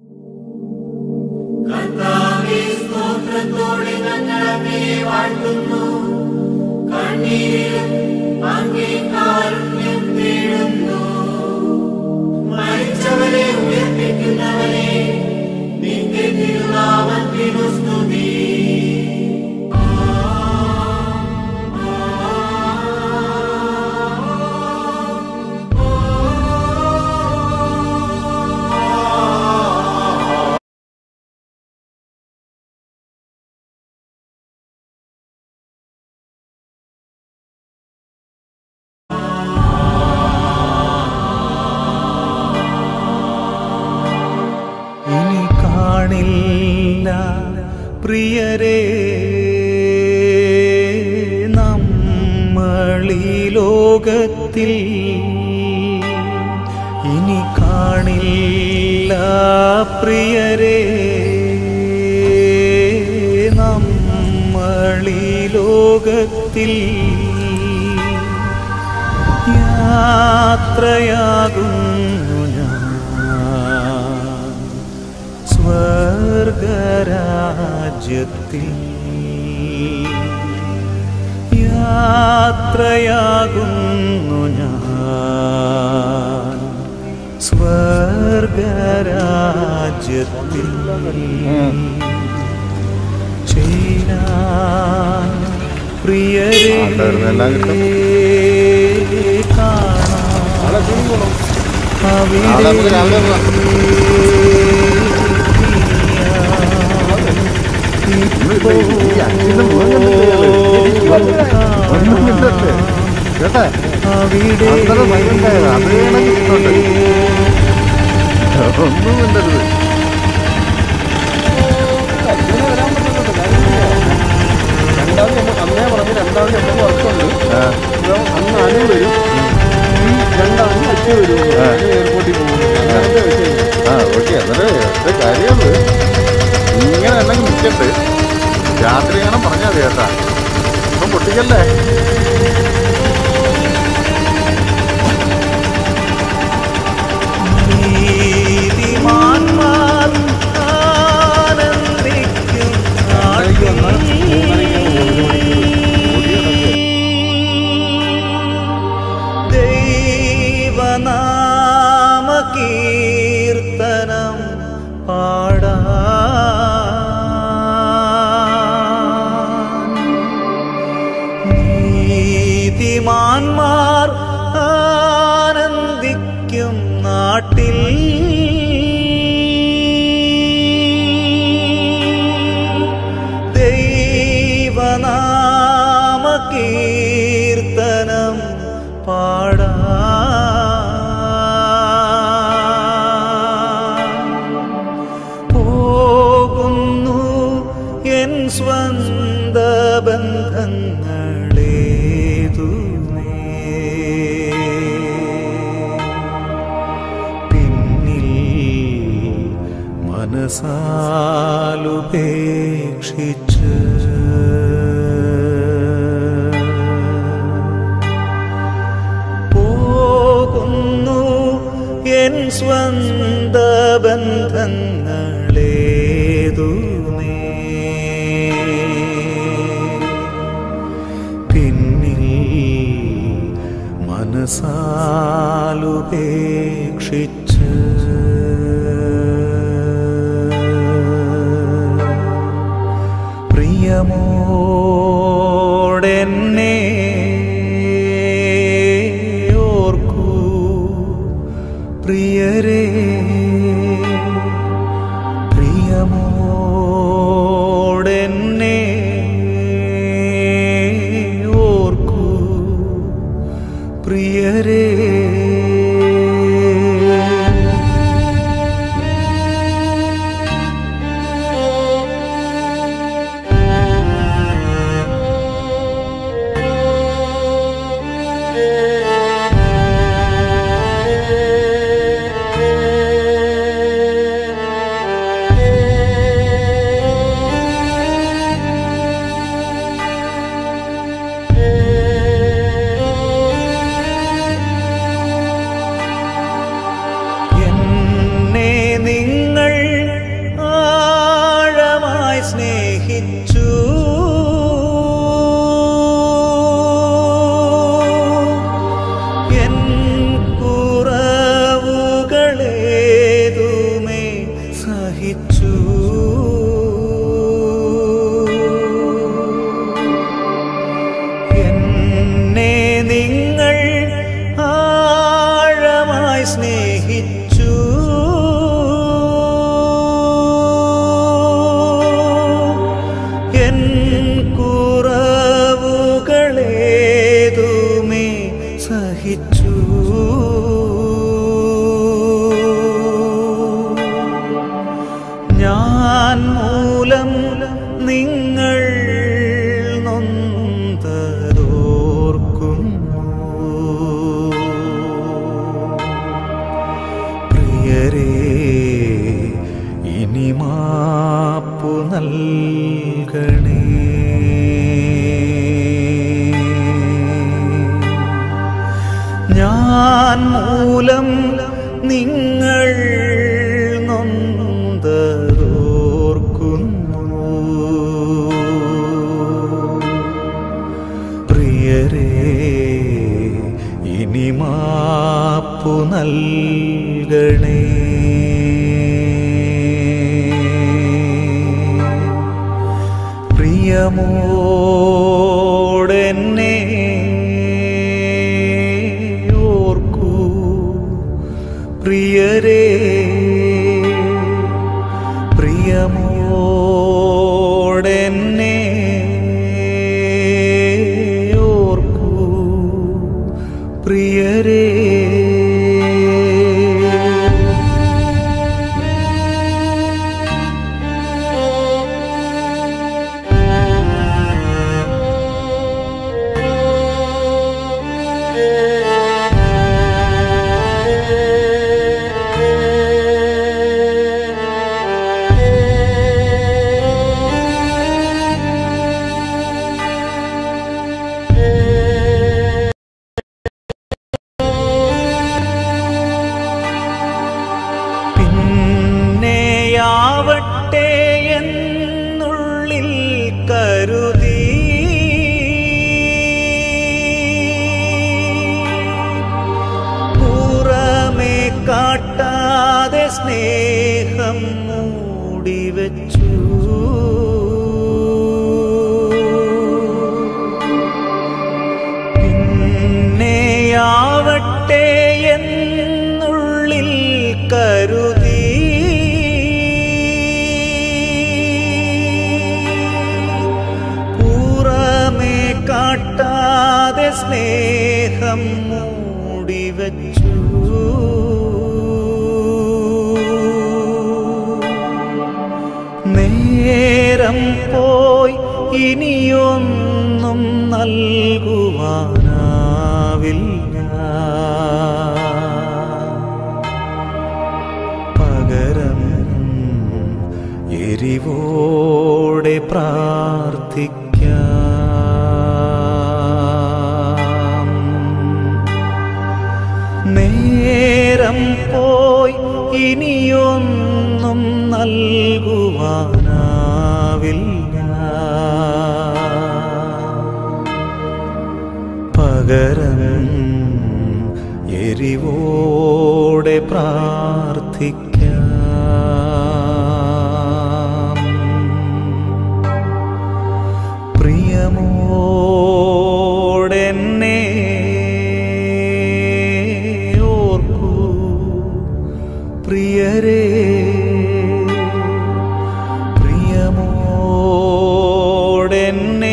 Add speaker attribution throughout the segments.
Speaker 1: കർത്താവേ സ്തോത്രത്തോടെ ഞങ്ങൾ അങ്ങയെ വാഴ്ത്തുന്നു കണ്ണീരിലും അങ്ങേ കാരുണ്യം തേടുന്നു മരിച്ചവരെ ഉയർപ്പിക്കുന്നവരെ നിന്റെ തിരുനാമത്തിനു സ്തുതി
Speaker 2: ഇനി കാണില്ല പ്രിയരെ നമ്മളീ ലോകത്തിൽ ഇനി കാണില്ല പ്രിയരെ നമ്മളീ ലോകത്തിൽ യാത്രയാകുന്നു ഞാൻ സ്വർഗരാജ്യത്തിൽ യാത്രയാകുന്നു ഞാൻ സ്വർഗരാജ്യത്തിൽ ചേരാൻ പ്രിയരെ
Speaker 3: എല്ലാം കിട്ടും.
Speaker 2: കാണാം
Speaker 3: നാളെ നമുക്ക്
Speaker 2: അവിടെ
Speaker 3: രാവിലെ പോവാം. ഒന്നുമില്ല, ഈ അച്ഛന്റെ മുഖം കണ്ടില്ലേ? ഒന്നും മിണ്ടരുത്. കേട്ടെ അത്ര ഭയങ്കര അത് വേണമെങ്കിൽ കിട്ടോട്ടെ ഒന്നും മിണ്ടരുത്
Speaker 4: രണ്ടാമത് നമ്മൾ അന്നേ പറഞ്ഞ് രണ്ടാമത് നമുക്ക് വർക്കുണ്ട്
Speaker 3: ആ,
Speaker 4: അന്ന് അനു വരും ഈ രണ്ടാമത് അച്ഛൻ വരും
Speaker 3: ആ.
Speaker 4: എയർപോർട്ടിൽ പോകും അങ്ങനത്തെ വിഷയം
Speaker 3: ആ ഓക്കെ എന്നിട്ട് ഒറ്റ കാര്യമുള്ളൂ ഇങ്ങനെ അല്ലെങ്കിൽ നിൽക്കട്ട് രാത്രി ഇങ്ങനെ പറഞ്ഞാൽ മതി കേട്ടാ ഒന്നും പൊട്ടിക്കല്ലേ
Speaker 2: നീതിമാന്മാർ ആനന്ദിക്കും
Speaker 4: നാട്ടിലേക്ക് വന്നാൽ മൂന്നരയ്ക്കാണ് ഒരു മണിക്കൂർ
Speaker 3: ഓടി കിടക്കുക
Speaker 2: ദൈവനാമ കീർത്തനം പാടാൻ നീതിമാന്മാർ ആനന്ദിക്കും നാട്ടിൽ ദൈവനാമ കീർത്തനം പാടാൻ പോകുന്നു എൻ സ്വന്ത ബന്ധങ്ങളേതുമേ പിന്നിൽ മനസാലുപേക്ഷിച്ച് പോകുന്നു എൻ സ്വന്ത ബന്ധങ്ങളേതുമേ പിന്നിൽ മനസാലുപേക്ഷിച്ച് പ്രിയമോടെന്നെ ഓർക്കൂ പ്രിയരേ പ്രിയമോടെന്നെ ഓർക്കൂ പ്രിയരേ
Speaker 1: Thank
Speaker 2: പ്രാണനായി സ്നേഹിച്ചു എൻ കുറവുകളേതുമേ സഹിച്ചു ഞാൻ മൂലം നിങ്ങൾ നൊന്തതോർക്കുന്നു പ്രിയരേ ഇനി മാപ്പു നൽകണേ ഞാൻ മൂലം നിങ്ങൾ നൊന്തതോർക്കുന്നു പ്രിയരേ ഇനി മാപ്പു നൽകണേ പ്രിയമോടെന്നെ ഓർക്കൂ പ്രിയരേ പ്രിയമോടെന്നെ ഓർക്കൂ പ്രിയരേ പിന്നെയാവട്ടെ എന്നുള്ളിൽ കരുതി പുറമേ കാട്ടാതെ സ്നേഹം മൂടിവെച്ചു പിന്നെയാവട്ടെ എന്നുള്ളിൽ കരുതി പുറമേ കാട്ടാതെ സ്നേഹം മൂടിവെച്ചു നേരം പോയി ഇനിയൊന്നും നൽകുവാനാവില്ല പകരം എരിവോടെ പ്രാർത്ഥിക്കാം നേരം പോയി ഇനിയൊന്നും നൽകുവാനാവില്ല പകരം എരിവോടെ പ്രാർത്ഥിക്കാം പ്രിയമോടെന്നെ ഓർക്കൂ പ്രിയരേ പ്രിയമോടെന്നെ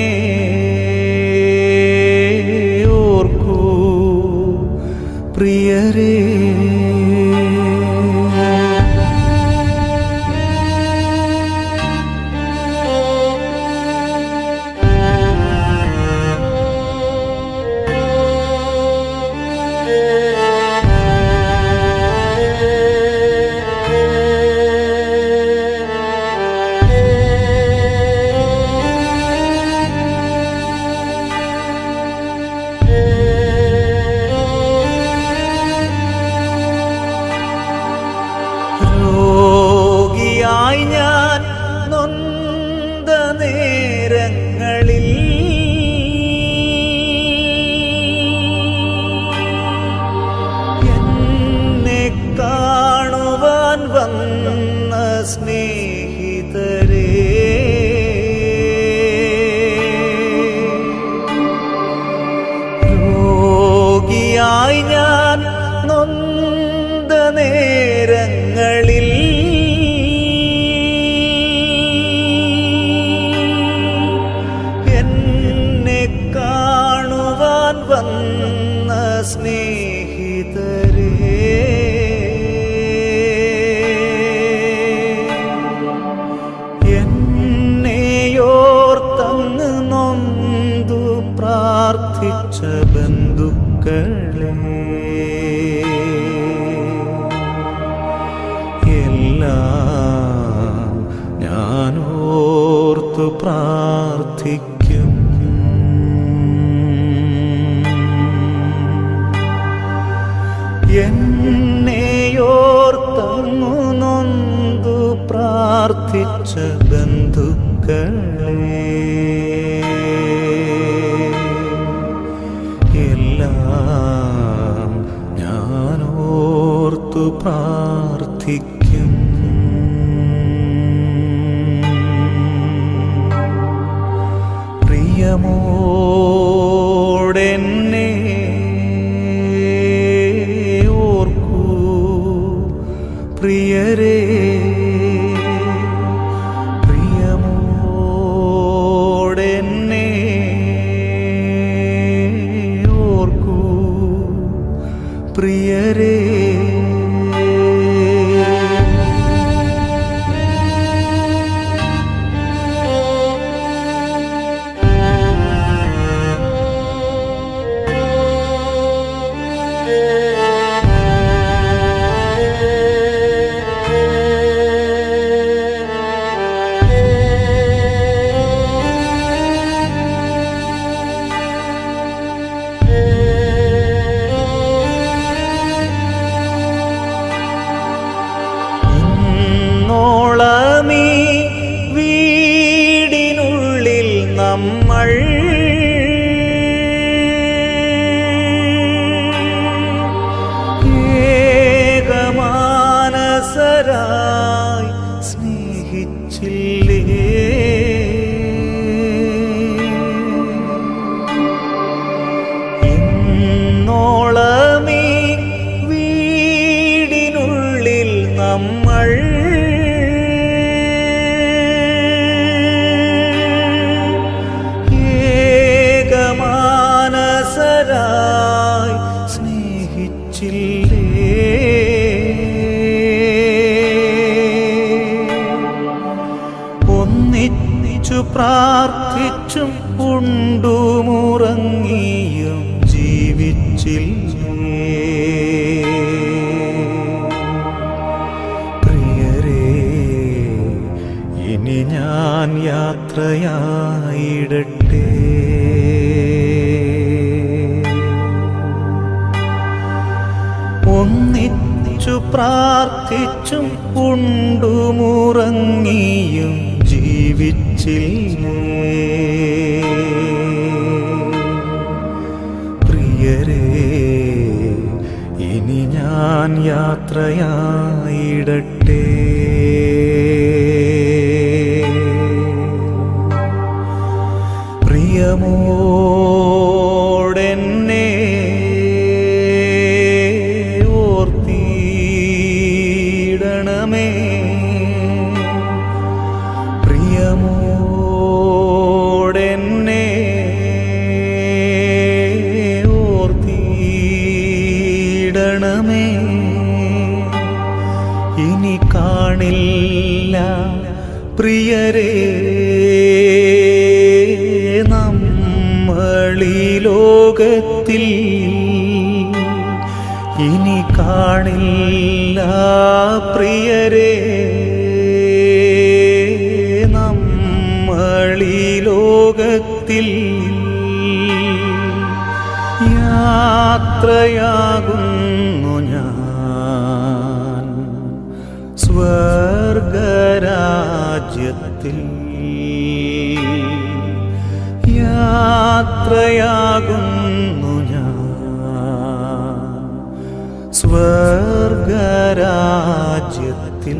Speaker 2: ഓർക്കൂ പ്രിയരേ രോഗിയായി ഞാൻ നൊന്ത നേരങ്ങളിൽ എന്നെ കാണുവാൻ വന്ന സ്നേഹിതരേ രോഗിയായി ഞാൻ നൊന്ത എന്നെയോർത്തങ്ങു നൊന്തു പ്രാർത്ഥിച്ച ബന്ധുക്കളെ എല്ലാം ഞാനോർത്തു പ്രാർത്ഥിക്കും പ്രിയമോടെന്നെ ഓർക്കൂ പ്രിയരേ പ്രിയമോടെന്നെ ഓർക്കൂ പ്രിയരേ ഇന്നോളമീ വീടിനുള്ളിൽ നമ്മൾ ഏകമാനസരായി സ്നേഹിച്ചില്ലേ ഇന്നോളമീ വീടിനുള്ളിൽ നമ്മൾ ഏകമാനസരായി സ്നേഹിച്ചില്ലേ ഒന്നിച്ചു പ്രാർത്ഥിച്ചും ഉണ്ടുമുറങ്ങിയും ജീവിച്ചില്ലേ പ്രിയരേ ഇനി ഞാൻ യാത്രയായിടട്ടെ ഒന്നിച്ചു പ്രാർത്ഥിച്ചും ഉണ്ടുമുറങ്ങിയും ജീവിച്ചില്ലേ പ്രിയരേ ഇനി ഞാൻ യാത്രയായിടട്ടെ പ്രിയമോടെന്നെ ഓർത്തിടണമേ പ്രിയമോടെന്നെ ഓർത്തിടണമേ ഇനി കാണില്ല പ്രിയരേ നമ്മളീ ലോകത്തിൽ ഇനി കാണില്ല പ്രിയരേ നമ്മളീ ലോകത്തിൽ യാത്രയാകുന്നു ഞാൻ സ്വർഗരാജ്യത്തിൽ യാത്രയാകുന്നു ഞാൻ സ്വർഗരാജ്യത്തിൽ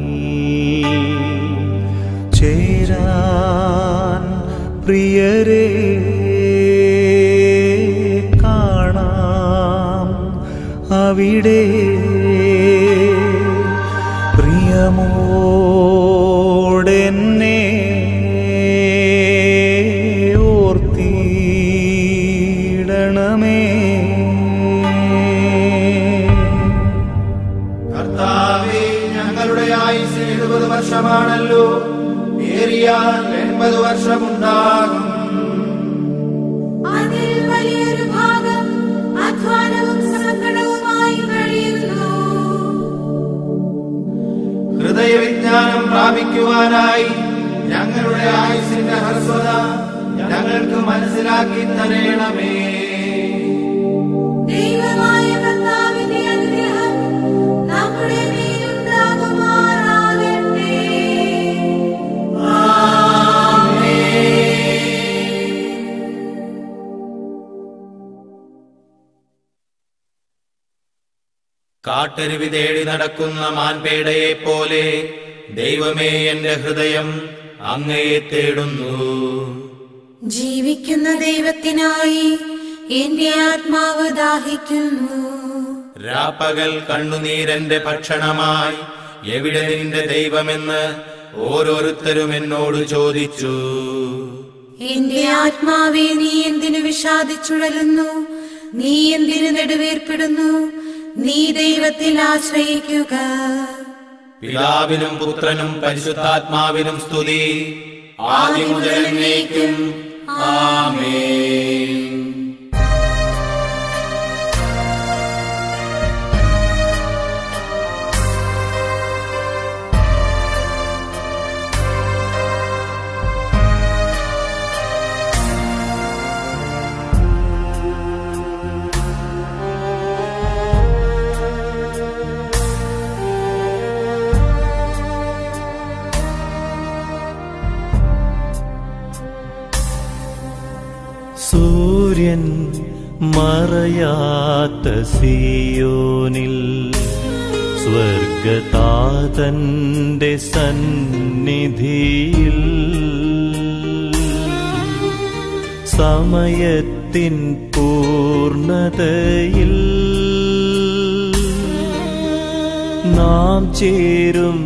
Speaker 2: ചേരാൻ പ്രിയരേ കാണാം അവിടെ പ്രിയമോടെന്നെ ഓർത്തിടണമേ
Speaker 5: കർത്താവേ ഞങ്ങളുടെ ആയുസ് എഴുപത് വർഷമാണല്ലോ ഏറിയാൽ എൺപത് വർഷമുണ്ടാകും
Speaker 6: അതിൽ വലിയൊരു ഭാഗം അധ്വാനവും സങ്കടവുമായി കഴിയുന്നു
Speaker 5: ഹൃദയവിജ്ഞാനം പ്രാപിക്കുവാനായി ഞങ്ങളുടെ ആയുസിന്റെ ഹ്രസ്വത ഞങ്ങൾക്ക് മനസ്സിലാക്കി തരേണമേ
Speaker 6: ദൈവമായ കർത്താവിന്റെ
Speaker 5: കാട്ടരുവി തേടി നടക്കുന്ന മാൻപേടയെ പോലെ ദൈവമേ എന്റെ ഹൃദയം അങ്ങയെ തേടുന്നു
Speaker 6: ജീവിക്കുന്ന ദൈവത്തിനായി എന്റെ ആത്മാവ് ദാഹിക്കുന്നു
Speaker 5: രാപ്പകൽ കണ്ണുനീരന്റെ ഭക്ഷണമായി എവിടെ നിന്റെ ദൈവമെന്ന് ഓരോരുത്തരും എന്നോട് ചോദിച്ചു
Speaker 6: എന്റെ ആത്മാവെ നീ എന്തിനു വിഷാദിച്ചുഴലുന്നു നീ എന്തിനു നെടുവേർപ്പെടുന്നു നീ ദൈവത്തിൽ ആശ്രയിക്കുക
Speaker 5: പിതാവിനും പുത്രനും പരിശുദ്ധാത്മാവിനും സ്തുതി ആദ്യം മുതൽ എന്നേക്കും ആമേൻ
Speaker 2: സൂര്യൻ മറയാത്ത സിയോനിൽ സ്വർഗതാതന്റെ സന്നിധിയിൽ സമയത്തിൻ പൂർണതയിൽ നാം ചേരും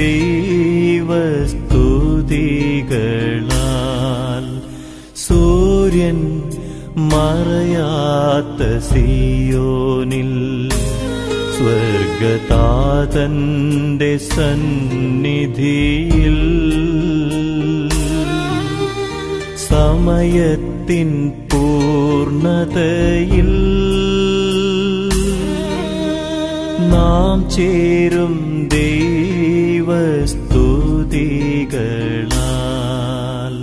Speaker 2: ദൈവസ്തുതികളാൽ സൂര്യൻ മറയാത്ത സിയോനിൽ സ്വർഗതാതന്റെ സന്നിധിയിൽ സമയത്തിൻ പൂർണതയിൽ നാം ചേരും ദൈവസ്തുതികളാൽ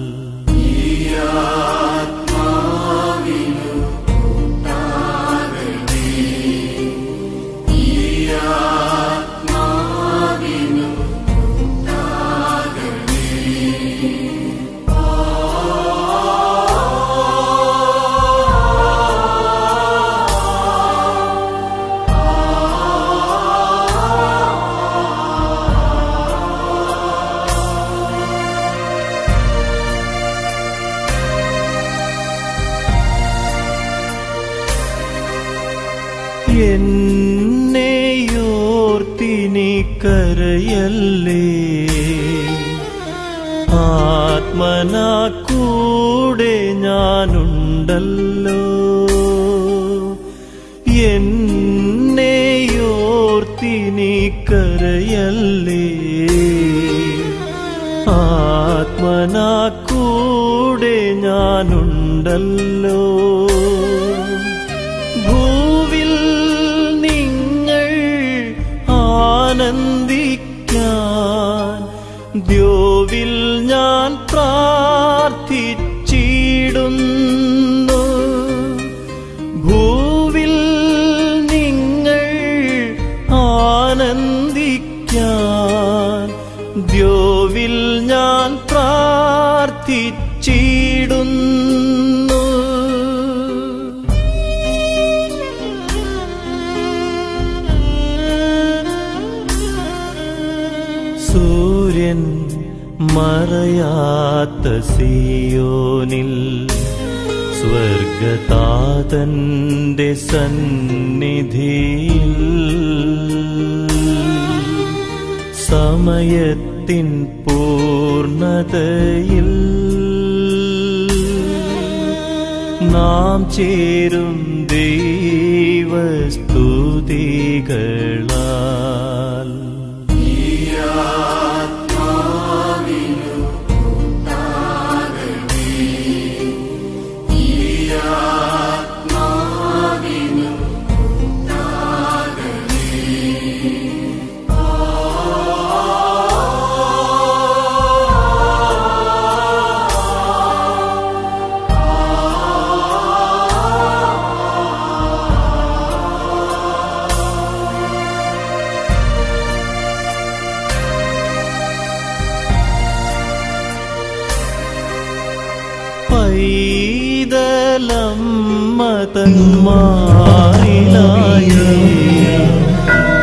Speaker 2: എന്നെയോർത്തിനി കരയല്ലേ ആത്മന കൂടെ ഞാനുണ്ടല്ലോ എന്നെയോർത്തിനി കരയല്ലേ ആത്മന കൂടെ ഞാനുണ്ടല്ലോ ഭൂവിൽ നിങ്ങൾ ആനന്ദിക്കാൻ ദ്യോവിൽ ഞാൻ പ്രാർത്ഥിച്ചിടുന്നു ഭൂവിൽ നിങ്ങൾ ആനന്ദിക്കാൻ ദ്യോവിൽ ഞാൻ പ്രാർത്ഥിച്ചിടുന്നു സൂര്യൻ മറയാത്ത സിയോനിൽ സ്വർഗതാതന്റെ സന്നിധിയിൽ സമയത്തിൻ പൂർണതയിൽ നാം ചേരും ദൈവസ്തുതികളാൽ പൈതലം മതന്മാരിലായ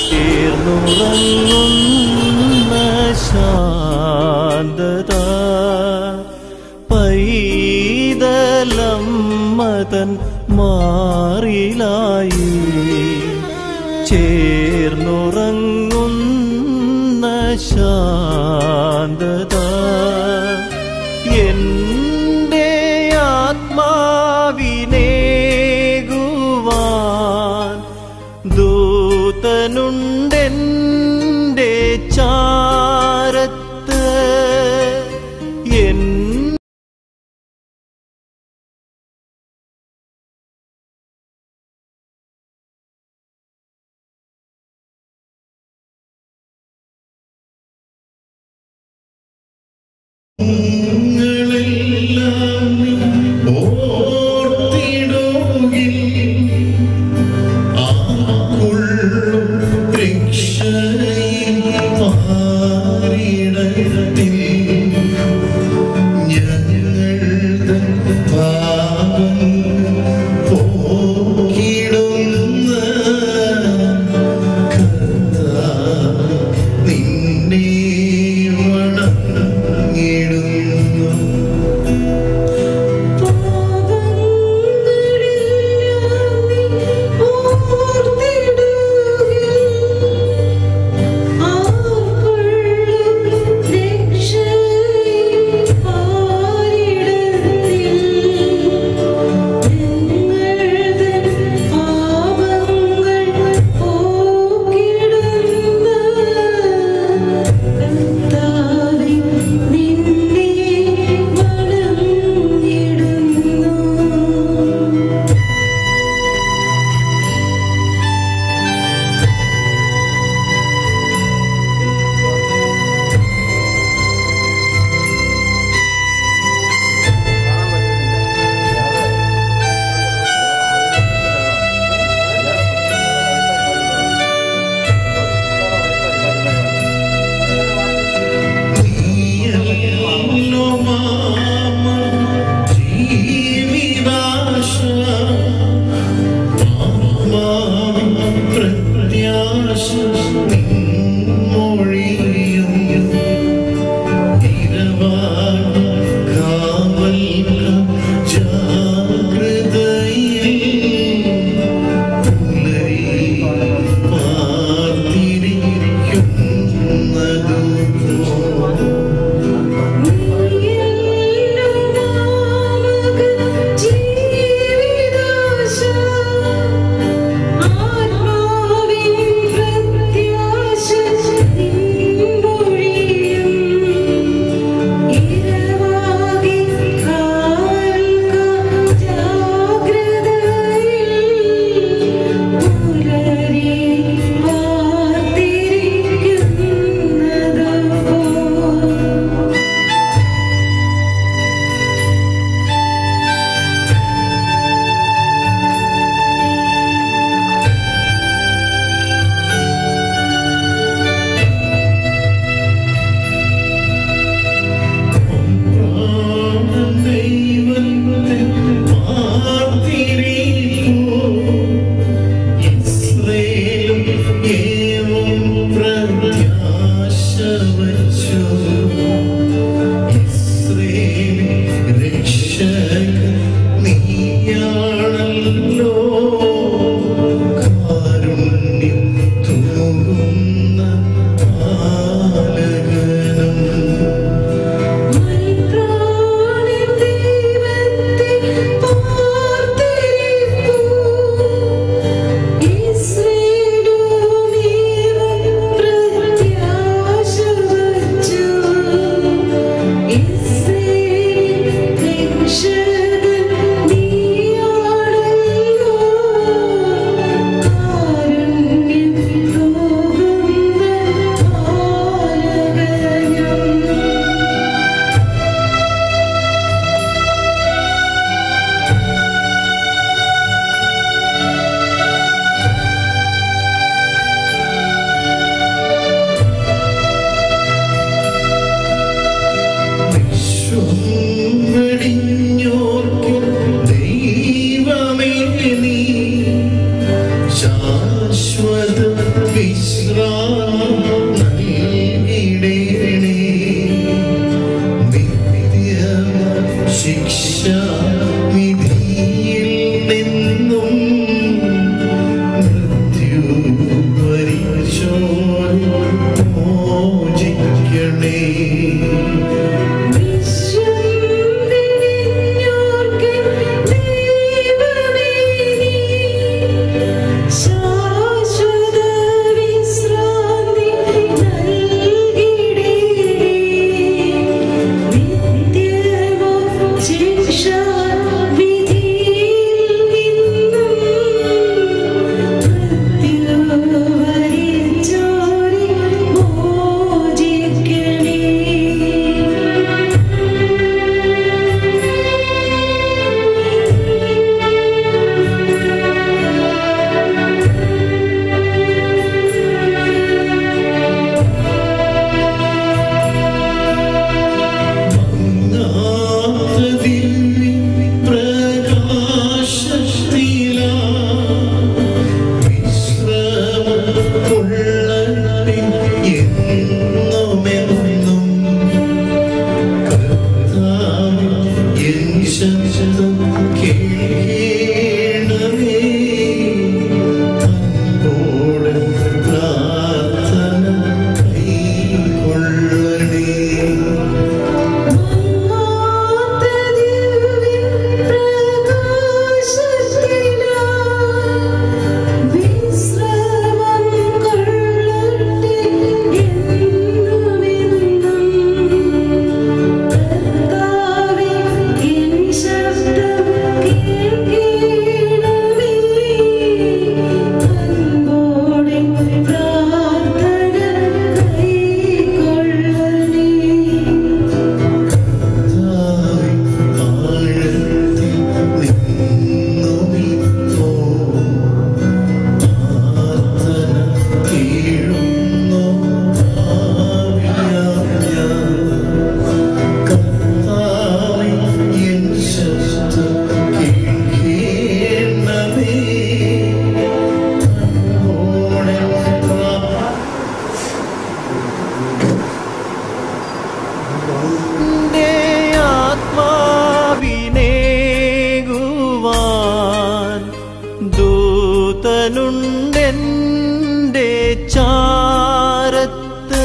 Speaker 2: ചേർന്നുറങ്ങുന്ന ശാന്തത പൈതലമ്മതൻ മാറിലായി ചേർന്നുറങ്ങുന്ന ശാന്തത എന്റെ ആത്മാവിനേകുവാൻ ദൂതനുണ്ടെന്റെ ചാരത്ത് എൻ
Speaker 7: നിന്നെ വണങ്ങിടുന്നു വിശ്രാമം നൽകിടേണേ നിത്യമ ശിക്ഷ വിധിയിൽ നിന്നും മൃത്യു വരിച്ചോർ മോചിക്കണേ
Speaker 8: ശാശ്വത വിശ്രാന്തി നൽകിടേ നിത്യമോ ശിക്ഷ വിധിയിൽ നിന്നും മൃത്യു വരിച്ചോരി മോചിക്കണേ
Speaker 7: പ്രാർത്ഥന കൈകൊള്ളണേ
Speaker 8: പ്രാർത്ഥന കൈകൊള്ളണേ
Speaker 2: എന്റെ ആത്മാവിനേകുവാൻ ദൂതനുണ്ടെന്റെ ചാരത്ത്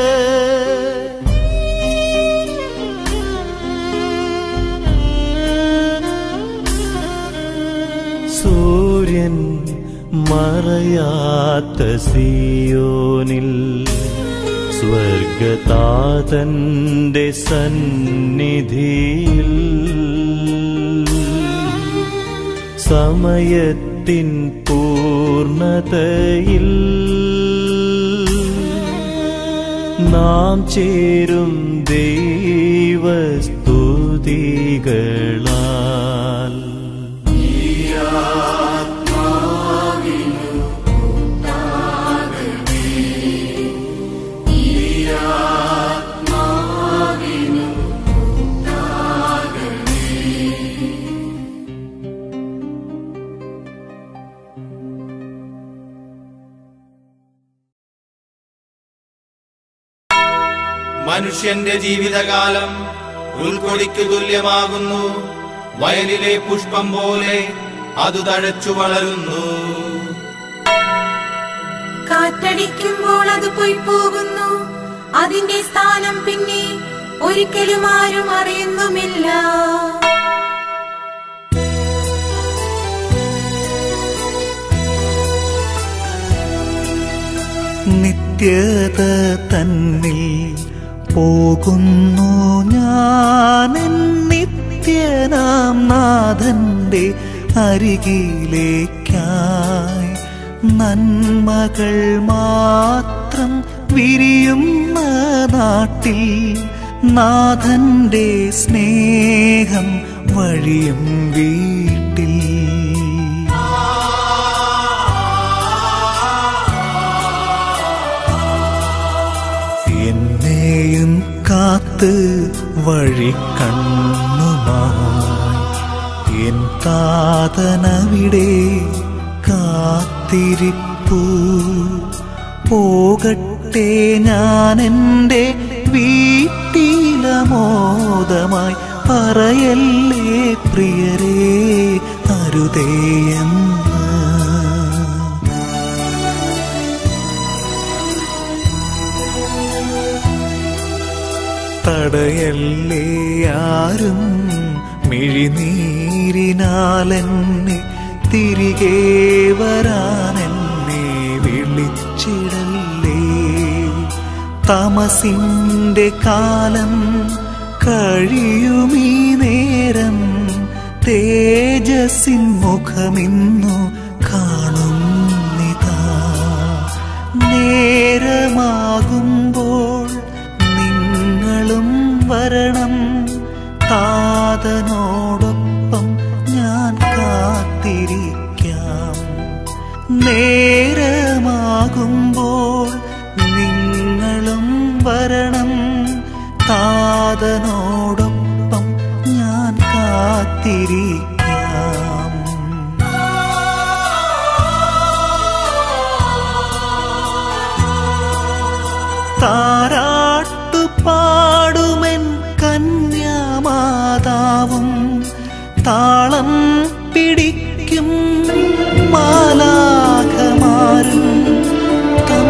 Speaker 2: സൂര്യൻ മറയാത്ത സിയോനിൽ സ്വർഗതാതന്റെ സന്നിധിയിൽ സമയത്തിൻ പൂർണതയിൽ നാം ചേരും ദൈവസ്തുതികളാൽ
Speaker 5: മനുഷ്യന്റെ ജീവിതകാലം ഉൾക്കൊടിക്കു തുല്യമാകുന്നു വയലിലെ പുഷ്പം പോലെ അത് തഴച്ചു വളരുന്നു
Speaker 6: കാറ്റടിക്കുമ്പോൾ അത് പോയി പോകുന്നു അതിന്റെ സ്ഥാനം പിന്നെ ഒരിക്കലും ആരും അറിയുന്നുമില്ല
Speaker 9: നിത്യത തന്നിൽ പോകുന്നു ഞാൻ നിത്യനാം നാഥന്റെ അരികിലേക്കായി നന്മകൾ മാത്രം വിരിയുന്ന നാട്ടിൽ നാഥന്റെ സ്നേഹം വഴിയും വീട്ടിൽ എന്നെയും കാത്ത് വഴി കണ്ണുമായി എൻ താതനവിടെ കാത്തിരിപ്പു പോകട്ടെ ഞാൻ എൻ്റെ വീട്ടിലമോദമായി പറയല്ലേ പ്രിയരേ അരുതേയെന്ന് തടയല്ലേ ആരും മിഴിനീരിനാലെന്നെ തിരികെ വരാനെന്നെ വിളിച്ചിടല്ലേ തമസിന്റെ കാലം കഴിയുമീ നേരം തേജസ്സിൻ മുഖമിന്നു കാണുന്നിതാ നേരമാകുമ്പോൾ നിങ്ങളും വരണം താതനോടൊപ്പം ഞാൻ കാത്തിരിക്കാം നേരമാകുമ്പോൾ നിങ്ങളും വരണം താതനോടൊപ്പം ഞാൻ കാത്തിരിക്കാം താരാട്ടു പാടുമെൻ കന്യാമാതാവും താളം പിടിക്കും മാലാഖമാരും തം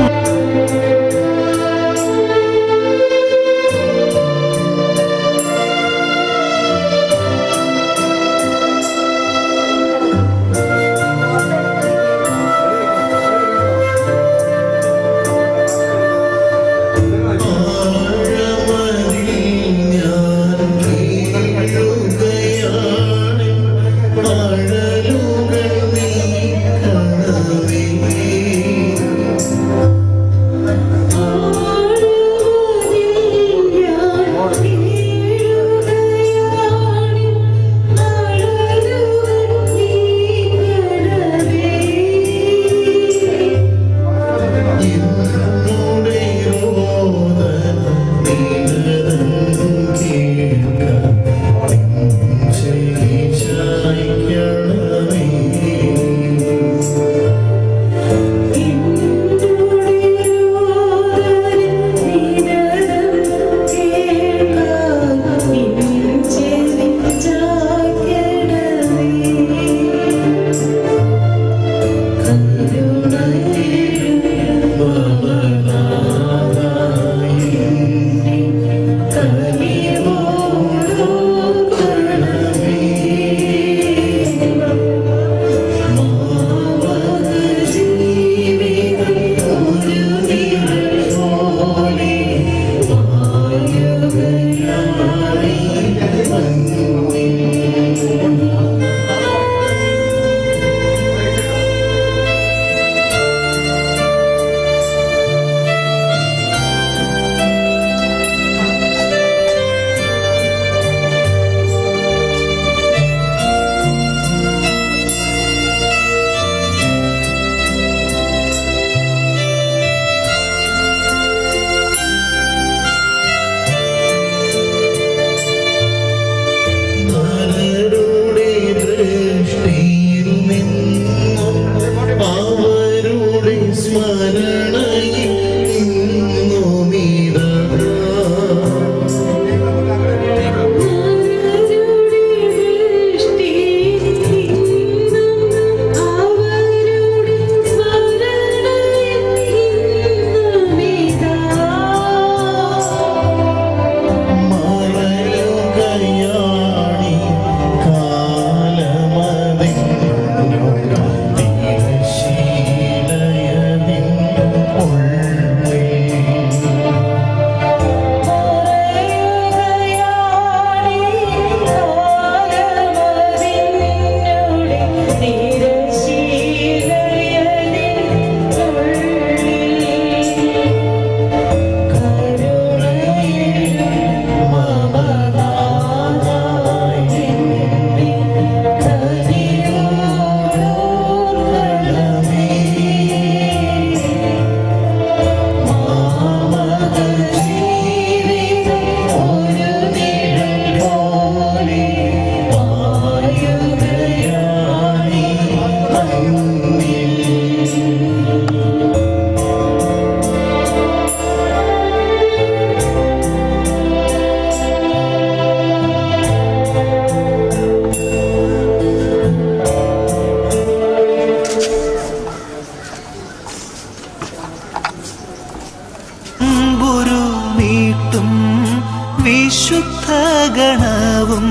Speaker 9: ഗുരു മീട്ടും വിശുദ്ധ ഗണവും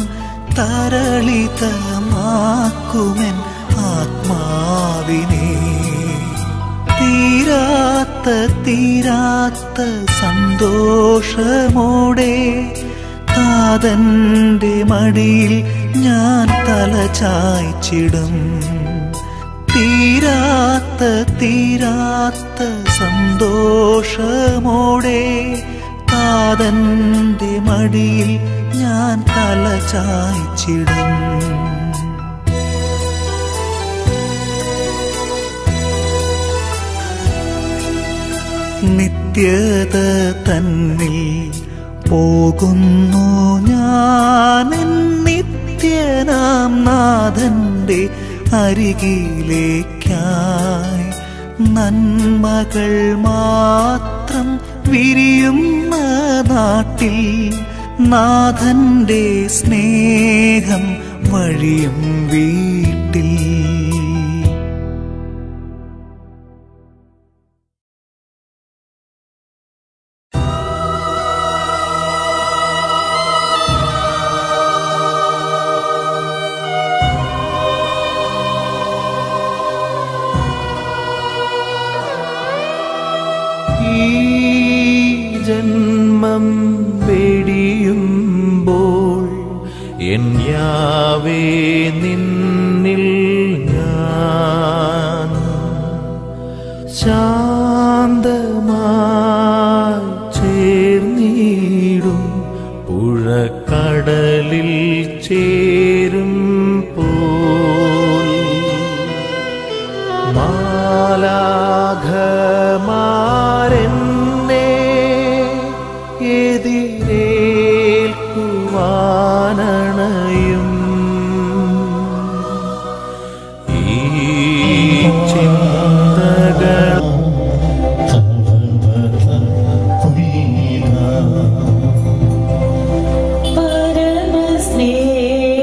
Speaker 9: തരളിതമാക്കുമെൻ ആത്മാവിനെ തീരാത്ത തീരാത്ത സന്തോഷമോടെ താതന്റെ മടിയിൽ ഞാൻ തല ചായ്ച്ചിടും തീരാത്ത തീരാത്ത സന്തോഷമോടെ താതന്റെ മടിയിൽ ഞാൻ തല ചായ്ച്ചിടും നിത്യത തന്നിൽ പോകുന്നു ഞാൻ നിത്യനാം നാഥന്റെ അരികിലേക്കായി നന്മകൾ മാത്രം വിരിയുന്ന നാട്ടിൽ നാഥന്റെ സ്നേഹം വഴിയും വീട്ടിൽ ഈ ജന്മം വെടിയുമ്പോൾ എൻ യാവേ നിന്നിൽ ഞാൻ ശാന്തമായി ചേർന്നിടും പുഴക്കടലിൽ ചേരും പോൽ മാലാഘമാരെന്നെ എതിരേൽക്കുവാനണയും ഈ ചിന്തകൾ
Speaker 8: പരമസ്നേഹ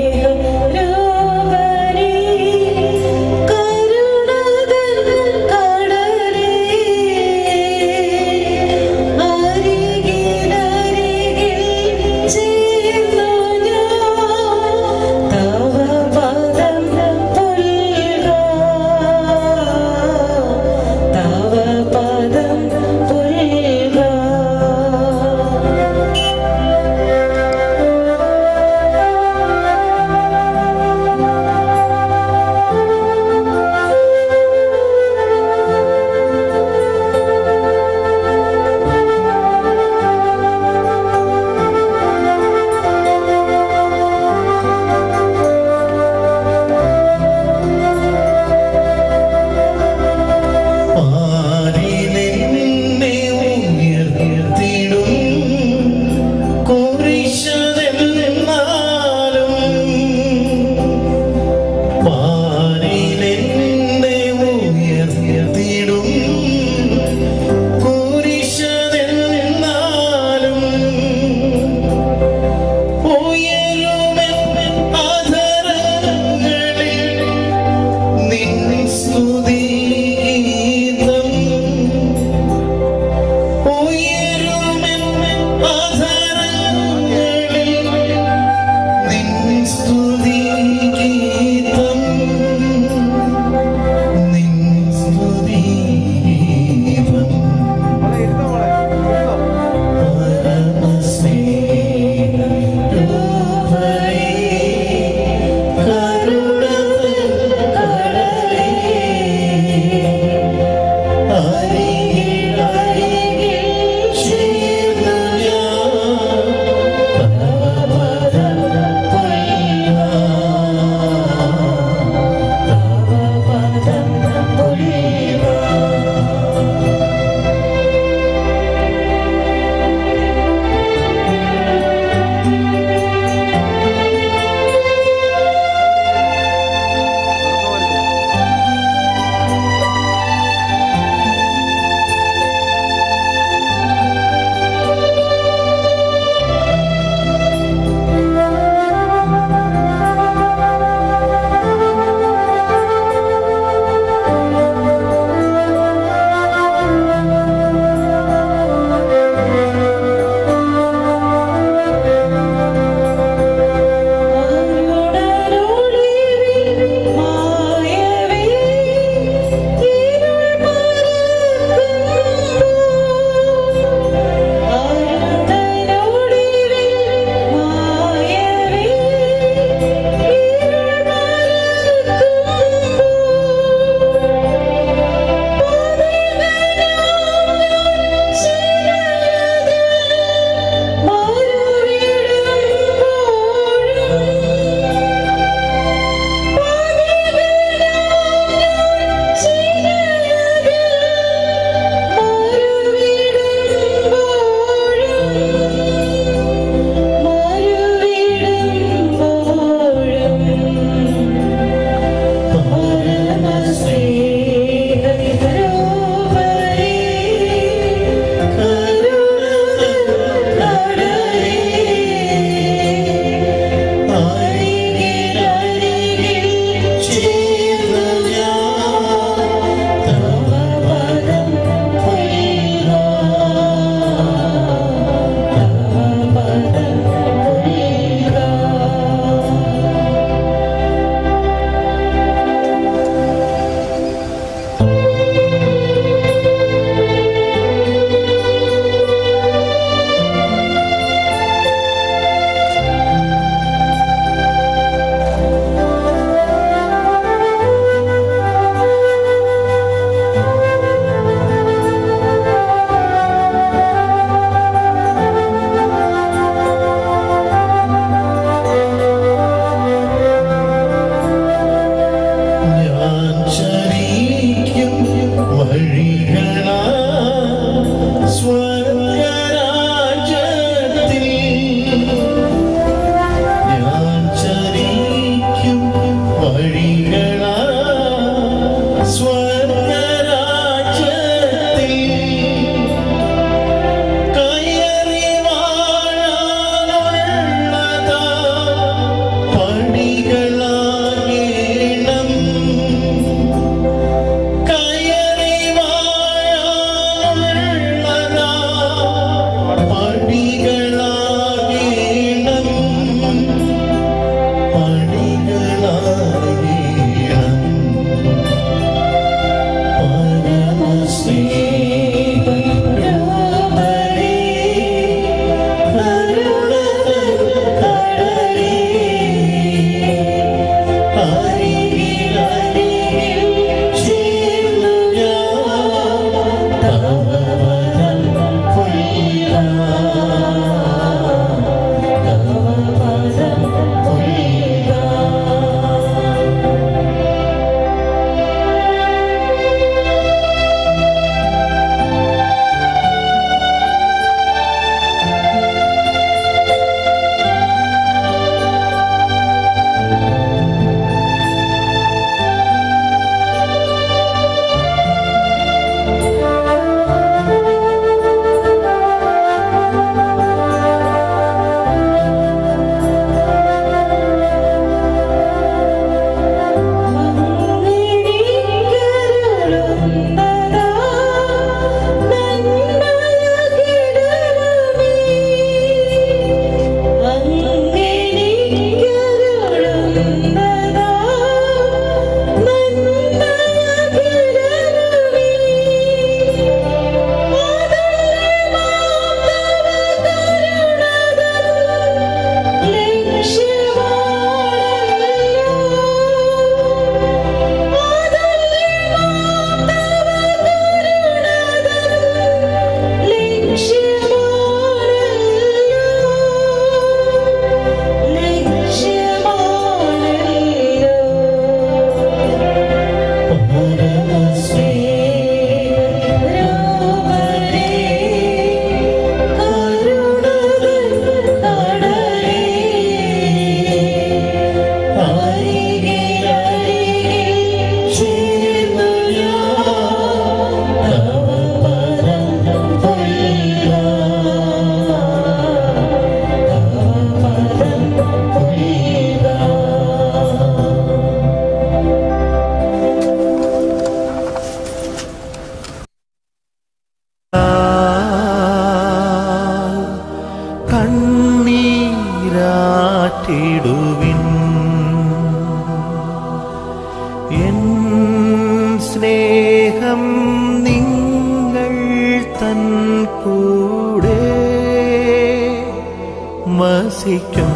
Speaker 9: വസിക്കും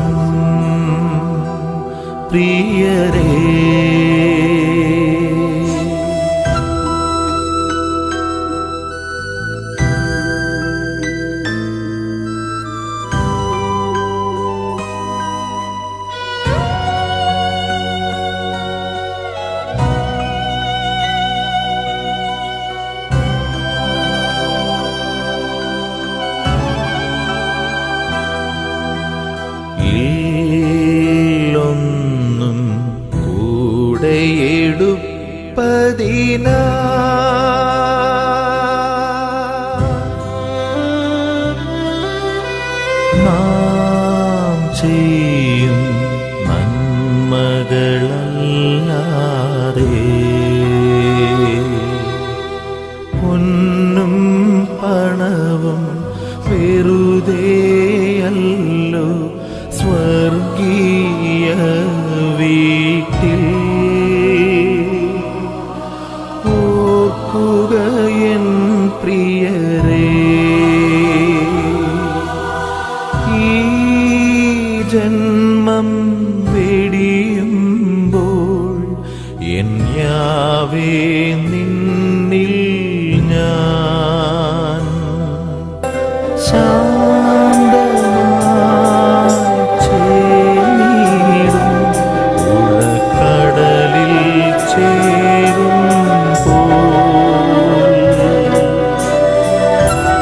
Speaker 9: പ്രിയരേ ഇല്ലൊന്നും കൂടെയെടുപ്പതിന നാം ചെയ്യും നന്മകളല്ലാതെ പൊന്നും പണവും വെറുതെയല്ലോ സ്വർഗീയ വീട്ടിൽ ഓർക്കുക എൻ പ്രിയരേ ഈ ജന്മം വെടിയുമ്പോൾ എൻ യാവേ നിന്നിൽ ഞാൻ ശാന്തമായി ചേർന്നിടും ഉളക്കടലിൽ ചേരും പോൽ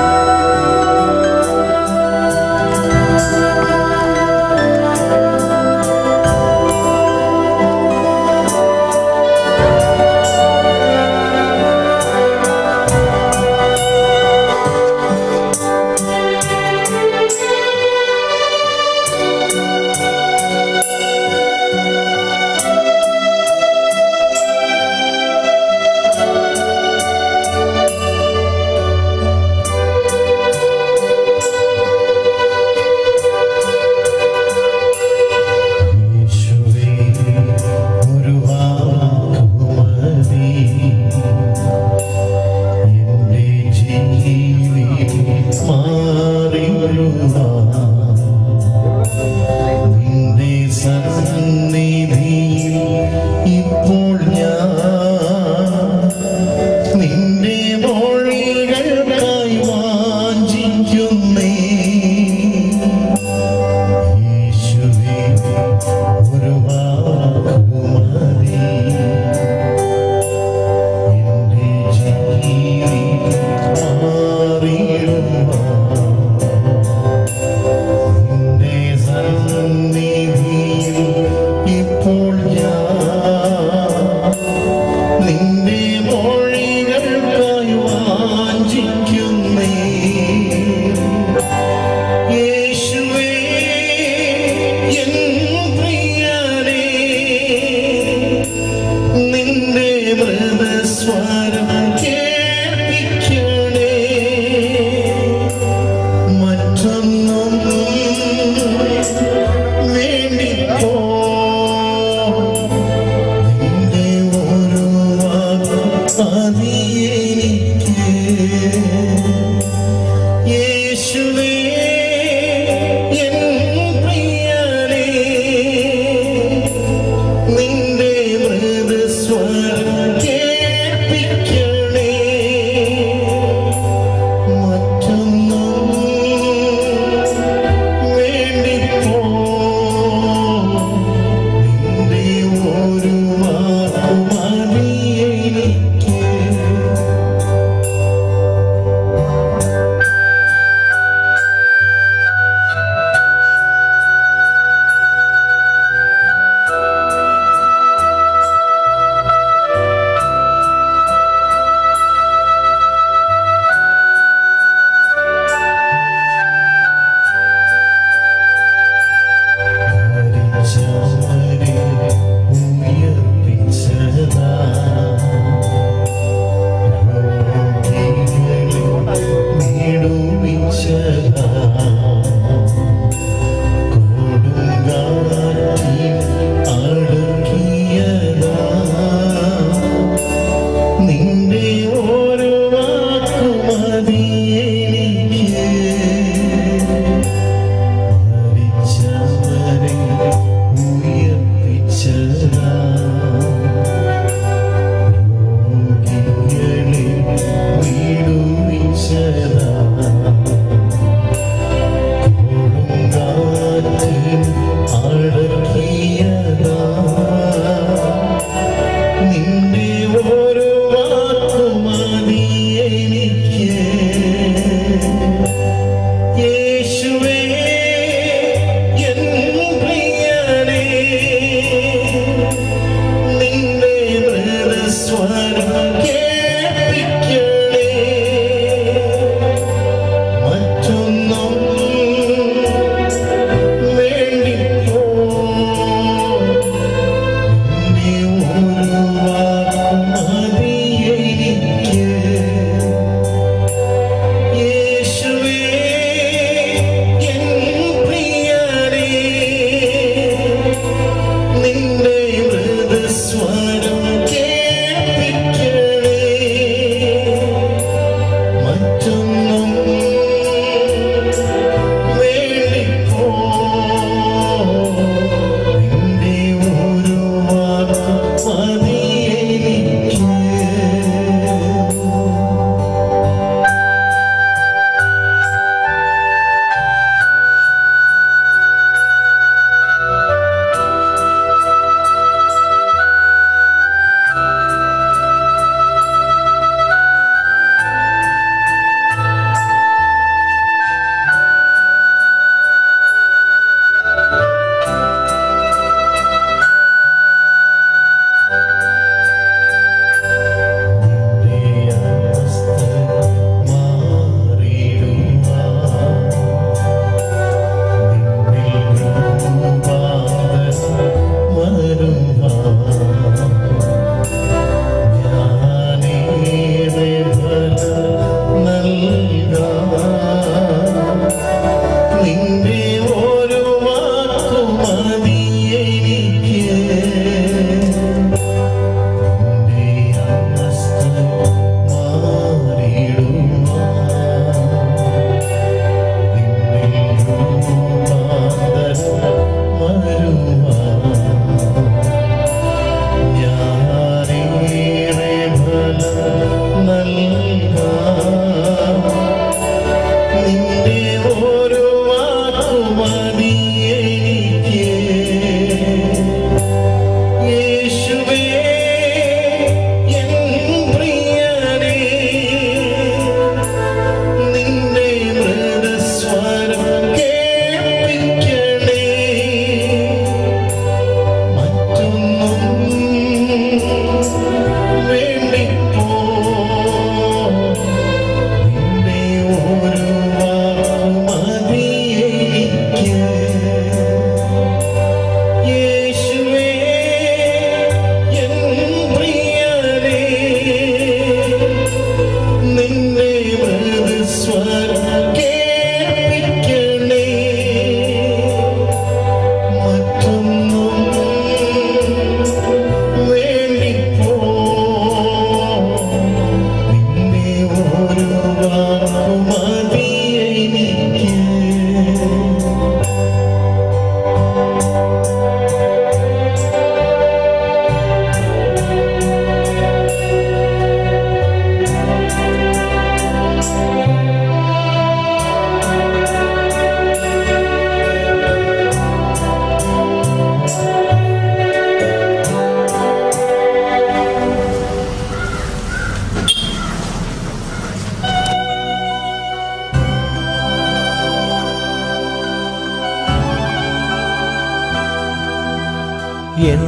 Speaker 9: എൻ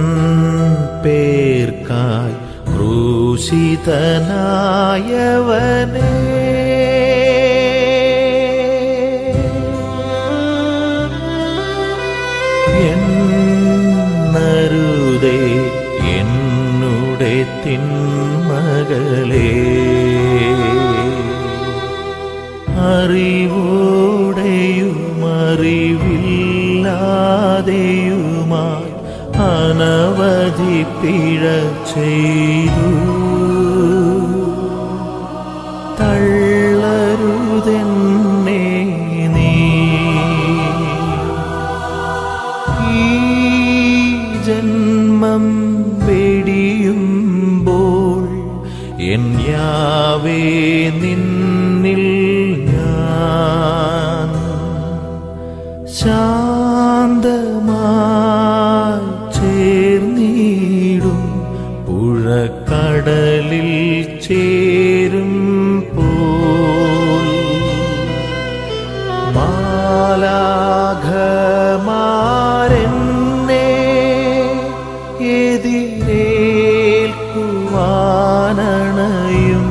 Speaker 9: പേർക്കായി ക്രൂശിതനായവനേ എന്നരുതേ എന്നുടെ തിന്മകളേ അറിവോടെയുമറിവില്ലാതെയുമായി അനവധി പിഴ ചെയ്തു തള്ളരുതെന്നെ നീ ഈ ജന്മം വെടിയുമ്പോൾ എൻ യാവേ നിന്നിൽ ഞാൻ ശാന്തമായി ചേർന്നിടും പുഴക്കടലിൽ ചേരും പോൽ മാലാഘമാരെന്നെ എതിരേൽക്കുവാനണയും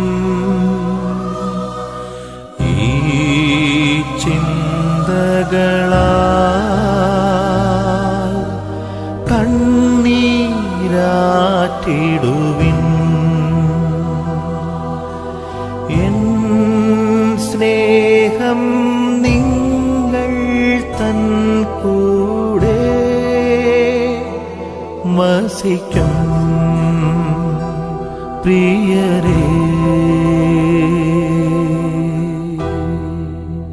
Speaker 9: ഈ ചിന്തകളാൽ കണ്ണീരാറ്റിടുവിൻ എൻ സ്നേഹം നിങ്ങൾ തൻ കൂടെ വസിക്കും പ്രിയരേ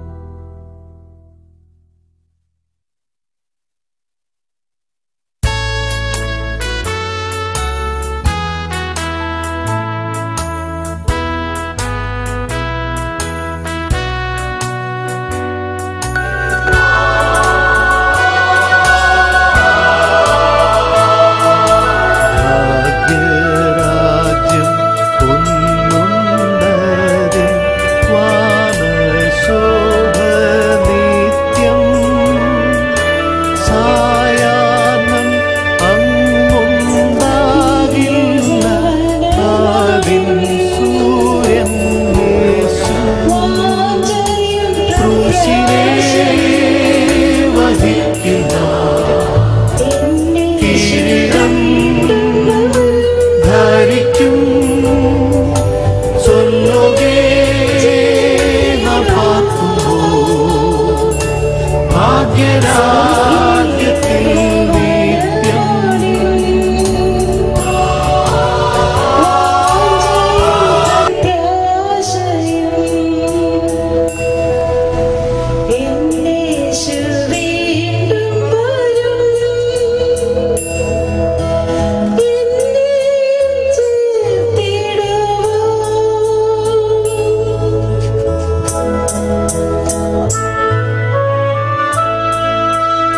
Speaker 9: ഭാഗ്യരാജ്യം ഒന്നുണ്ടതിൽ വാനശോഭ നിത്യം സായാഹ്നം അങ്ങുണ്ടാകില്ല അതിൻ സൂര്യൻ യേശു ക്രൂശിനെ വഹിക്കുന്ന കിരീടം ധരിക്കും ചൊല്ലുകേ ഭാഗ്യരാജ്യത്തിൽ നിത്യം
Speaker 8: ും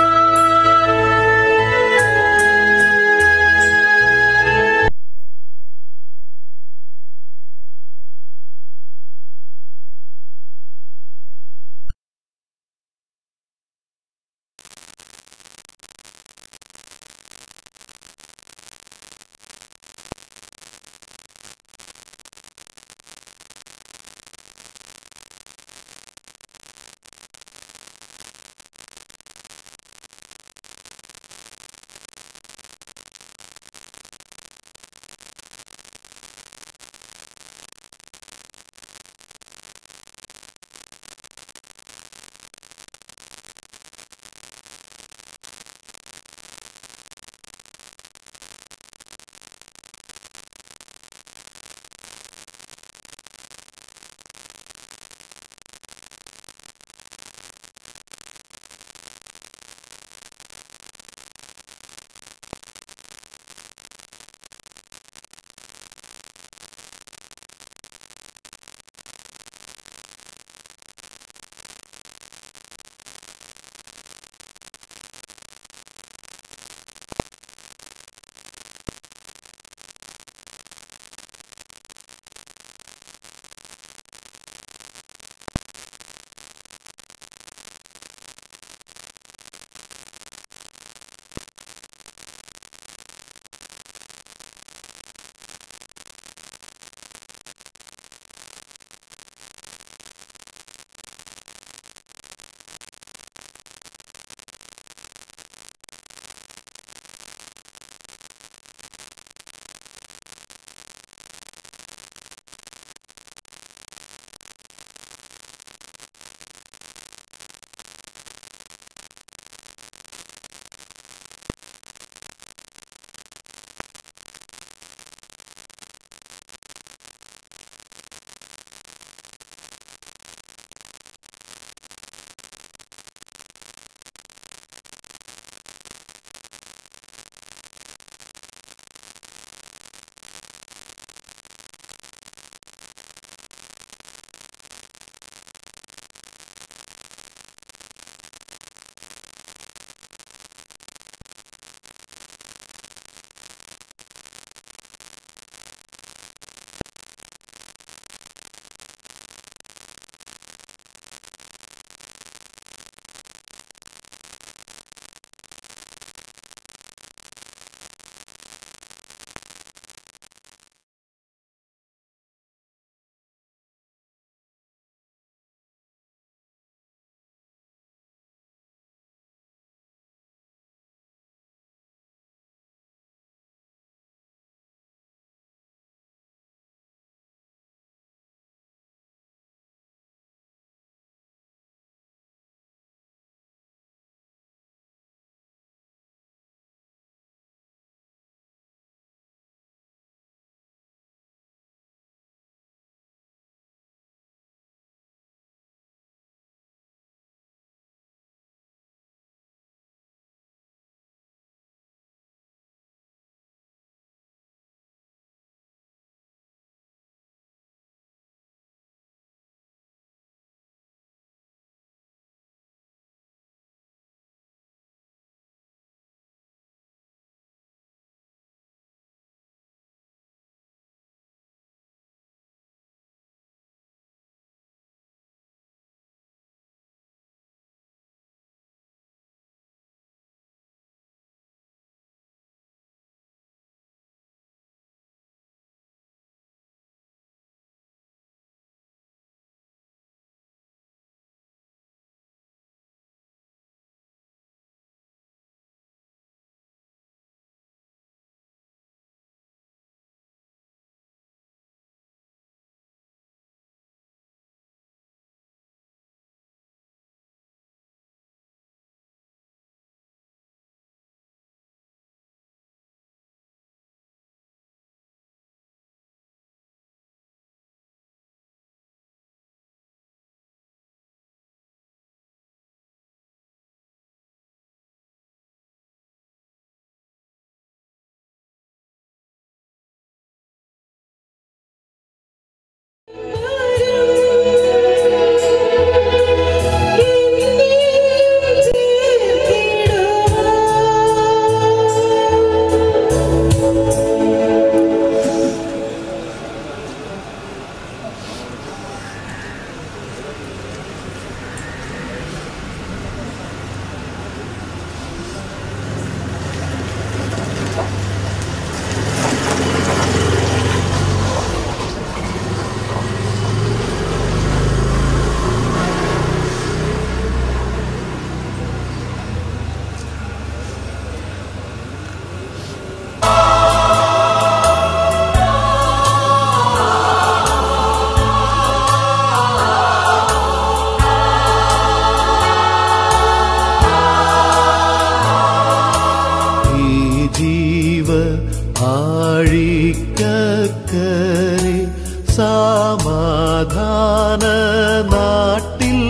Speaker 9: സമാധാന നാട്ടിൽ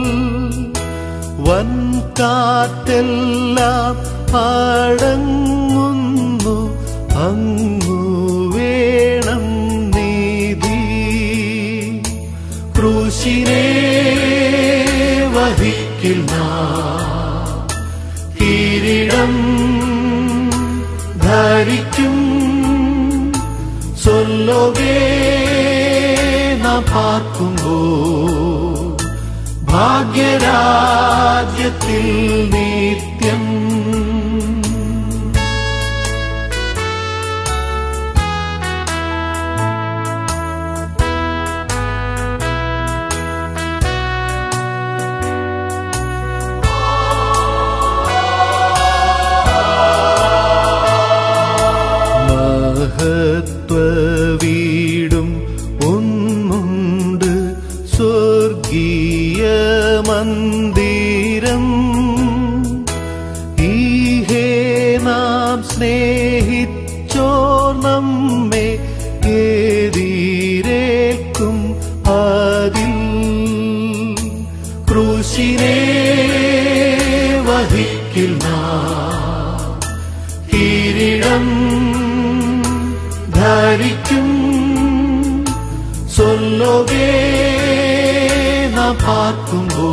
Speaker 9: വൻകാറ്റെല്ലാം അടങ്ങുന്നു അങ്ങു വേണം നീതി ക്രൂശിനെ വഹിക്കുന്ന കിരീടം ധരിക്കും സൊല്ലോകേ നാം പാർക്കുമ്പോ ഭാഗ്യരാജ്യത്തിൽ നിത്യം മഹത്വ വീടും ഒന്നുണ്ട് സ്വർഗീയ മന്ദിരം ഈഹേ നാം സ്നേഹിച്ചോർ നമ്മെ എതിരേൽക്കും അതിൽ ക്രൂശിനെ വഹിക്കുന്ന കിരീടം ധരിക്കും സൊല്ലോകേ നാം പാർക്കുമ്പോ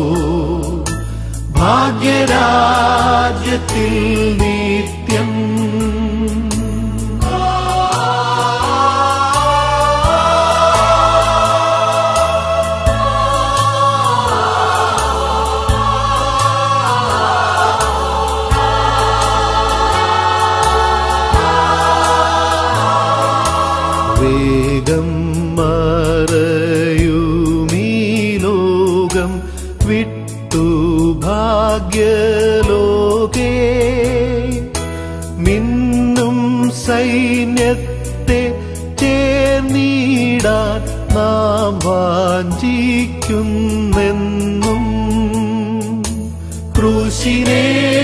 Speaker 9: ഭാഗ്യരാജ്യത്തിൽ നിത്യം വേഗം മറയുമീ ലോകം വിട്ടു ഭാഗ്യലോകേ മിന്നും സൈന്യത്തെ ചേർന്നിടാൻ നാം വാഞ്ചിക്കുന്നെന്നും ക്രൂശിനെ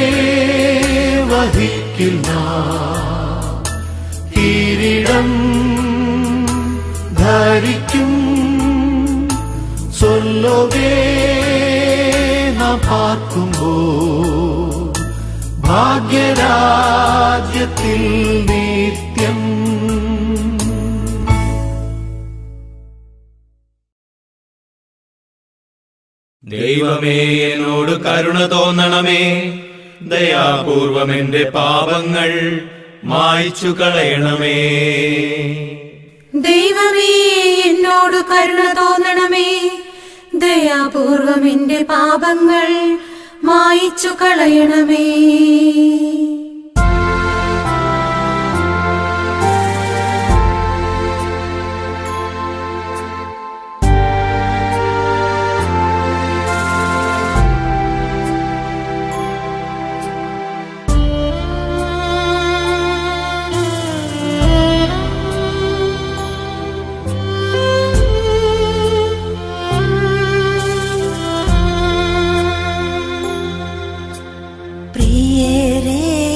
Speaker 9: വഹിക്കുന്ന കിരീടം ധരിക്കും സൊല്ലോകേ നാം പാർക്കുമ്പോ ഭാഗ്യരാജ്യത്തിൽ നിത്യം
Speaker 5: ദൈവമേ എന്നോട് കരുണ തോന്നണമേ ദയാപൂർവം എന്റെ പാപങ്ങൾ മായ്ച്ചു കളയണമേ
Speaker 6: ദൈവമേ എന്നോട് കരുണ തോന്നണമേ ദയാപൂർവം എന്റെ പാപങ്ങൾ മായിച്ചു കളയണമേ
Speaker 8: പ്രിയരേ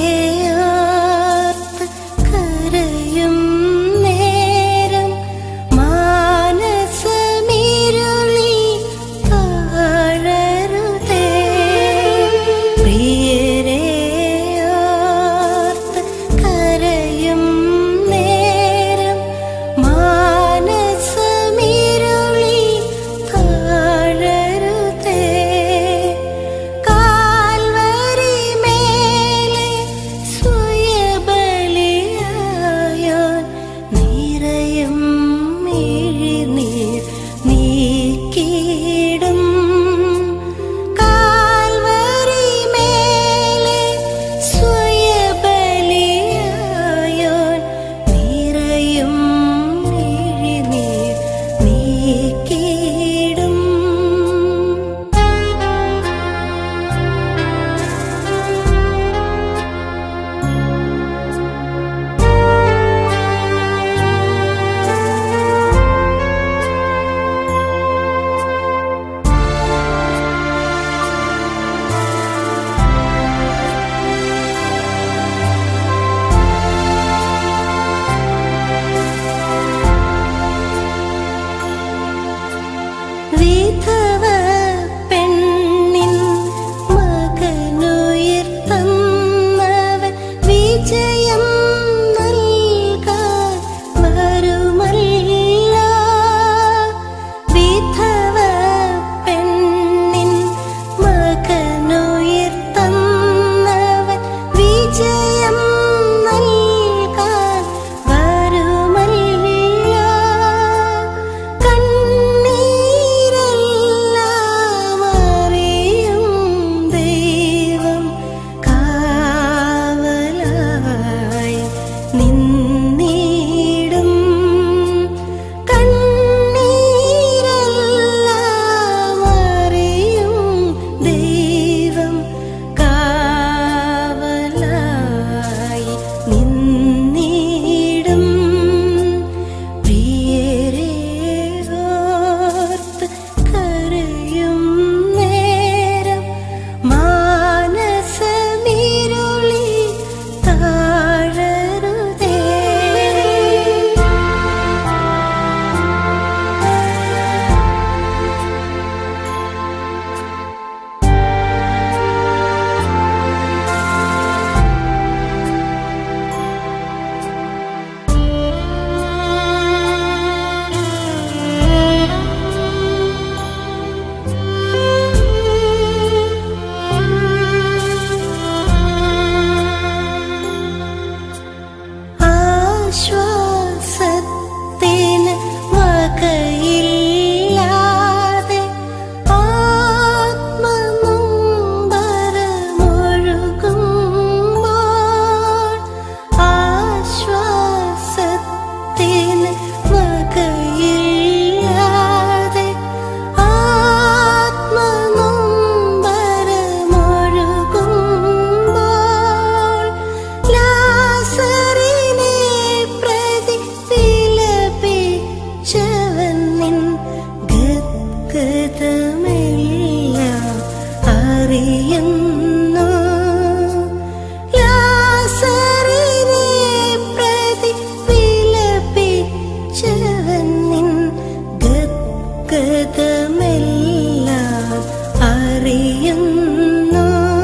Speaker 8: സങ്കതമെല്ലാം അറിയുന്നു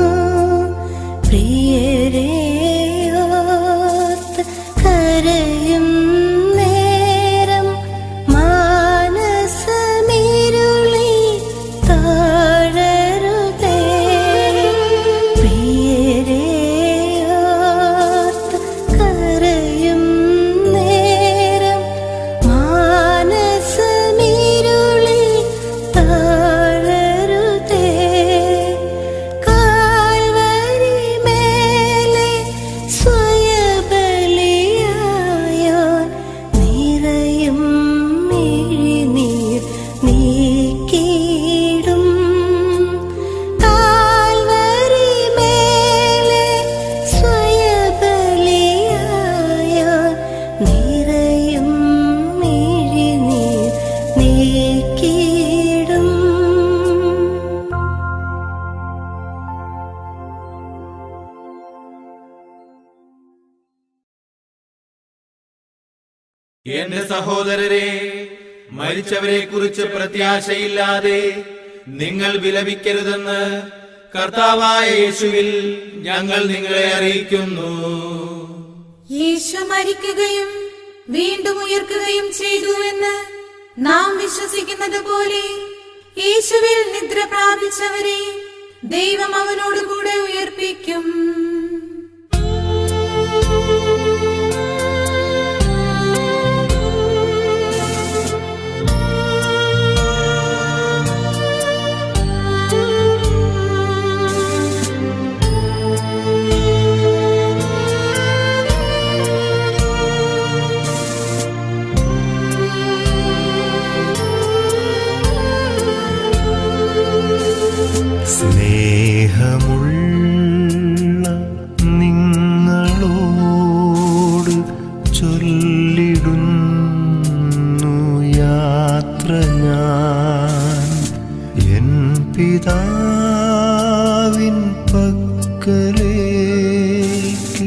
Speaker 8: പ്രിയരെയോർത്ത് കരയും നേരം മാനസമിരുളി താഴരുതേ പ്രിയരെയോർത്ത് കരയും നേരം മാനസമിരുളി താഴരുതേ കാൽവരി മേലെ സ്വയബലിയായോൻ നിറയും മിഴിനീർ നീക്കിയിടും കാൽവരി മേലെ സ്വയബലിയായോൻ നിറയും മിഴിനീർ നീക്കിയിടും
Speaker 5: എന്റെ സഹോദരരെ മരിച്ചവരെ കുറിച്ച് പ്രത്യാശയില്ലാതെ നിങ്ങൾ വിലപിക്കരുതെന്ന് കർത്താവായ യേശുവിൽ ഞങ്ങൾ നിങ്ങളെ അറിയിക്കുന്നു
Speaker 6: യേശു മരിക്കുകയും വീണ്ടും ഉയർക്കുകയും ചെയ്തു എന്ന് നാം വിശ്വസിക്കുന്നത് പോലെ യേശുവിൽ നിദ്ര പ്രാപിച്ചവരെ ദൈവം അവനോടുകൂടെ ഉയർപ്പിക്കും
Speaker 2: സ്നേഹമുള്ള നിങ്ങളോട് ചൊല്ലിടുന്നു യാത്ര ഞാൻ എൻ പിതാവിൻ പക്കലേക്ക്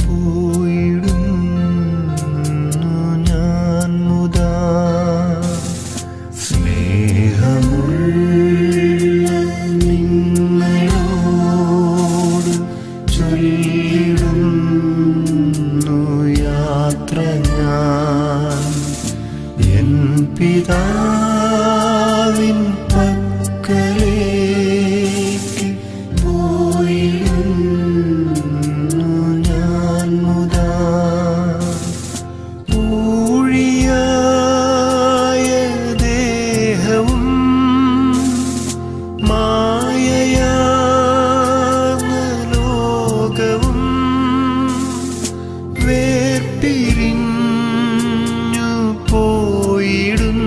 Speaker 2: പോയിടുന്നു ഞാൻ മുതാ സ്നേഹമുള്ള നിങ്ങളോട് ചൊല്ലിടുന്നു യാത്ര ഞാൻ എൻ പിതാവിൻ പക്കലേക്ക് പോയിടുന്നു ഞാൻ മുതാ ഊഴിയായ ദേഹവും മായയാർന്ന ലോകവും വേർപിരിഞ്ഞു പോയിടും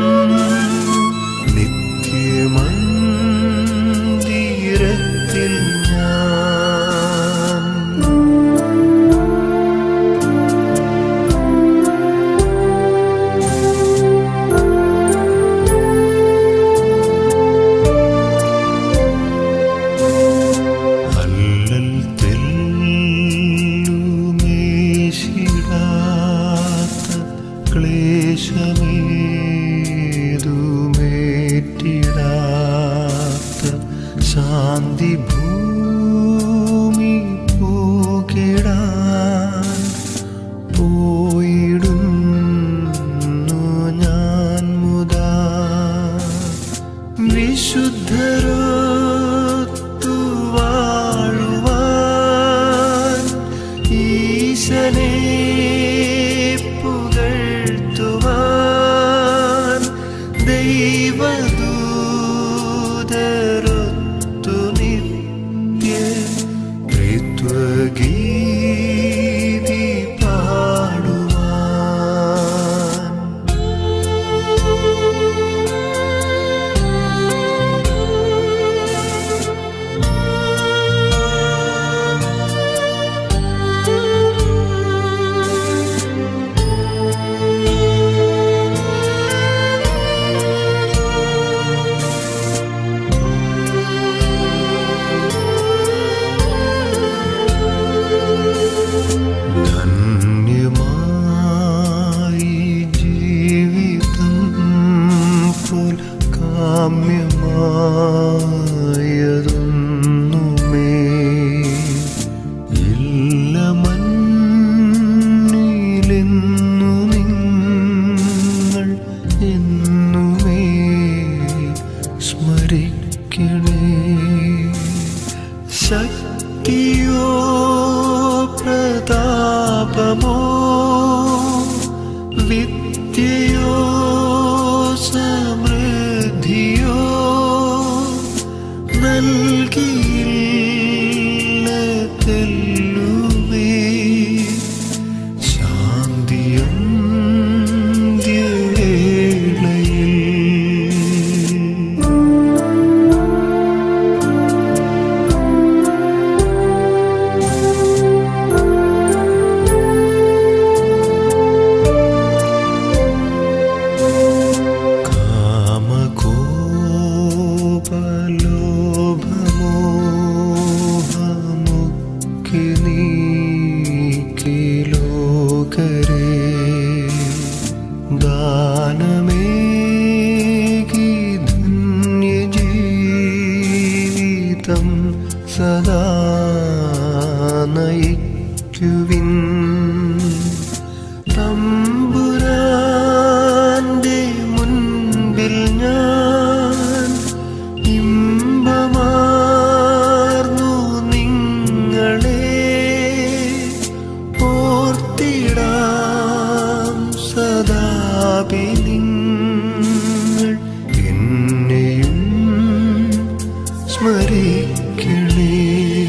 Speaker 2: നിത്യമന്ദിരത്തിൽ ഞാൻ അല്ലൽ തെല്ലുമേശിടാത്ത ക്ലേശമേതുമേറ്റിടാത്ത ശാന്തി ഭൂമി പോകിടാൻ പോയിടുന്നു ഞാൻ മുതാ വിശുദ്ധരൊത്തു വാഴുവാൻ ഈശനെ പുകഴ്ത്തുവാൻ ദൈവദൂതരൊത്തു നിത്യ ത്രിത്വഗീതി പാടുവാൻ കാമ്യമായതൊന്നുമേ ഇല്ല മണ്ണിലെന്നു നിങ്ങൾ എന്നുമേ സ്മരിക്കണേ ശക്തിയോ പ്രതാപമോ വിദ്യയോ സമൃദ്ധിയോ നൽകിയില്ല തെല്ലുമേ ശാന്തിയും വേളയിൽ കാമകോപലോഭമോഹമൊക്കെ നീക്കി ലോകരെ ദാനമേകി ധന്യജീവിതം സദാ നയിക്കുവിൻ തമ്പുരാന്റെ മുൻപിൽ ഞാൻ ഇമ്പമാർന്നു നിങ്ങളെ ഓർത്തിടാം സദാപി നിങ്ങൾ എന്നെയും സ്മരിക്കണേ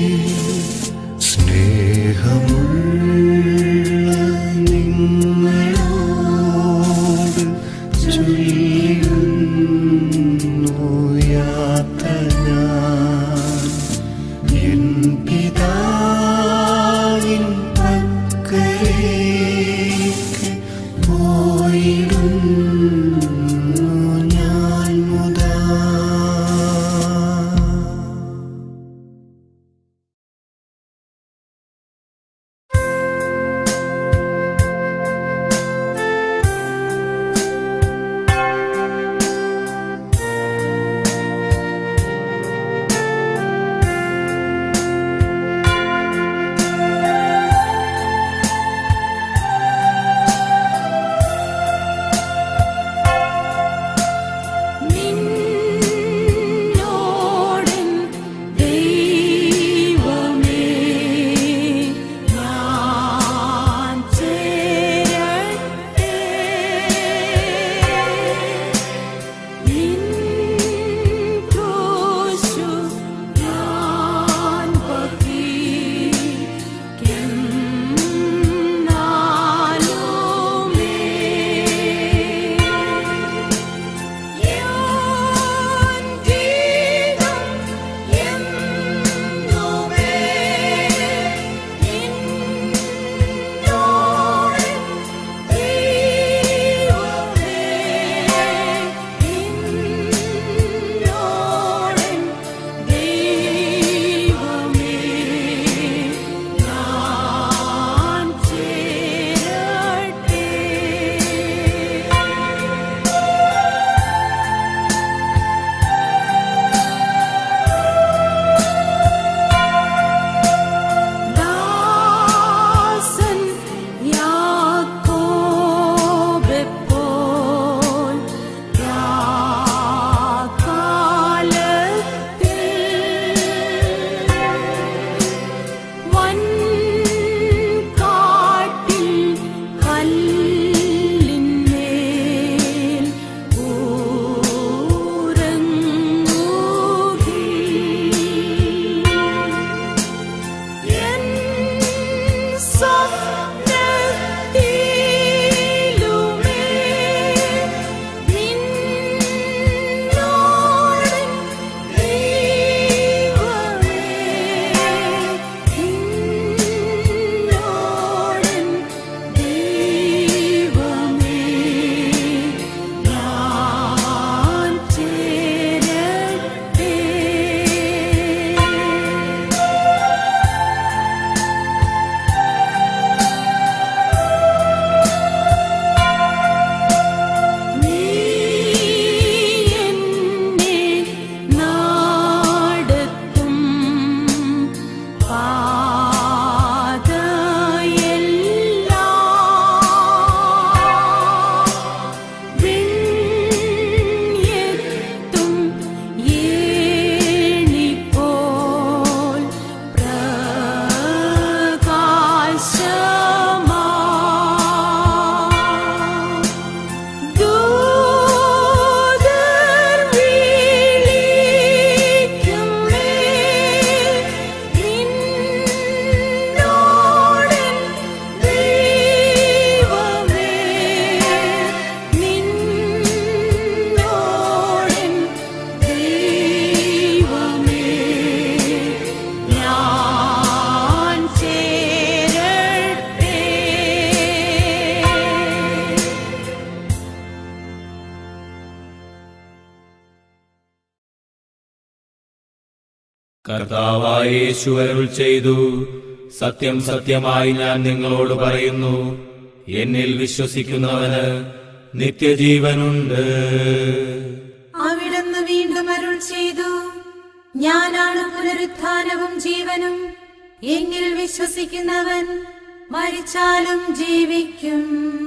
Speaker 5: കർത്താവായ യേശു അരുൾ ചെയ്തു സത്യം സത്യമായി ഞാൻ നിങ്ങളോട് പറയുന്നു എന്നിൽ വിശ്വസിക്കുന്നവന് നിത്യജീവനുണ്ട്
Speaker 6: അവിടുന്ന് വീണ്ടും അരുൾ ചെയ്തു ഞാനാണ് പുനരുത്ഥാനവും ജീവനും എന്നിൽ വിശ്വസിക്കുന്നവൻ മരിച്ചാലും ജീവിക്കും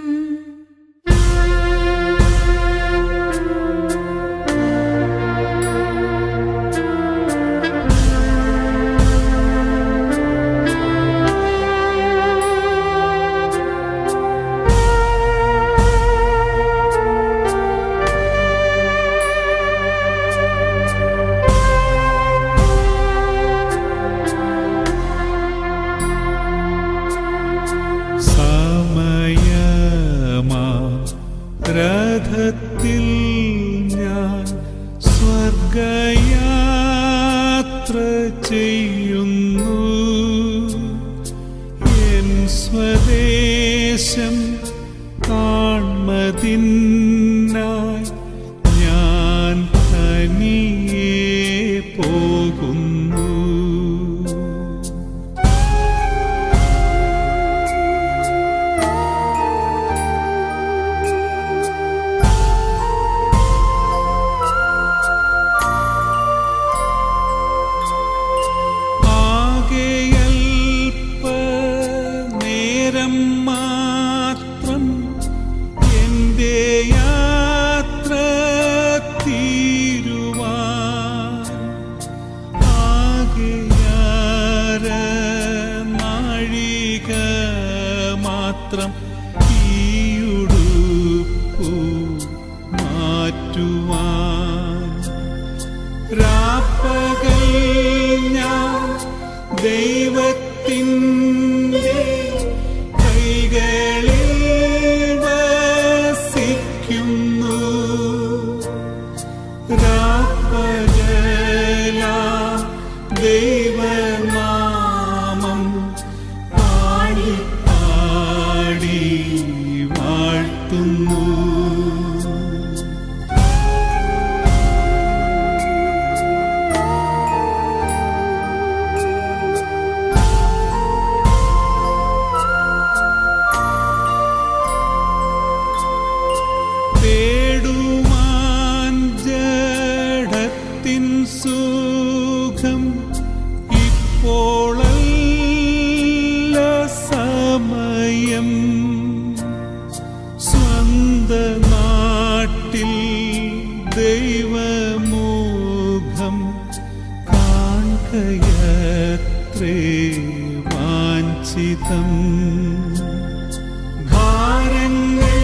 Speaker 10: സമയമാ രഥത്തിൽ ഞാൻ സ്വർഗയാത്ര ചെയ്യുന്നു എൻ സ്വദേശം കാൺമതിനായി ഞാൻ തനിയെ പോകുന്നു ആകെയൽപ്പ നേരം മാത്രം എന്റെ യാത്ര തീരുവാൻ ആകെയാര നാഴിക മാത്രം ഈയുടുപ്പു മാറ്റുവാൻ രാപ്പകൽ ഞാൻ ദൈവത്തിൻ്റെ കൈകളിൽ വസിക്കുന്നു രാപ്പകല ദൈവനാമം പാടി പാടി വാഴ്ത്തുന്നു തേടുവാൻ ജഡത്തിൻ സുഖം ഇപ്പോളല്ല സമയം സ്വന്ത നാട്ടിൽ ദൈവമുഖം കാൺകയത്രേ വാഞ്ചിതം ഭാരങ്ങൾ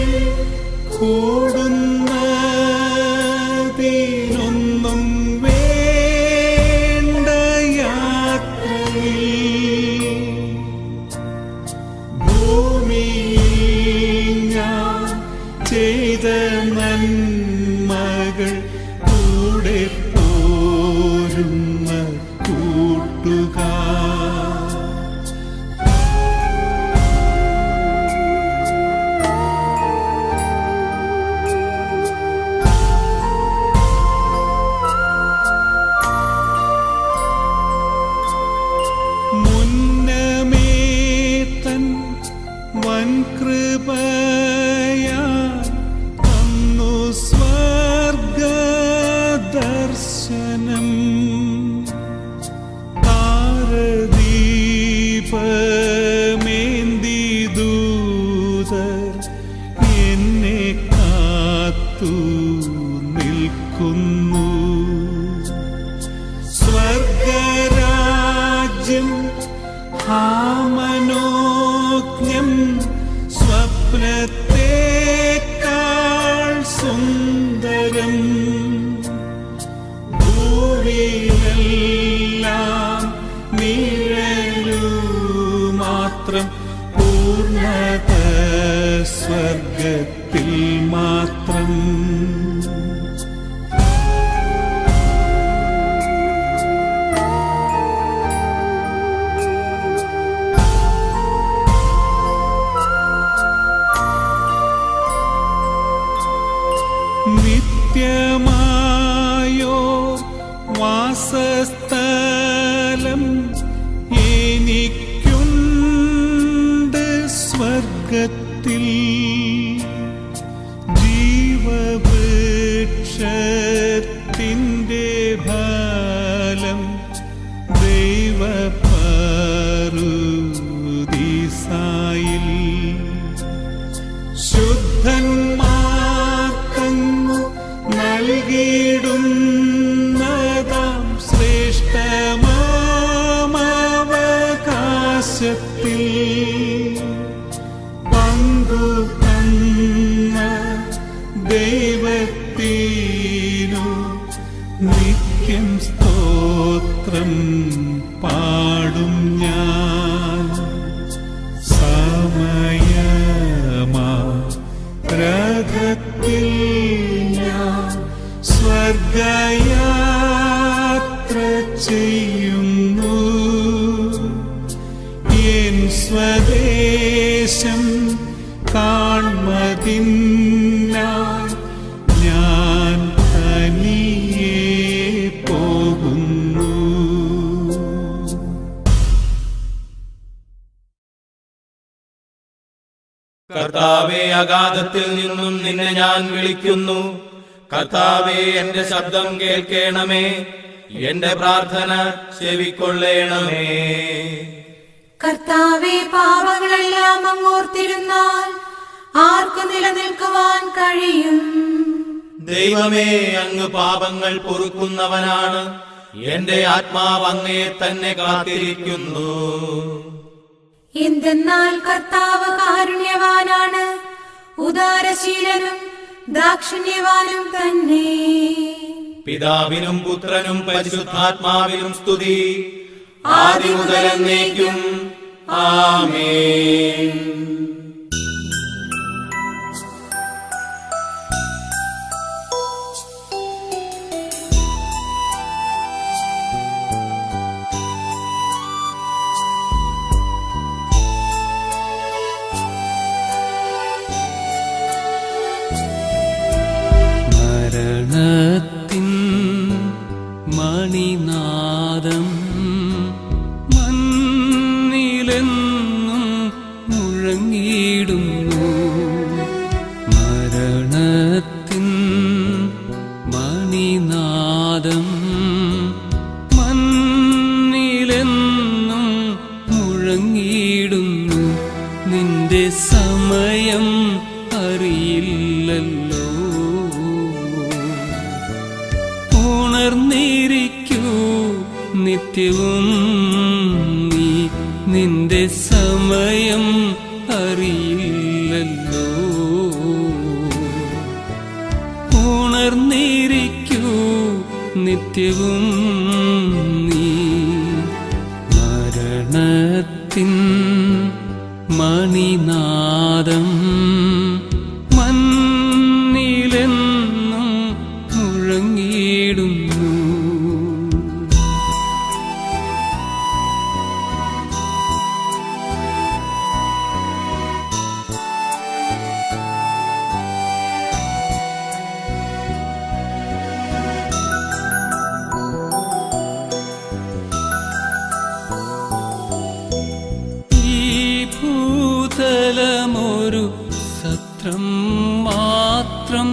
Speaker 10: കൂടുന്നതിനൊന്നും വേണ്ട യാത്രയിൽ ഭൂമിയിൽ ഞാൻ ചെയ്ത നന്മകൾ കൂടെ പോരുന്ന കൂട്ടുകാർ മുന്നമേ തൻ വൻകൃപയാ അന്നു സ്വർഗദർശനം താരദീപമേന്തി ദൂതർ എന്നെ കാത്തു നിൽക്കുന്നു സ്വർഗരാജ്യം ഹാമനോജ്ഞം സ്വപ്നത്തേക്കാൾ സുന്ദരം ഭൂവിയെല്ലാം നിഴലു മാത്രം പൂർണ്ണത സ്വർഗത്തിൽ മാത്രം നിത്യമായോ വാസസ്ഥ പാദത്തിൽ ജീവവൃക്ഷത്തിൻ്റെ ഫലം ദൈവപറുദീസായിൽ ശുദ്ധന്മാർക്കങ്ങു നൽകിയിടുന്നതാം ശ്രേഷ്ഠമാമവകാശത്തിൽ പങ്കു തന്ന ദൈവത്തിനു നിത്യം സ്തോത്രം പാടും ഞാൻ സമയമാ രഥത്തിൽ ഞാൻ സ്വർഗയാത്ര ചെയ്യുന്നു എൻ സ്വദേശം കാൺമതിന്നായി ഞാൻ തനിയെ പോകുന്നു
Speaker 5: കർത്താവെ അഗാധത്തിൽ നിന്നും നിന്നെ ഞാൻ വിളിക്കുന്നു കർത്താവെ എന്റെ ശബ്ദം കേൾക്കണമേ എന്റെ പ്രാർത്ഥന ചെവിക്കൊള്ളേണമേ
Speaker 6: കർത്താവെ പാപങ്ങളെല്ലാം അങ്ങോർത്തിരുന്നാൽ ആർക്കു നിലനിൽക്കുവാൻ കഴിയും
Speaker 5: ദൈവമേ അങ്ങ് പാപങ്ങൾ പൊറുക്കുന്നവനാണ് എന്റെ ആത്മാവ് അങ്ങയെ തന്നെ കാത്തിരിക്കുന്നു
Speaker 6: എന്തെന്നാൽ കർത്താവ് കാരുണ്യവാനാണ് ഉദാരശീലനും ദാക്ഷിണ്യവാനും തന്നെ
Speaker 5: പിതാവിനും പുത്രനും പരിശുദ്ധാത്മാവിനും സ്തുതി ആദ്യം മുതൽ എന്നേക്കും ആമേൻ
Speaker 11: മരണത്തിൻ മണിനാദം മണ്ണിലെന്നും മുഴങ്ങിയിടുന്നു മരണത്തിൻ മണിനാദം മണ്ണിലെന്നും മുഴങ്ങിയിടുന്നു നിന്റെ സമയം അറിയില്ലല്ലോ ഉണർന്നിരിക്കൂ നിത്യവും നീ നിന്റെ സമയം അറിയില്ലല്ലോ ഉണർന്നിരിക്കൂ നിത്യവും നീ മരണത്തിൻ മണിനാദം മണ്ണിലെന്നും മുഴങ്ങിയിടുന്നു ഈ ഭൂതലമൊരു സത്രം മാത്രം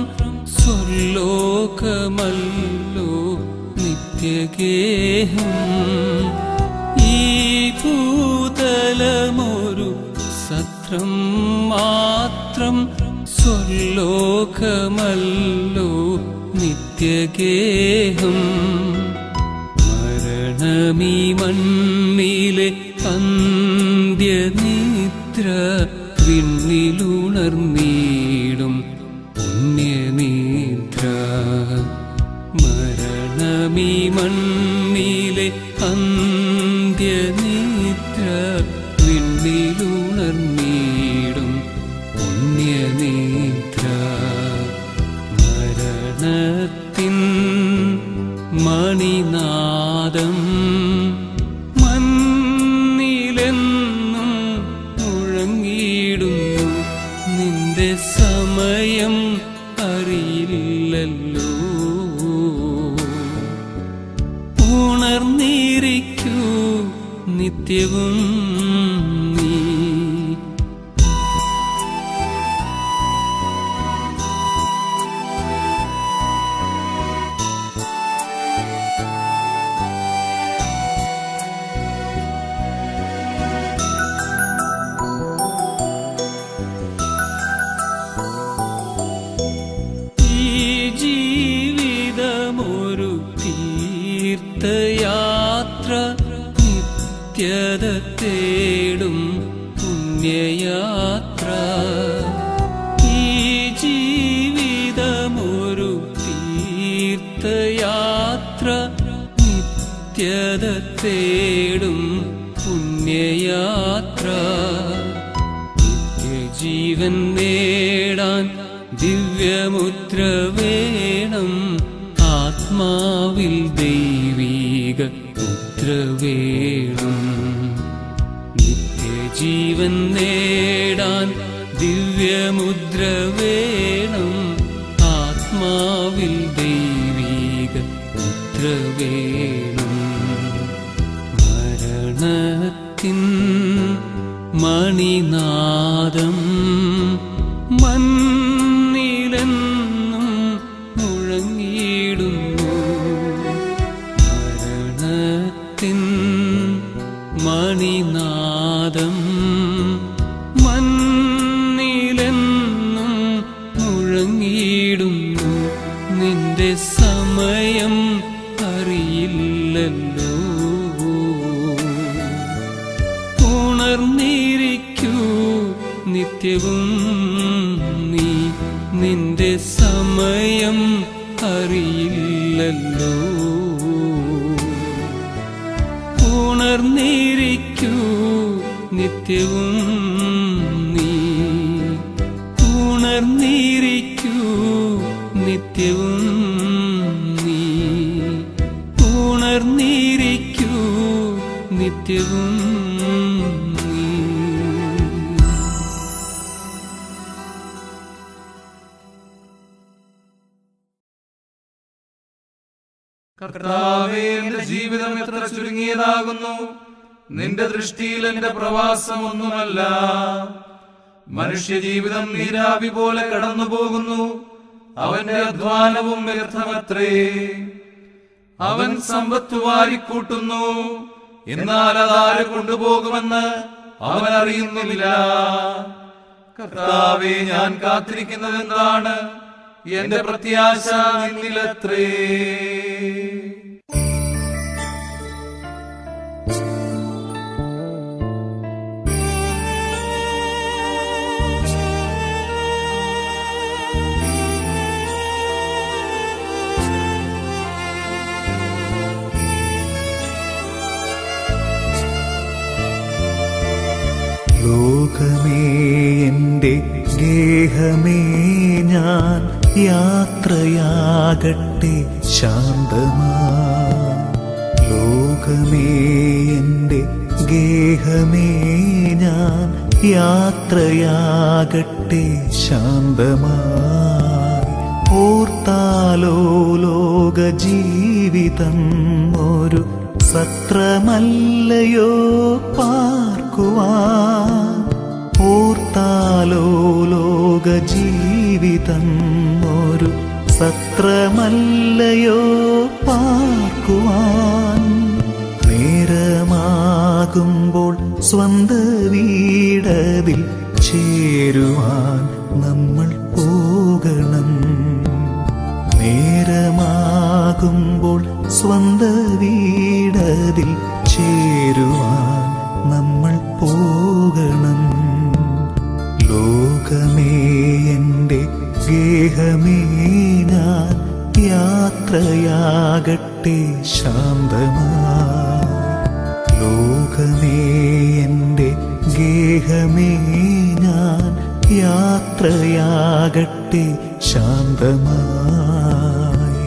Speaker 11: സ്വർലോകമല്ലോ നിത്യഗേഹം ഈ ഭൂതലമൊരു സത്രം മാത്രം സ്വർലോകമല്ലോ നിത്യഗേഹം മരണമീ മണ്ണിലെ അന്ത്യനിദ്ര വിണ്ണിലുണർന്നീടും പുണ്യനിദ്ര മരണമീ മണ്ണിലെ അന്ത്യനിദ്ര വിണ്ണിലുണർന്നീടും പുണ്യനിദ്ര മരണത്തിൻ മണിനാദം മണ്ണിലെന്നും മുഴങ്ങിയിടുന്നു നിന്റെ സമയം അറിയില്ലല്ലോ ഉണർന്നിരിക്കൂ നിത്യവും നീ തീർത്ഥയാത്ര നിത്യത തേടും പുണ്യയാത്ര ഈ ജീവിതമൊരു തീർത്ഥയാത്ര നിത്യത തേടും പുണ്യയാത്ര നിത്യജീവൻ നേടാൻ ദിവ്യമുദ്ര വേണം ആത്മാവിൽ ദൈവീക മുദ്ര വേണം നിത്യജീവൻ നേടാൻ ദിവ്യമുദ്ര വേണം ആത്മാവിൽ ദൈവീക മുദ്ര വേണം മരണത്തിൻ മണിനാദം മണ്ണിലെന്നും മുഴങ്ങിയിടുന്നു മരണത്തിൻ മണിനാദം മണ്ണിലെന്നും മുഴങ്ങിയിടുന്നു നിന്റെ സമയം അറിയില്ലല്ലോ ഉണർന്നിരിക്കൂ നിത്യവും നീ നിന്റെ സമയം അറിയില്ലല്ലോ ഉണർന്നിരിക്കൂ നിത്യവും നീ ഉണർന്നിരിക്കൂ നിത്യവും നീ ഉണർന്നിരിക്കൂ നിത്യവും നീ
Speaker 12: കർത്താവേ എന്റെ ജീവിതം എത്ര ചുരുങ്ങിയതാകുന്നു നിന്റെ ദൃഷ്ടിയിൽ എന്റെ പ്രവാസം ഒന്നുമല്ല മനുഷ്യ ജീവിതം നീരാവി പോലെ കടന്നു പോകുന്നു അവന്റെ അധ്വാനവും വ്യർത്ഥമത്രേ അവൻ സമ്പത്ത് വാരിക്കൂട്ടുന്നു എന്നാൽ അതാര് കൊണ്ടുപോകുമെന്ന് അവൻ അറിയുന്നില്ല കർത്താവെ ഞാൻ കാത്തിരിക്കുന്നത് എന്താണ് എന്റെ പ്രത്യാശ നിന്നിലത്രേ
Speaker 2: ലോകമേ എൻ്റെ ഗേഹമേ ഞാൻ യാത്രയാകട്ടെ ശാന്തമാ ലോകമേ എൻ്റെ ഗേഹമേ ഞാൻ യാത്രയാകട്ടെ ശാന്തമായി ഓർത്താലോ ലോക ജീവിതം ഒരു സത്രമല്ലയോ പാർക്കുവാൻ ഓർത്താലോ ലോക ജീവിതം ഒരു സത്രമല്ലയോ പാർക്കുവാൻ നേരമാകുമ്പോൾ സ്വന്ത വീടതിൽ ചേരുവാൻ നമ്മൾ പോകണം നേരമാകുമ്പോൾ സ്വന്ത വീടതിൽ ചേരുവാൻ നമ്മൾ പോകണം ലോകമേ എൻ്റെ ഗേഹമേ ഞാൻ യാത്രയാകട്ടെ ശാന്തമായി ലോകമേ എൻ്റെ ഗേഹമേ ഞാൻ യാത്രയാകട്ടെ ശാന്തമായി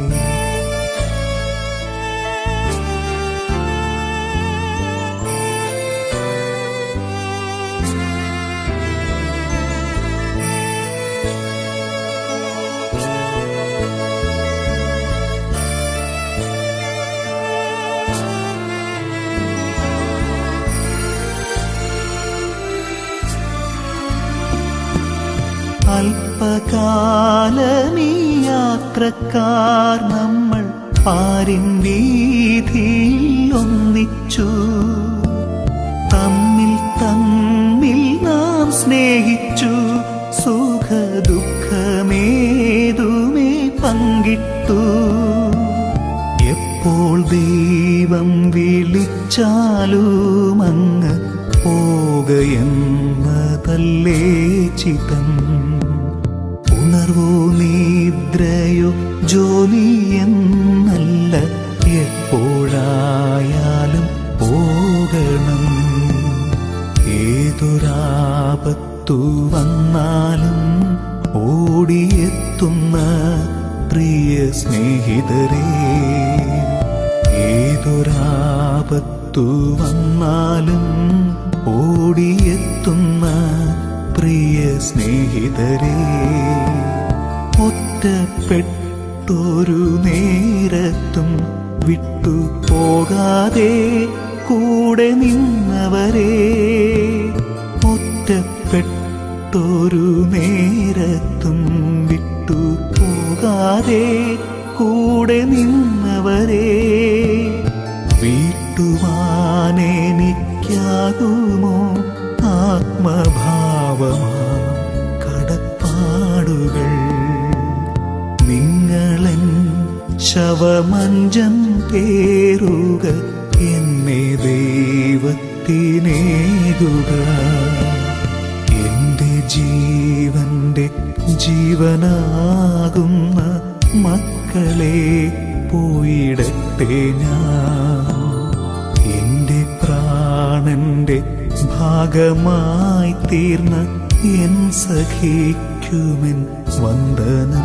Speaker 2: അല്പകാലമീ യാത്രക്കാർ നമ്മൾ പാരിൻ വീതിയിൽ ഒന്നിച്ചു തമ്മിൽ തമ്മിൽ നാം സ്നേഹിച്ചു സുഖ ദുഃഖമേതുമേ പങ്കിട്ടു എപ്പോൾ ദൈവ ദൈവം വിളിച്ചാലും അങ്ങ് പോകയെന്നതല്ലേ ചിതം ഉണർവോ നിദ്രയോ ജോലി എന്നല്ല എപ്പോഴായാലും പോകണം ഏതൊരാപത്തു വന്നാലും ഓടിയെത്തുന്ന പ്രിയ സ്നേഹിതരേ ഏതൊരാപത്തു വന്നാലും ഓടിയെത്തുന്ന പ്രിയ സ്നേഹിതരേ ഒറ്റപ്പെട്ടൊരു നേരത്തും വിട്ടു പോകാതെ കൂടെ നിന്നവരെ ഒറ്റപ്പെട്ടൊരു നേരത്തും വിട്ടു പോകാതെ കൂടെ നിന്നവരെ വീട്ടുവാനെനിക്കാകുമോ ആത്മഭാവമാ കടപ്പാടുകൾ നിങ്ങളൻ ശവമഞ്ചം പേറുക എന്നെ ദൈവത്തിനേകുക എന്റെ ജീവന്റെ ജീവനാകുന്ന മക്കളെ പോയിടട്ടെ ഞാൻ എന്റെ പ്രാണന്റെ ഭാഗമായി തീർന്ന എൻ സഖിക്കുമെൻ വന്ദനം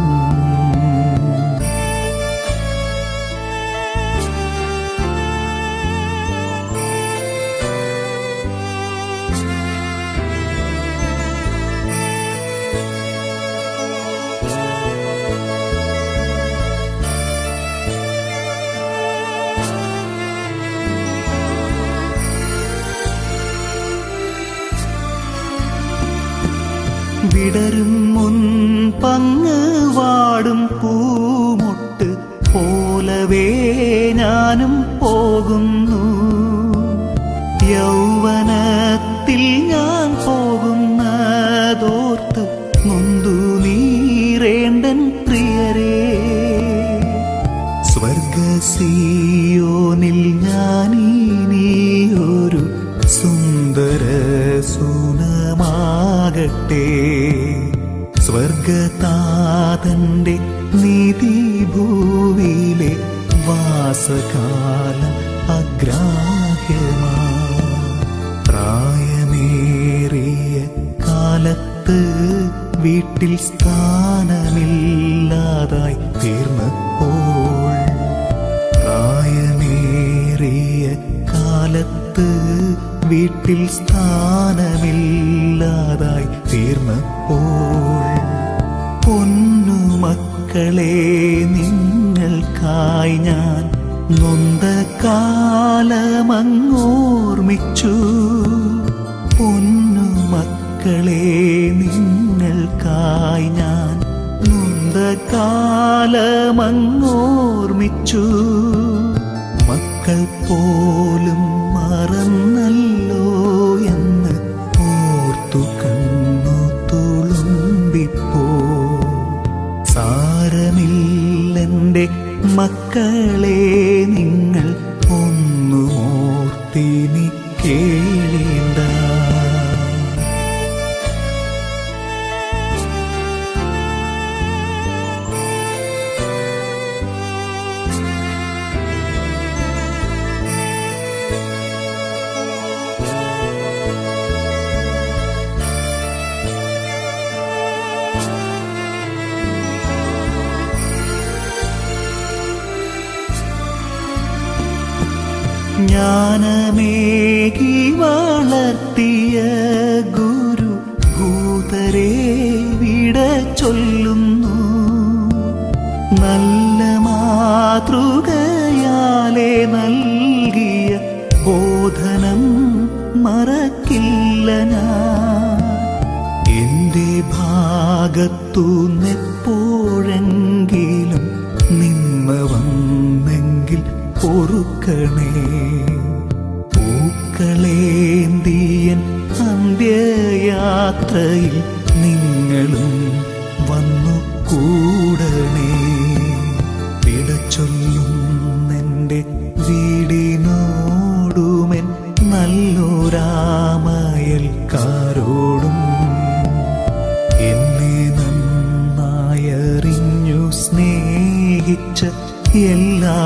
Speaker 2: വിടരും മുൻ പങ്ങ് വാടും പൂമൊട്ട് പോലവേ ഞാനും പോകുന്നു യൗവനത്തിൽ ഞാൻ പോകുന്നതോർത്ത് നൊന്തു നീറേണ്ടൻ പ്രിയരേ സ്വർഗസിയോനിൽ ഞാനീനിയൊരു സുന്ദര സുനമാകട്ടെ സ്വർഗതാതന്റെ നീതി ഭൂവിലെ വാസകാലം അഗ്രാഹ്യമാ പ്രായമേറിയ കാലത്ത് വീട്ടിൽ സ്ഥാനമില്ലാതായി തീർന്നപ്പോൾ പ്രായമേറിയ കാലത്ത് വീട്ടിൽ സ്ഥാനമില്ലാതായി തീർന്നപ്പോൾ പൊന്നു മക്കളെ നിങ്ങൾക്കായി ഞാൻ നൊന്ത കാലമങ്ങോർമിച്ചു പൊന്നു മക്കളെ നിങ്ങൾക്കായി ഞാൻ നൊന്ത കാലമങ്ങോർമിച്ചു മക്കൾ പോലും മറന്നല്ലോ എന്ന് ഓർത്തു കണ്ണു തുളുമ്പിപ്പോ സാരമില്ലെന്റെ മക്കളെ നിങ്ങൾ ഒന്നു ഓർത്തിനി കേളേണ്ട ജ്ഞാനമേകി വളർത്തിയ ഗുരു ഭൂതരെ വിട ചൊല്ലുന്നു നല്ല മാതൃകയാലെ നൽകിയ ബോധനം മറക്കില്ല ഞാൻ എന്റെ ഭാഗത്തു എപ്പോഴെങ്കിലും നിന്ന വന്നെങ്കിൽ പൊറുക്കണേ പൂക്കളേന്തിയൻ അന്ത്യയാത്രയിൽ നിങ്ങളും വന്നു കൂടണേ പിടച്ചൊല്ലുന്നെന്റെ വീടിന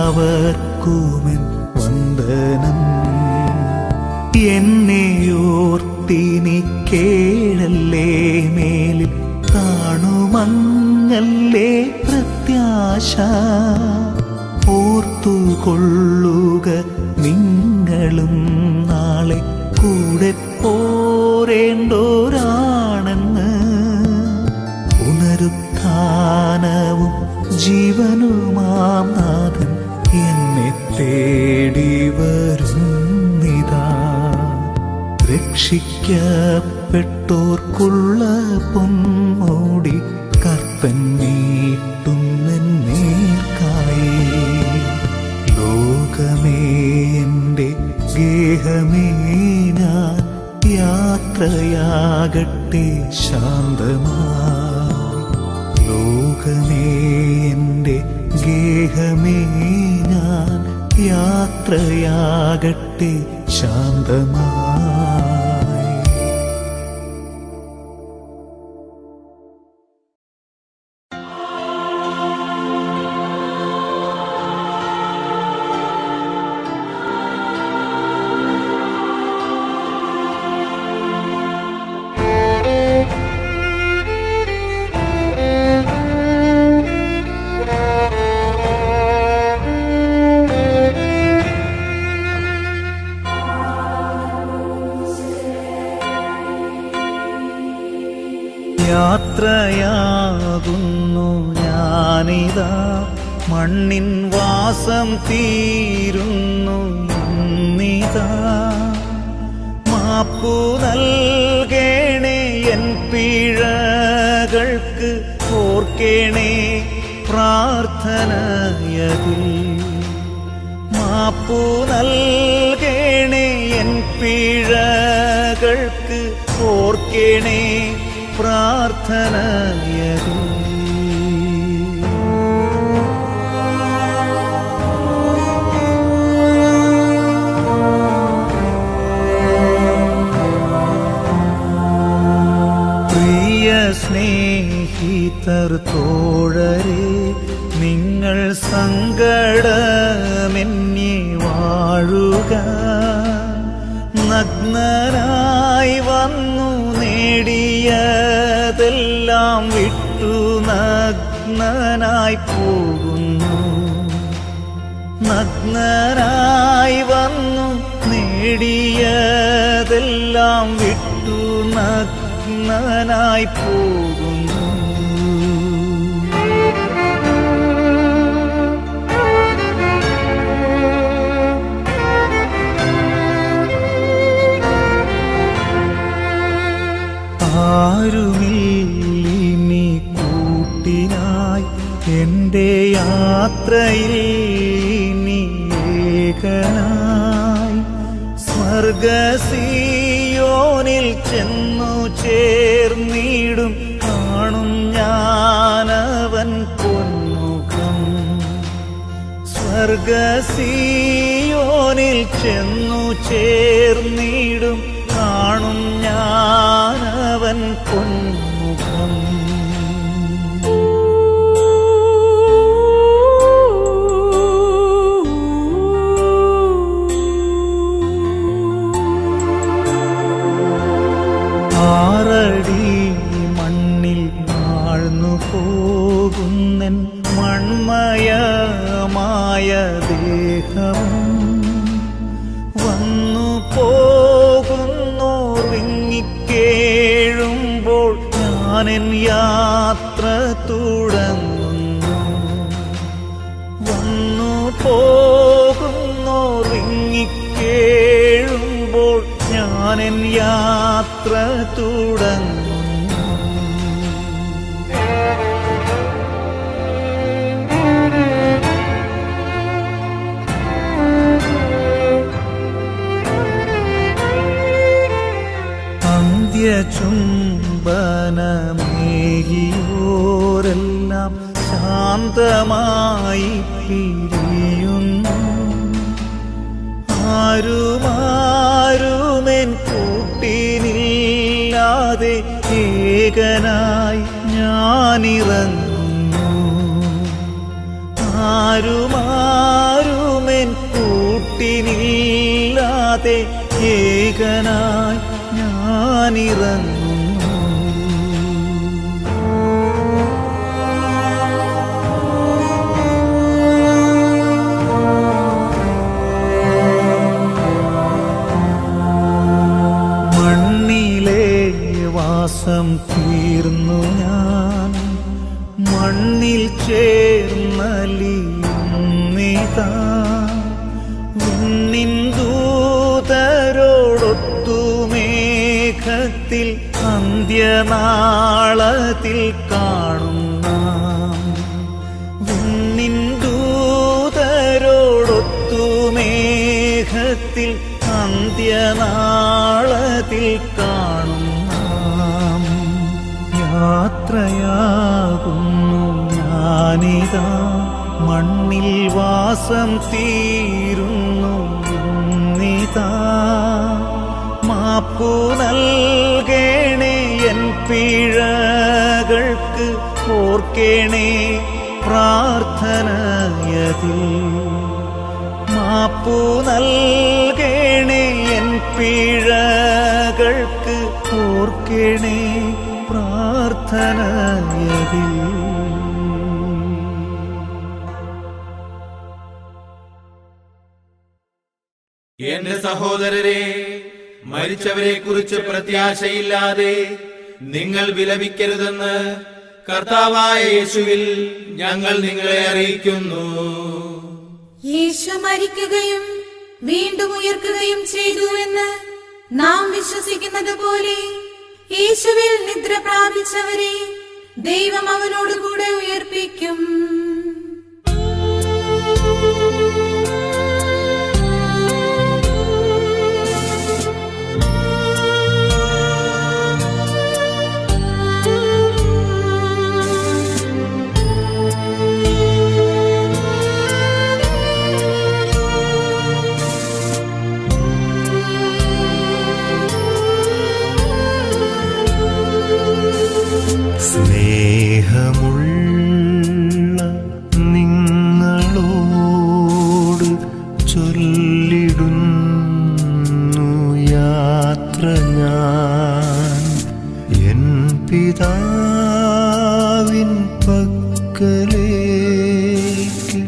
Speaker 2: എല്ലാവർക്കുമെൻ വന്ദനം എന്നെയോർത്തിനി കേഴല്ലേ മേലിൽ കാണുമങ്ങല്ലേ പ്രത്യാശ ഓർത്തുകൊള്ളുക നിങ്ങളും നാളെ കൂടെ പോരേണ്ടോരാണെന്ന് പുനരുത്ഥാനവും ജീവനുമാം നാഥൻ എന്നെ തേടി വരുന്നിതാ രക്ഷിക്കപ്പെട്ടോർക്കുള്ള പൊന്മൂടി കർപ്പൻ നീട്ടുന്നേർക്കായി ലോകമേ എൻ്റെ ഗേഹമേ ഞാൻ യാത്രയാകട്ടെ ശാന്തമായി ലോകമേ എൻ്റെ ഗേഹമേ ഞാൻ യാത്രയാകട്ടെ ശാന്തമായി യാത്രയാകുന്നു ഞാനിതാ മണ്ണിൻ വാസം തീരുന്നു ഇന്നിതാ മാപ്പു നൽകേണേ എൻ പിഴകൾക്ക് ഓർക്കേണേ പ്രാർത്ഥനയതിൽ മാപ്പു നൽകേണേ എൻ പിഴകൾക്ക് ഓർക്കേണേ പ്രാർത്ഥനയതിൽ പ്രിയ സ്നേഹിതർ തോഴരെ നിങ്ങൾ സങ്കടമെന്നെ വാഴുക നഗ്നനായി വന്നു നേടിയതെല്ലാം വിട്ടു നഗ്നനായി പോകുന്നു നഗ്നനായി വന്നു നേടിയതെല്ലാം വിട്ടു നഗ്നനായി പോകുന്നു ആരുമില്ലിനി കൂട്ടിനായി എൻ്റെ യാത്രയിൽ ഇനി ഏകനായി സ്വർഗസിയോനിൽ ചെന്നു ചേർന്നിടും കാണും ഞാനവൻ പൊന്മുഖം സ്വർഗസിയോനിൽ ചെന്നു ചേർന്നിടും കാണും ഞാനവൻ പൊന്മുഖം ആറടി മണ്ണിൽ ആഴ്ന്നു പോകുന്നൻ മൺമയമായ ദേഹവും വന്നു പോകുന്നോർ വിങ്ങിക്കേഴുമ്പോൾ ഞാനെൻ യാത്ര തുടങ്ങുന്നു വന്നു പോകുന്നോർ വിങ്ങിക്കേഴുമ്പോൾ ഞാനെൻ യാത്ര തുടങ്ങുന്നു അന്ത്യചുംബനമേകിയോരെല്ലാം ശാന്തമായി പിരിയുന്നു ആരുമാരുമെൻ കൂട്ടിനില്ലാതെ ഏകനായി ഞാനിറങ്ങുന്നു ആരുമാരും ആശ്രയമില്ലാതെ ഏകനായി ഞാനിറങ്ങുന്നു മണ്ണിലെ വാസം തീർന്നു ഞാൻ മണ്ണിൽ ചേർന്നലിയുന്നിതാ വിണ്ണിൻ ദൂതരോടൊത്തു മേഘത്തിൽ അന്ത്യനാളത്തിൽ കാണുന്ന വിണ്ണിൻ ദൂതരോടൊത്തു മേഘത്തിൽ അന്ത്യനാളത്തിൽ കാണുന്ന യാത്രയാകുന്നു ഞാനിതാ മണ്ണിൽ വാസം തീരുന്നു ഇന്നിതാ മാപ്പു നൽകേണേ എൻ പിഴകൾക്ക് ഓർക്കേണേ പ്രാർത്ഥനയതിൽ മാപ്പു നൽകേണേ എൻ പിഴകൾക്ക് ഓർക്കേണേ പ്രാർത്ഥനയതിൽ
Speaker 5: എന്റെ സഹോദരരെ മരിച്ചവരെ കുറിച്ച് പ്രത്യാശയില്ലാതെ നിങ്ങൾ വിലപിക്കരുതെന്ന് കർത്താവായ യേശുവിൽ ഞങ്ങൾ നിങ്ങളെ അറിയിക്കുന്നു
Speaker 6: യേശു മരിക്കുകയും വീണ്ടും ഉയർക്കുകയും ചെയ്തു എന്ന് നാം വിശ്വസിക്കുന്നത് പോലെ യേശുവിൽ നിദ്ര പ്രാപിച്ചവരെ ദൈവം അവനോട് കൂടെ ഉയർപ്പിക്കും
Speaker 7: സ്നേഹമുള്ള നിങ്ങളോട് ചൊല്ലിടുന്നു യാത്ര ഞാൻ എൻ പിതാവിൻ പക്കലേക്ക്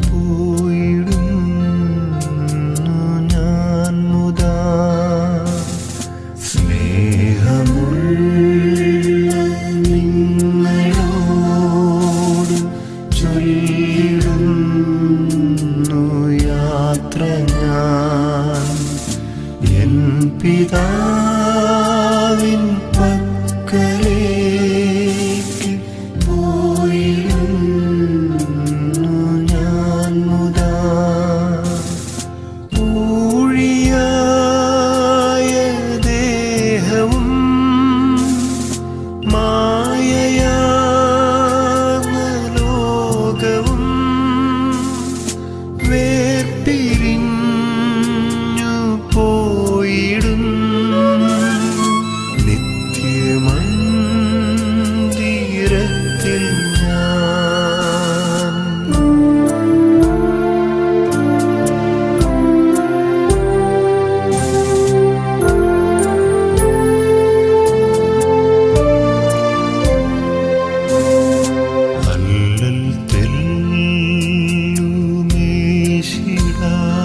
Speaker 7: പോയിടുന്നു ഞാൻ മുതാ സ്നേഹമുള്ള നിങ്ങളോട് ചൊല്ലിടുന്നു യാത്ര ഞാൻ എൻ പിതാവിൻ പക്കലേക്ക് പോയിടുന്നു ഞാൻ മുതാ ഊഴിയായ ദേഹവും മായയാർന്ന ലോകവും വേർപിരിഞ്ഞു പോയിടും നിത്യമന്ദിരത്തിൽ ഞാൻ അല്ലൽ തെല്ലുമേശിടാ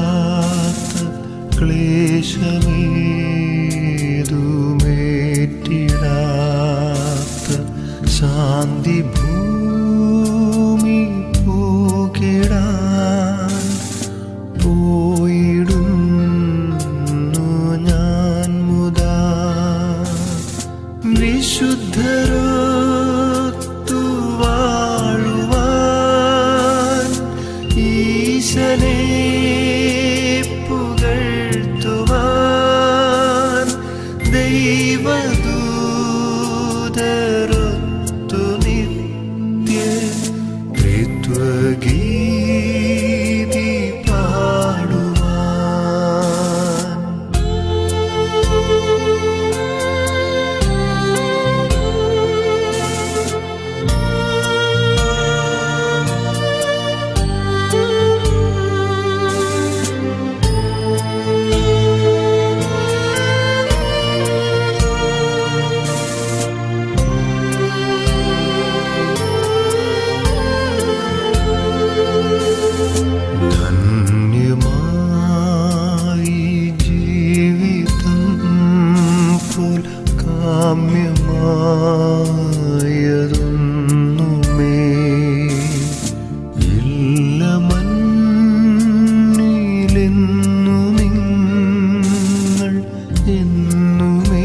Speaker 7: എന്നിലെന്നു നിങ്ങൾ എന്നുമേ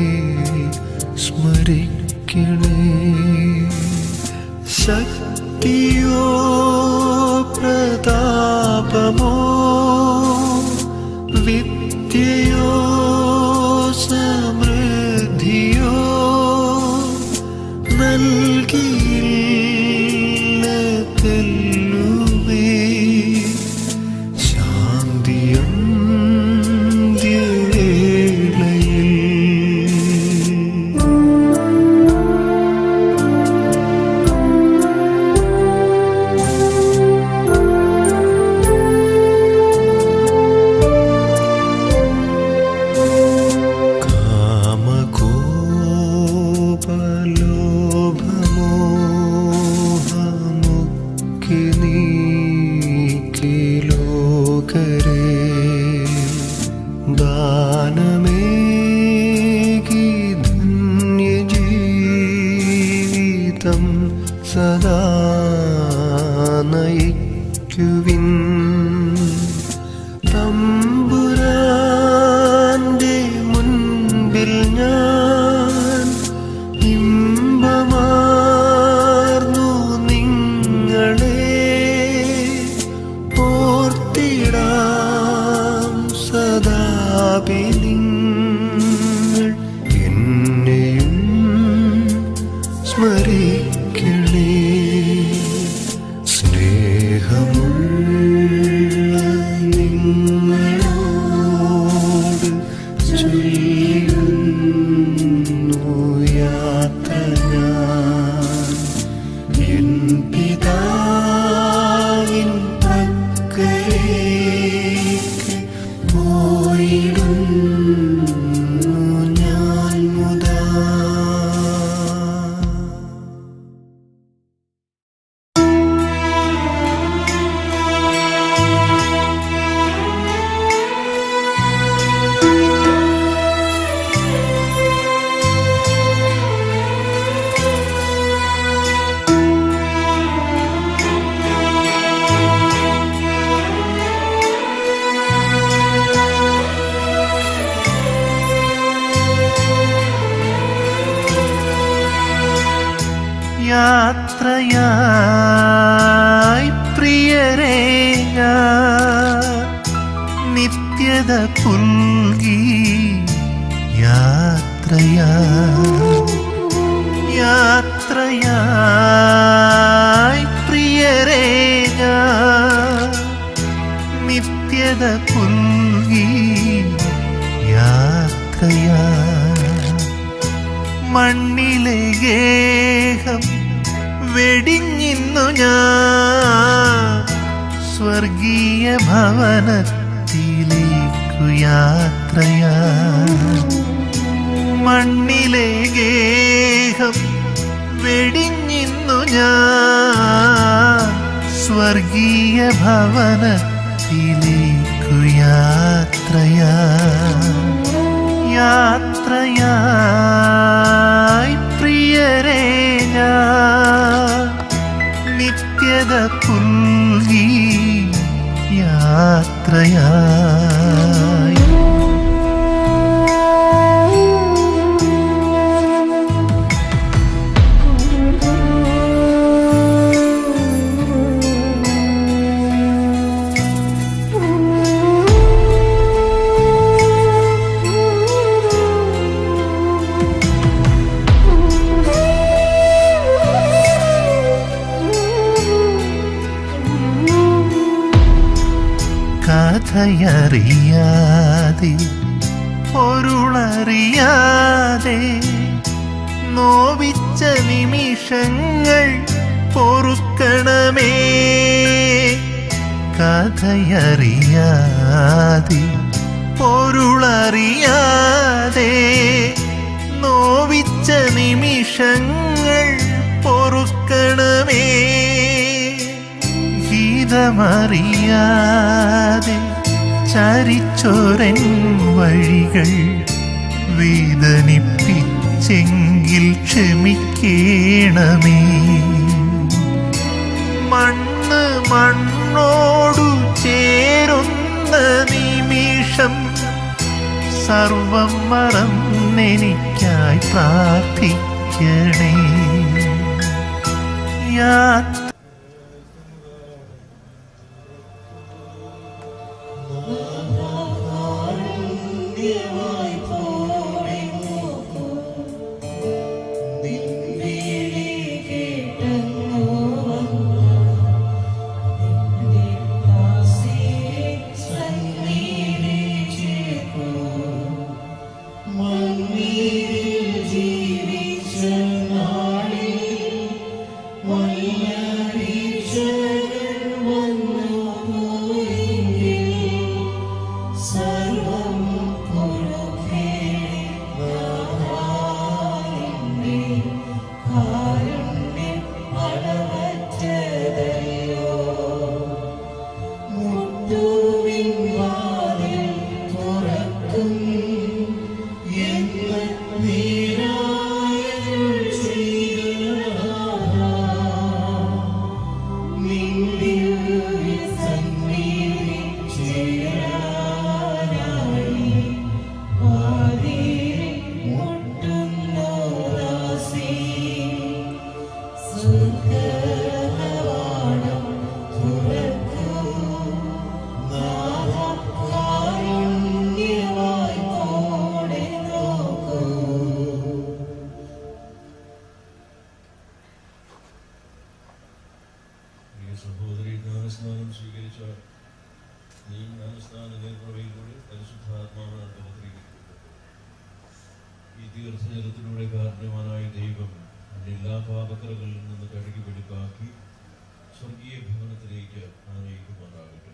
Speaker 7: സ്മരിക്കണേ ശക്തിയോ പ്രതാപമോ വിദ്യയോ സമൃദ്ധിയോ നൽകിയില്ല തെല്ലുമേ ശാന്തിയും കാമകോപലോഭമോഹമൊക്കെ നീക്കി ലോകരെ ദാനമേകി ധന്യജീവിതം സദാ നയിക്കുവിൻ തമ്പുരാന്റെ മുൻപിൽ ഞാൻ ഇമ്പമാർന്നു നിങ്ങളെ ഓർത്തിടാം സദാപിനിങ്ങൾ എന്നെയും സ്മരിക്കണേ സ്നേഹമുള്ള നിങ്ങളോട് ചൊല്ലുന്നു യാത്ര ഞാൻ എൻ പിതാവിൻ പക്കലേക്ക് പോയിടുന്നു ഞാൻ മുതാ യാത്രയായി പ്രിയരേ ഞാൻ നിത്യത പുൽകി യാത്രയായി യാത്രയായി പ്രിയരേ ഞാൻ നിത്യത പുൽകി യാത്രയായി മണ്ണിലെ ഗേഹം വെടിഞ്ഞിന്നു ഞാൻ സ്വർഗീയ ഭവനത്തിലേക്കു യാത്രയാ മണ്ണിലെ ഗേഹം വെടിഞ്ഞിന്നു ഞാൻ സ്വർഗീയ ഭവനത്തിലേക്കു യാത്രയാ യാത്രയായി പ്രിയരേ ഞാൻ നിത്യത പുൽകി യാത്രയായി കഥയറിയാതെ പൊരുളറിയാതെ നോവിച്ച നിമിഷങ്ങൾ പൊറുക്കണമേ കഥയറിയാതെ പൊരുളറിയാതെ നോവിച്ച നിമിഷങ്ങൾ പൊറുക്കണമേ ഗീതമറിയാതെ ചരിച്ചോരൻ വഴികൾ വേദനിപ്പിച്ചെങ്കിൽ ക്ഷമിക്കേണമേ മണ്ണ് മണ്ണോടു ചേരുന്ന സർവം മറന്നെനിക്കായി പ്രാർത്ഥിക്കണേ യാത്ര
Speaker 13: പ്രിയ സഹോദരി ജ്ഞാനസ്നാനം സ്വീകരിച്ച നീ ജ്ഞാനസ്നാന നേർപ്രവയിലൂടെ പരിശുദ്ധാത്മാവാണ് പവിത്രീകരിക്കപ്പെട്ടു ഈ തീർത്ഥജലത്തിലൂടെ കാരണവാനായ ദൈവം നിന്റെ എല്ലാ പാപക്കറകളിൽ നിന്ന് കഴുകി വെളുപ്പാക്കി സ്വർഗീയ ഭവനത്തിലേക്ക് ആനയിക്കുമാറാകട്ടെ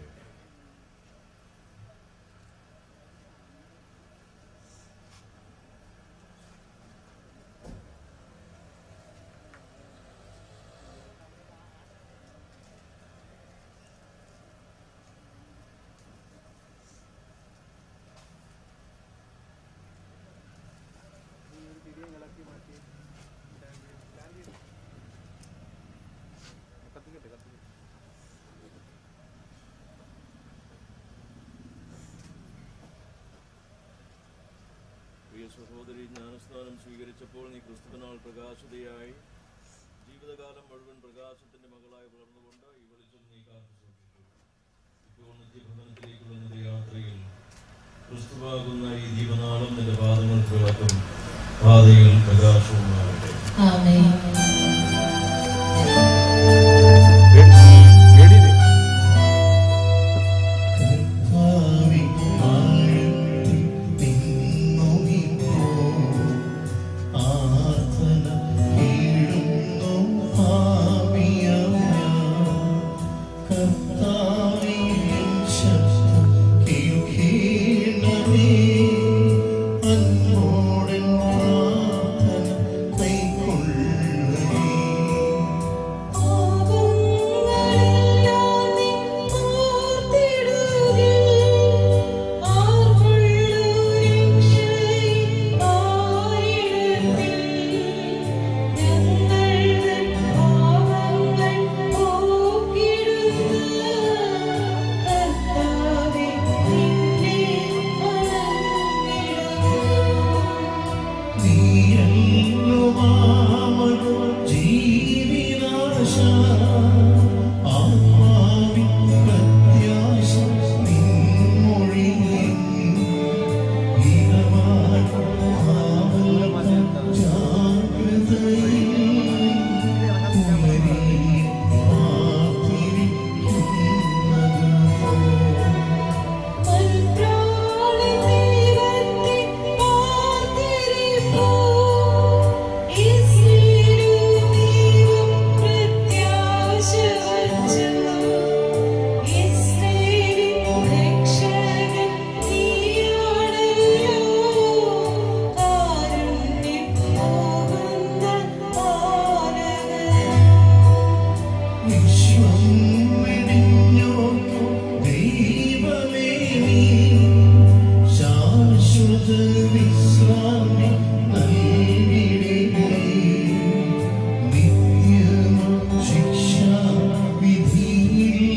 Speaker 13: പ്രിയ സഹോദരി ജ്ഞാനസ്നാനം സ്വീകരിച്ചപ്പോൾ നീ ക്രിസ്തുവിനാൽ പ്രകാശിതയായി ജീവിതകാലം മുഴുവൻ പ്രകാശത്തിന്റെ മകളായി വളർന്നുകൊണ്ട് ഈ വെളിച്ചം നീ കാത്തു സൂക്ഷിച്ചു ഇപ്പോൾ നിത്യഭവനത്തിലേക്കുള്ള നിന്റെ യാത്രയിൽ ക്രിസ്തുവാകുന്ന ഈ ജീവനാളം നിന്റെ പാദങ്ങൾ വിളക്കും പാതയിൽ പ്രകാശവുമാകട്ടെ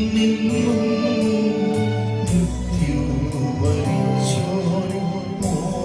Speaker 14: ോ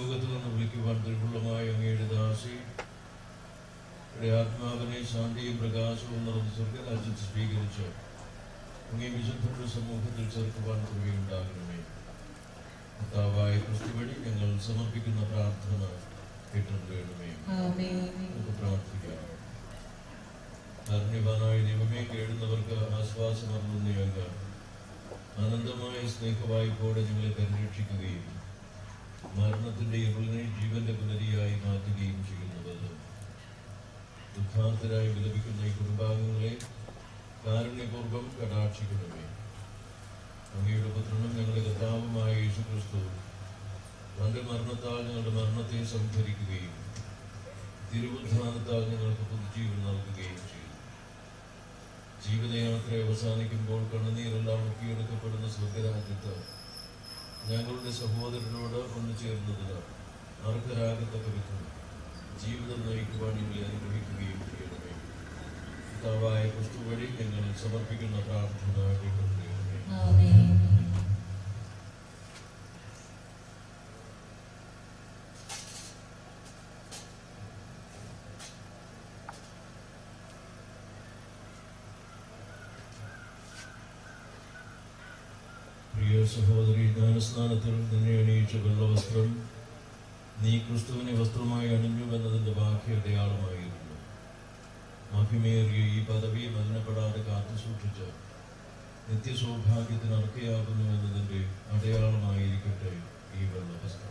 Speaker 13: സ്വർഗത്തിൽ നിന്ന് വിളിക്കുവാൻ തിരുവുള്ളമായ അങ്ങയുടെ ദാസി ഇവിടെ ആത്മാവിനെ ശാന്തിയും പ്രകാശവും നിറഞ്ഞ് സ്വർഗരാജ്യത്ത് സ്വീകരിച്ച് അങ്ങേ വിശുദ്ധരുടെ സമൂഹത്തിൽ ചേർക്കുവാൻ കൃപയുണ്ടാകണമേ കർത്താവായ ക്രിസ്തു വഴി ഞങ്ങൾ സമർപ്പിക്കുന്ന പ്രാർത്ഥന കേട്ടുകൊള്ളണമേ നമുക്ക് പ്രാർത്ഥിക്കാം കാരുണ്യവാനായ ദൈവമേ കേടുന്നവർക്ക് ആശ്വാസം അറുന്നേക അനന്തമായ സ്നേഹവായ്പോടെ ഞങ്ങളെ പരിരക്ഷിക്കുകയും മരണത്തിന്റെ ഇരുളിനെ ജീവന്റെ പുനരിയായി മാറ്റുകയും ചെയ്യുന്നത് ദുഃഖാന്തരായി വിലപിക്കുന്ന ഈ കുടുംബാംഗങ്ങളെ കാരുണ്യപൂർവ്വം കടാക്ഷിക്കണമേ അങ്ങയുടെ പുത്രനും ഞങ്ങളുടെ കർത്താവുമായ യേശു ക്രിസ്തു തന്റെ മരണത്താൽ ഞങ്ങളുടെ മരണത്തെ സംഭരിക്കുകയും തിരുവുദ്ധാനത്താൽ ഞങ്ങൾക്ക് പുതുജീവൻ നൽകുകയും ചെയ്തു ജീവിതയാത്ര അവസാനിക്കുമ്പോൾ കണ്ണുനീരെല്ലാം ഒപ്പിയെടുക്കപ്പെടുന്ന സ്വർഗരാജ്യത്ത് ഞങ്ങളുടെ സഹോദരനോട് ഒന്നു ചേർന്നതിന് അർഹരാകത്തക്ക വിധം ജീവിതം നയിക്കുവാൻ ഞങ്ങളെ അനുഗ്രഹിക്കുകയും ചെയ്യണമേ പിതാവായ ക്രിസ്തു വഴി ഞങ്ങൾ സമർപ്പിക്കുന്ന പ്രാർത്ഥന കേൾക്കണമേ പ്രിയ സഹോദരി ജ്ഞാനസ്നാനത്തിൽ നിന്നെ അണിയിച്ച വെള്ളവസ്ത്രം നീ ക്രിസ്തുവിനെ വസ്ത്രമായി അണിഞ്ഞു എന്നതിന്റെ ബാക്കി അടയാളമായിരുന്നു മഹിമേറിയ ഈ പദവി മലിനപ്പെടാതെ കാത്തു സൂക്ഷിച്ച് നിത്യസൗഭാഗ്യത്തിന് അർക്കയാകുന്നു എന്നതിന്റെ അടയാളമായിരിക്കട്ടെ ഈ വെള്ളവസ്ത്രം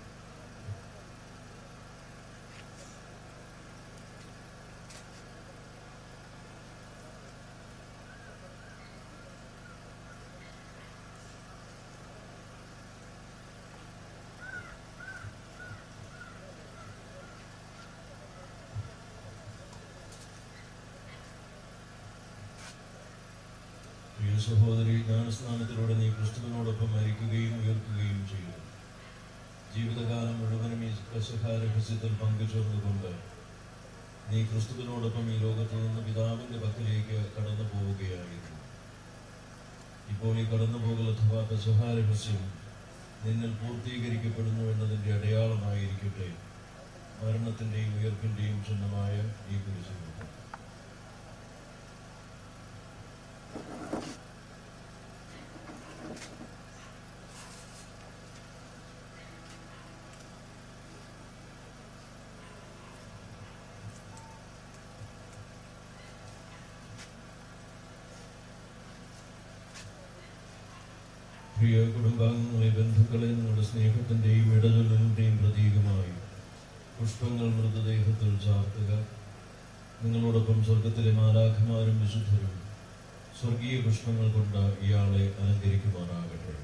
Speaker 13: പ്രിയ സഹോദരി ജ്ഞാനസ്നാനത്തിലൂടെ നീ ക്രിസ്തുവിനോടൊപ്പം മരിക്കുകയും ഉയർത്തുകയും ചെയ്തു ജീവിതകാലം മുഴുവനും ഈ രഹസ്യത്തിൽ പങ്കുചേർന്നുകൊണ്ട് നീ ക്രിസ്തുവിനോടൊപ്പം ഈ ലോകത്തു നിന്ന് പിതാവിന്റെ പക്കലേക്ക് കടന്നു പോവുകയായിരുന്നു ഇപ്പോൾ ഈ കടന്നുപോകൽ അഥവാ രഹസ്യം നിന്നിൽ പൂർത്തീകരിക്കപ്പെടുന്നു എന്നതിന്റെ അടയാളമായിരിക്കട്ടെ മരണത്തിന്റെയും ഉയർപ്പിന്റെയും ചിഹ്നമായ ഈ കുരിശുമുഖം പ്രിയ കുടുംബാംഗങ്ങളെ ബന്ധുക്കളെ നിങ്ങളുടെ സ്നേഹത്തിന്റെയും ഇടചൊല്ലലിന്റെയും പ്രതീകമായി പുഷ്പങ്ങൾ മൃതദേഹത്തിൽ ചാർത്തുക നിങ്ങളോടൊപ്പം സ്വർഗത്തിലെ മാലാഖമാരും വിശുദ്ധരും സ്വർഗീയ പുഷ്പങ്ങൾ കൊണ്ട് ഇയാളെ അലങ്കരിക്കുമാറാകട്ടെ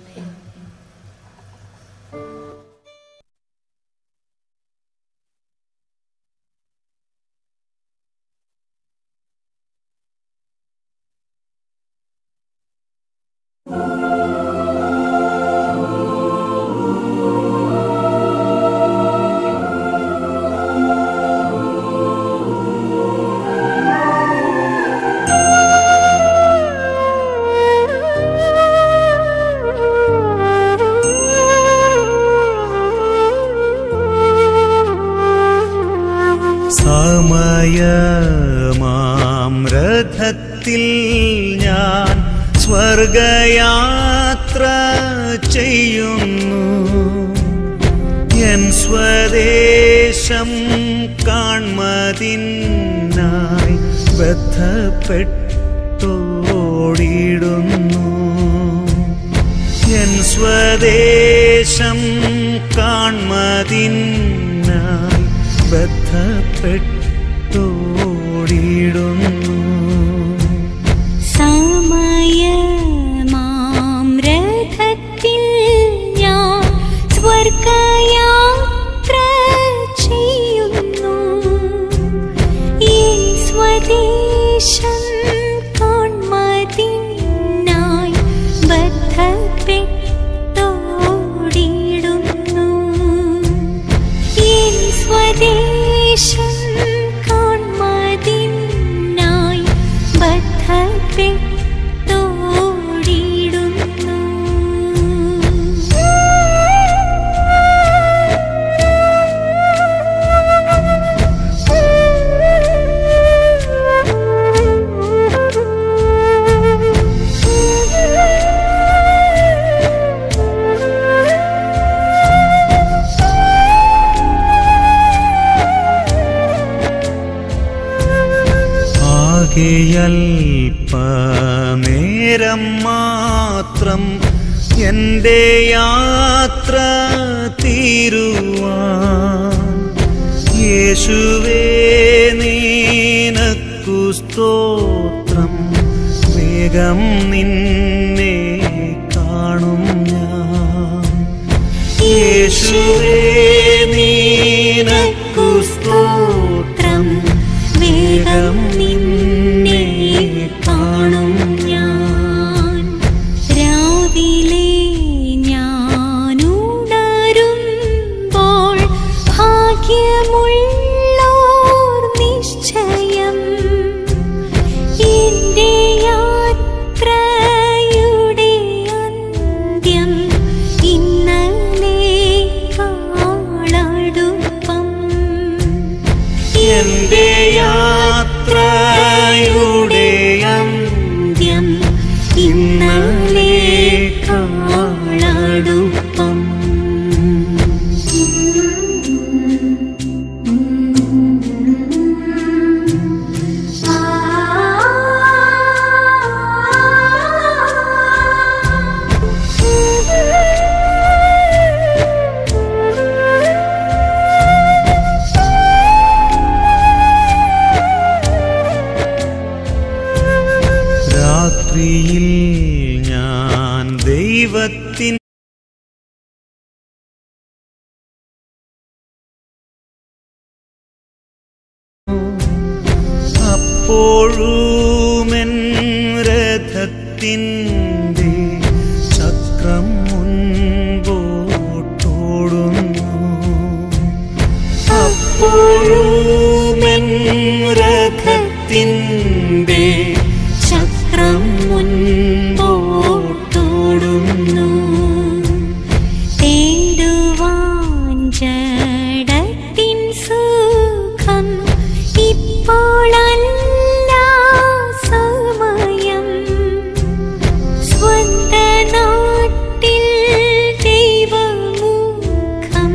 Speaker 2: സമയമാം രഥത്തിൽ ഞാൻ സ്വർഗയാത്ര ചെയ്യുന്നു എൻ സ്വദേശം കാൺമതിനായി ബന്ധപ്പെട്ടോടിടുന്നു എൻ സ്വദേശം കാൺമതിനായി ബന്ധപ്പെട്ടോടിടുന്നു
Speaker 14: സമയമാം രഥത്തിൽ ഞാൻ സ്വർഗയാത്ര ചെയ്യുന്നു എൻ സ്വദേശം കാൺമതിനായി ബദ്ധപ്പെട്ടോടിടുന്നു എൻ സ്വദേശം കാൺമതിനായി
Speaker 2: ബാക്കിയൽപ്പനേരം മാത്രം എൻ്റെ യാത്ര തീരുവാൻ യേശുവേ നീനക്കു സ്തോത്രം വേഗം നിന്നെ കാണും ഞാൻ യേശുവേ നീനക്കു സ്തോത്രം വേഗം നിന്നെ കാണും
Speaker 14: ഞാൻ രാവിലെ ഞാനുണരുമ്പോൾ ഭാഗ്യമുള്ളോർ നിശ്ചയം എന്റെ യാത്രയുടെ അന്ത്യം ഇന്നലെ കാളടുപ്പം
Speaker 2: എന്റെ യാത്രയുടെ അന്ത്യം ഇന്നലെ കാളടുപ്പം രാത്രിയിൽ ഞാൻ ദൈവത്തിൻ അപ്പോഴുമെൻ രഥത്തിൻ്റെ ചക്രം മുൻപോട്ടോടുന്നു അപ്പോഴുമെൻ രഥത്തിൻ്റെ ചക്രം മുൻപോട്ടോടുന്നു
Speaker 14: തേടുവാൻ ജഡത്തിൻ സുഖം ഇപ്പോഴല്ല സമയം സ്വന്ത നാട്ടിൽ ദൈവമുഖം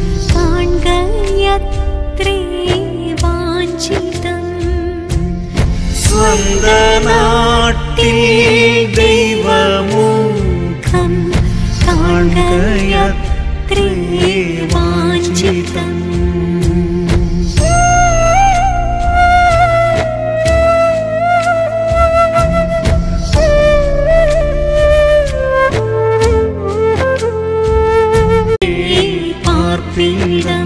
Speaker 14: കാണുകയത്രേ വാഞ്ചിതം
Speaker 2: സ്വന്ത നാട്ടിൽ ദൈവമുഖം കാണുകയത്രേ വാഞ്ചിതം
Speaker 14: പാർപ്പിടം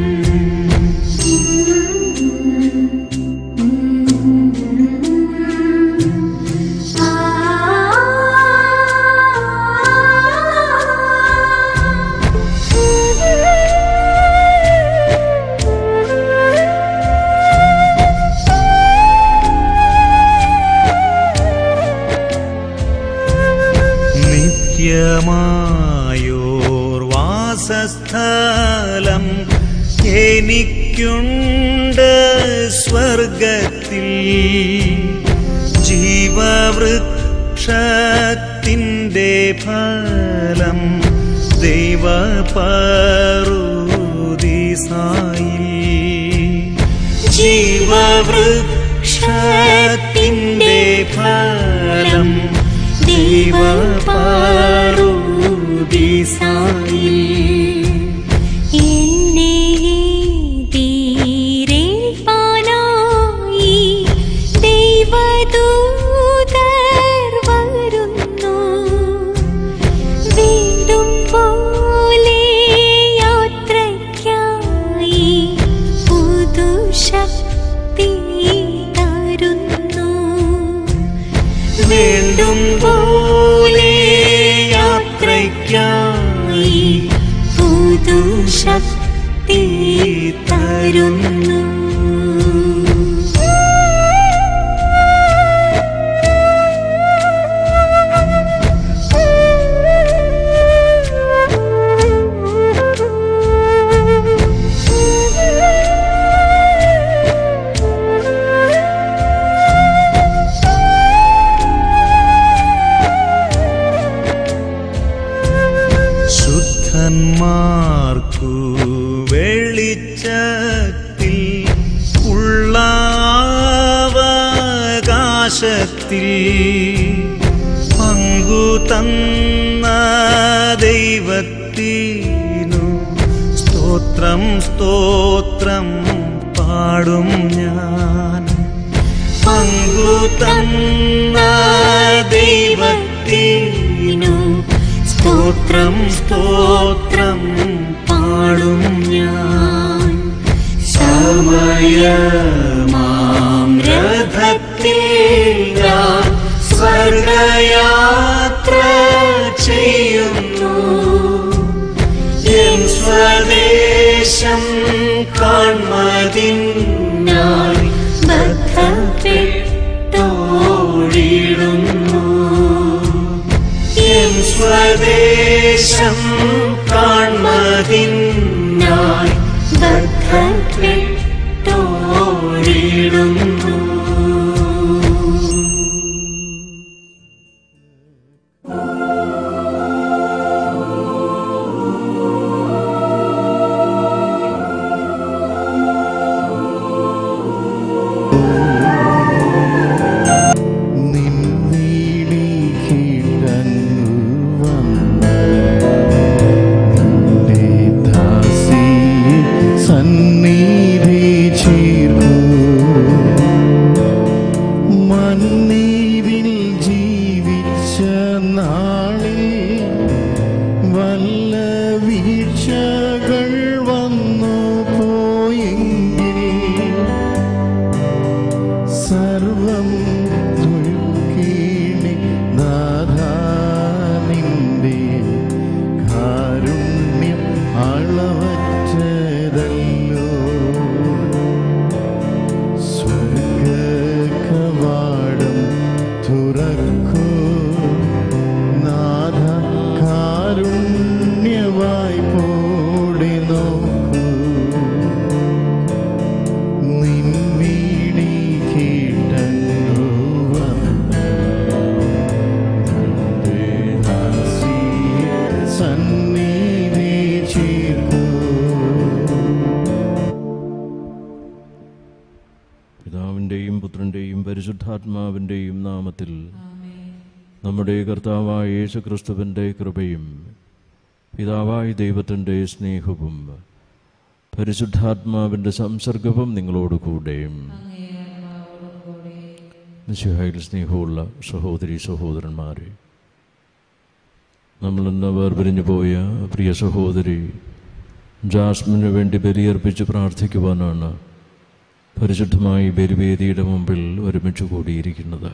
Speaker 2: നിത്യമായോർ വാസസ്ഥലം എനിക്കുണ്ട് സ്വർഗത്തിൽ ജീവവൃക്ഷത്തിൻ്റെ ഫലം ദൈവപറുദിസായി ജീവവൃക്ഷത്തിൻ്റെ ഫലം ദൈവപാറുദിസായി
Speaker 14: എന്നെ തീരേൽപ്പാനായി ദൈവദൂതർ വരുന്നു വീണ്ടും പോലെ യാത്രയ്ക്കായി പുതുശക്തി തരുന്നു
Speaker 2: വീണ്ടും പോലെ യാത്രയ്ക്കായി
Speaker 14: പുതുശക്തി തരുന്നു
Speaker 2: ശുദ്ധന്മാർക്കു വെളിച്ചത്തിൽ ഉള്ളാവ
Speaker 7: നാശത്തിൽ പങ്കു തന്ന ദൈവത്തിനു സ്തോത്രം സ്തോത്രം പാടും ഞാൻ പങ്കു തന്ന ദൈവത്തിനു സ്തോത്രം സ്തോത്രം പാടും ഞാൻ സമയമാം രഥത്തിൽ ഞാൻ സ്വർഗയാത്ര ചെയ്യുന്നു എൻ സ്വദേശം കാൺമതിനായി ബദ്ധപ്പെട്ടോടിടുന്നു എൻ സ്വദേശം കാൺമതിനായി ബദ്ധപ്പെട്ടോടിടുന്നു
Speaker 9: സന്നിധി ചേർക്കൂ മണ്ണീരിൽ ജീവിച്ച നാളിൽ വല്ല വീഴ്ചകൾ വന്നു പോയെങ്കിൽ സർവം തൊഴുകീണി നാഥാനിൻ്റെ കാരുണ്യം അളവറ്റതല്ലോ സ്വർഗകവാടം തുറക്കൂ നാഥ കാരുണ്യവായി പോടി നോക്കൂ നിന്നീടി കേട്ടങ്ങു സന്നിധി ചേർക്കൂ
Speaker 13: പിതാവിൻ്റെയും പുത്രൻ്റെയും പരിശുദ്ധാത്മാവിൻ്റെയും നാമത്തിൽ നമ്മുടെ കർത്താവായ യേശു ക്രിസ്തുവിൻ്റെ കൃപയും പിതാവായ ദൈവത്തിൻ്റെ സ്നേഹവും പരിശുദ്ധാത്മാവിൻ്റെ സംസർഗവും നിങ്ങളോടുകൂടെയും നിശ്ചയായിൽ സ്നേഹമുള്ള സഹോദരി സഹോദരന്മാരെ നമ്മളിന്ന് വേർപിരിഞ്ഞു പോയ പ്രിയ സഹോദരി ജാസ്മിന് വേണ്ടി ബലിയർപ്പിച്ച് പ്രാർത്ഥിക്കുവാനാണ് പരിശുദ്ധമായി ബലിവേദിയുടെ മുമ്പിൽ ഒരുമിച്ച് കൂടിയിരിക്കുന്നത്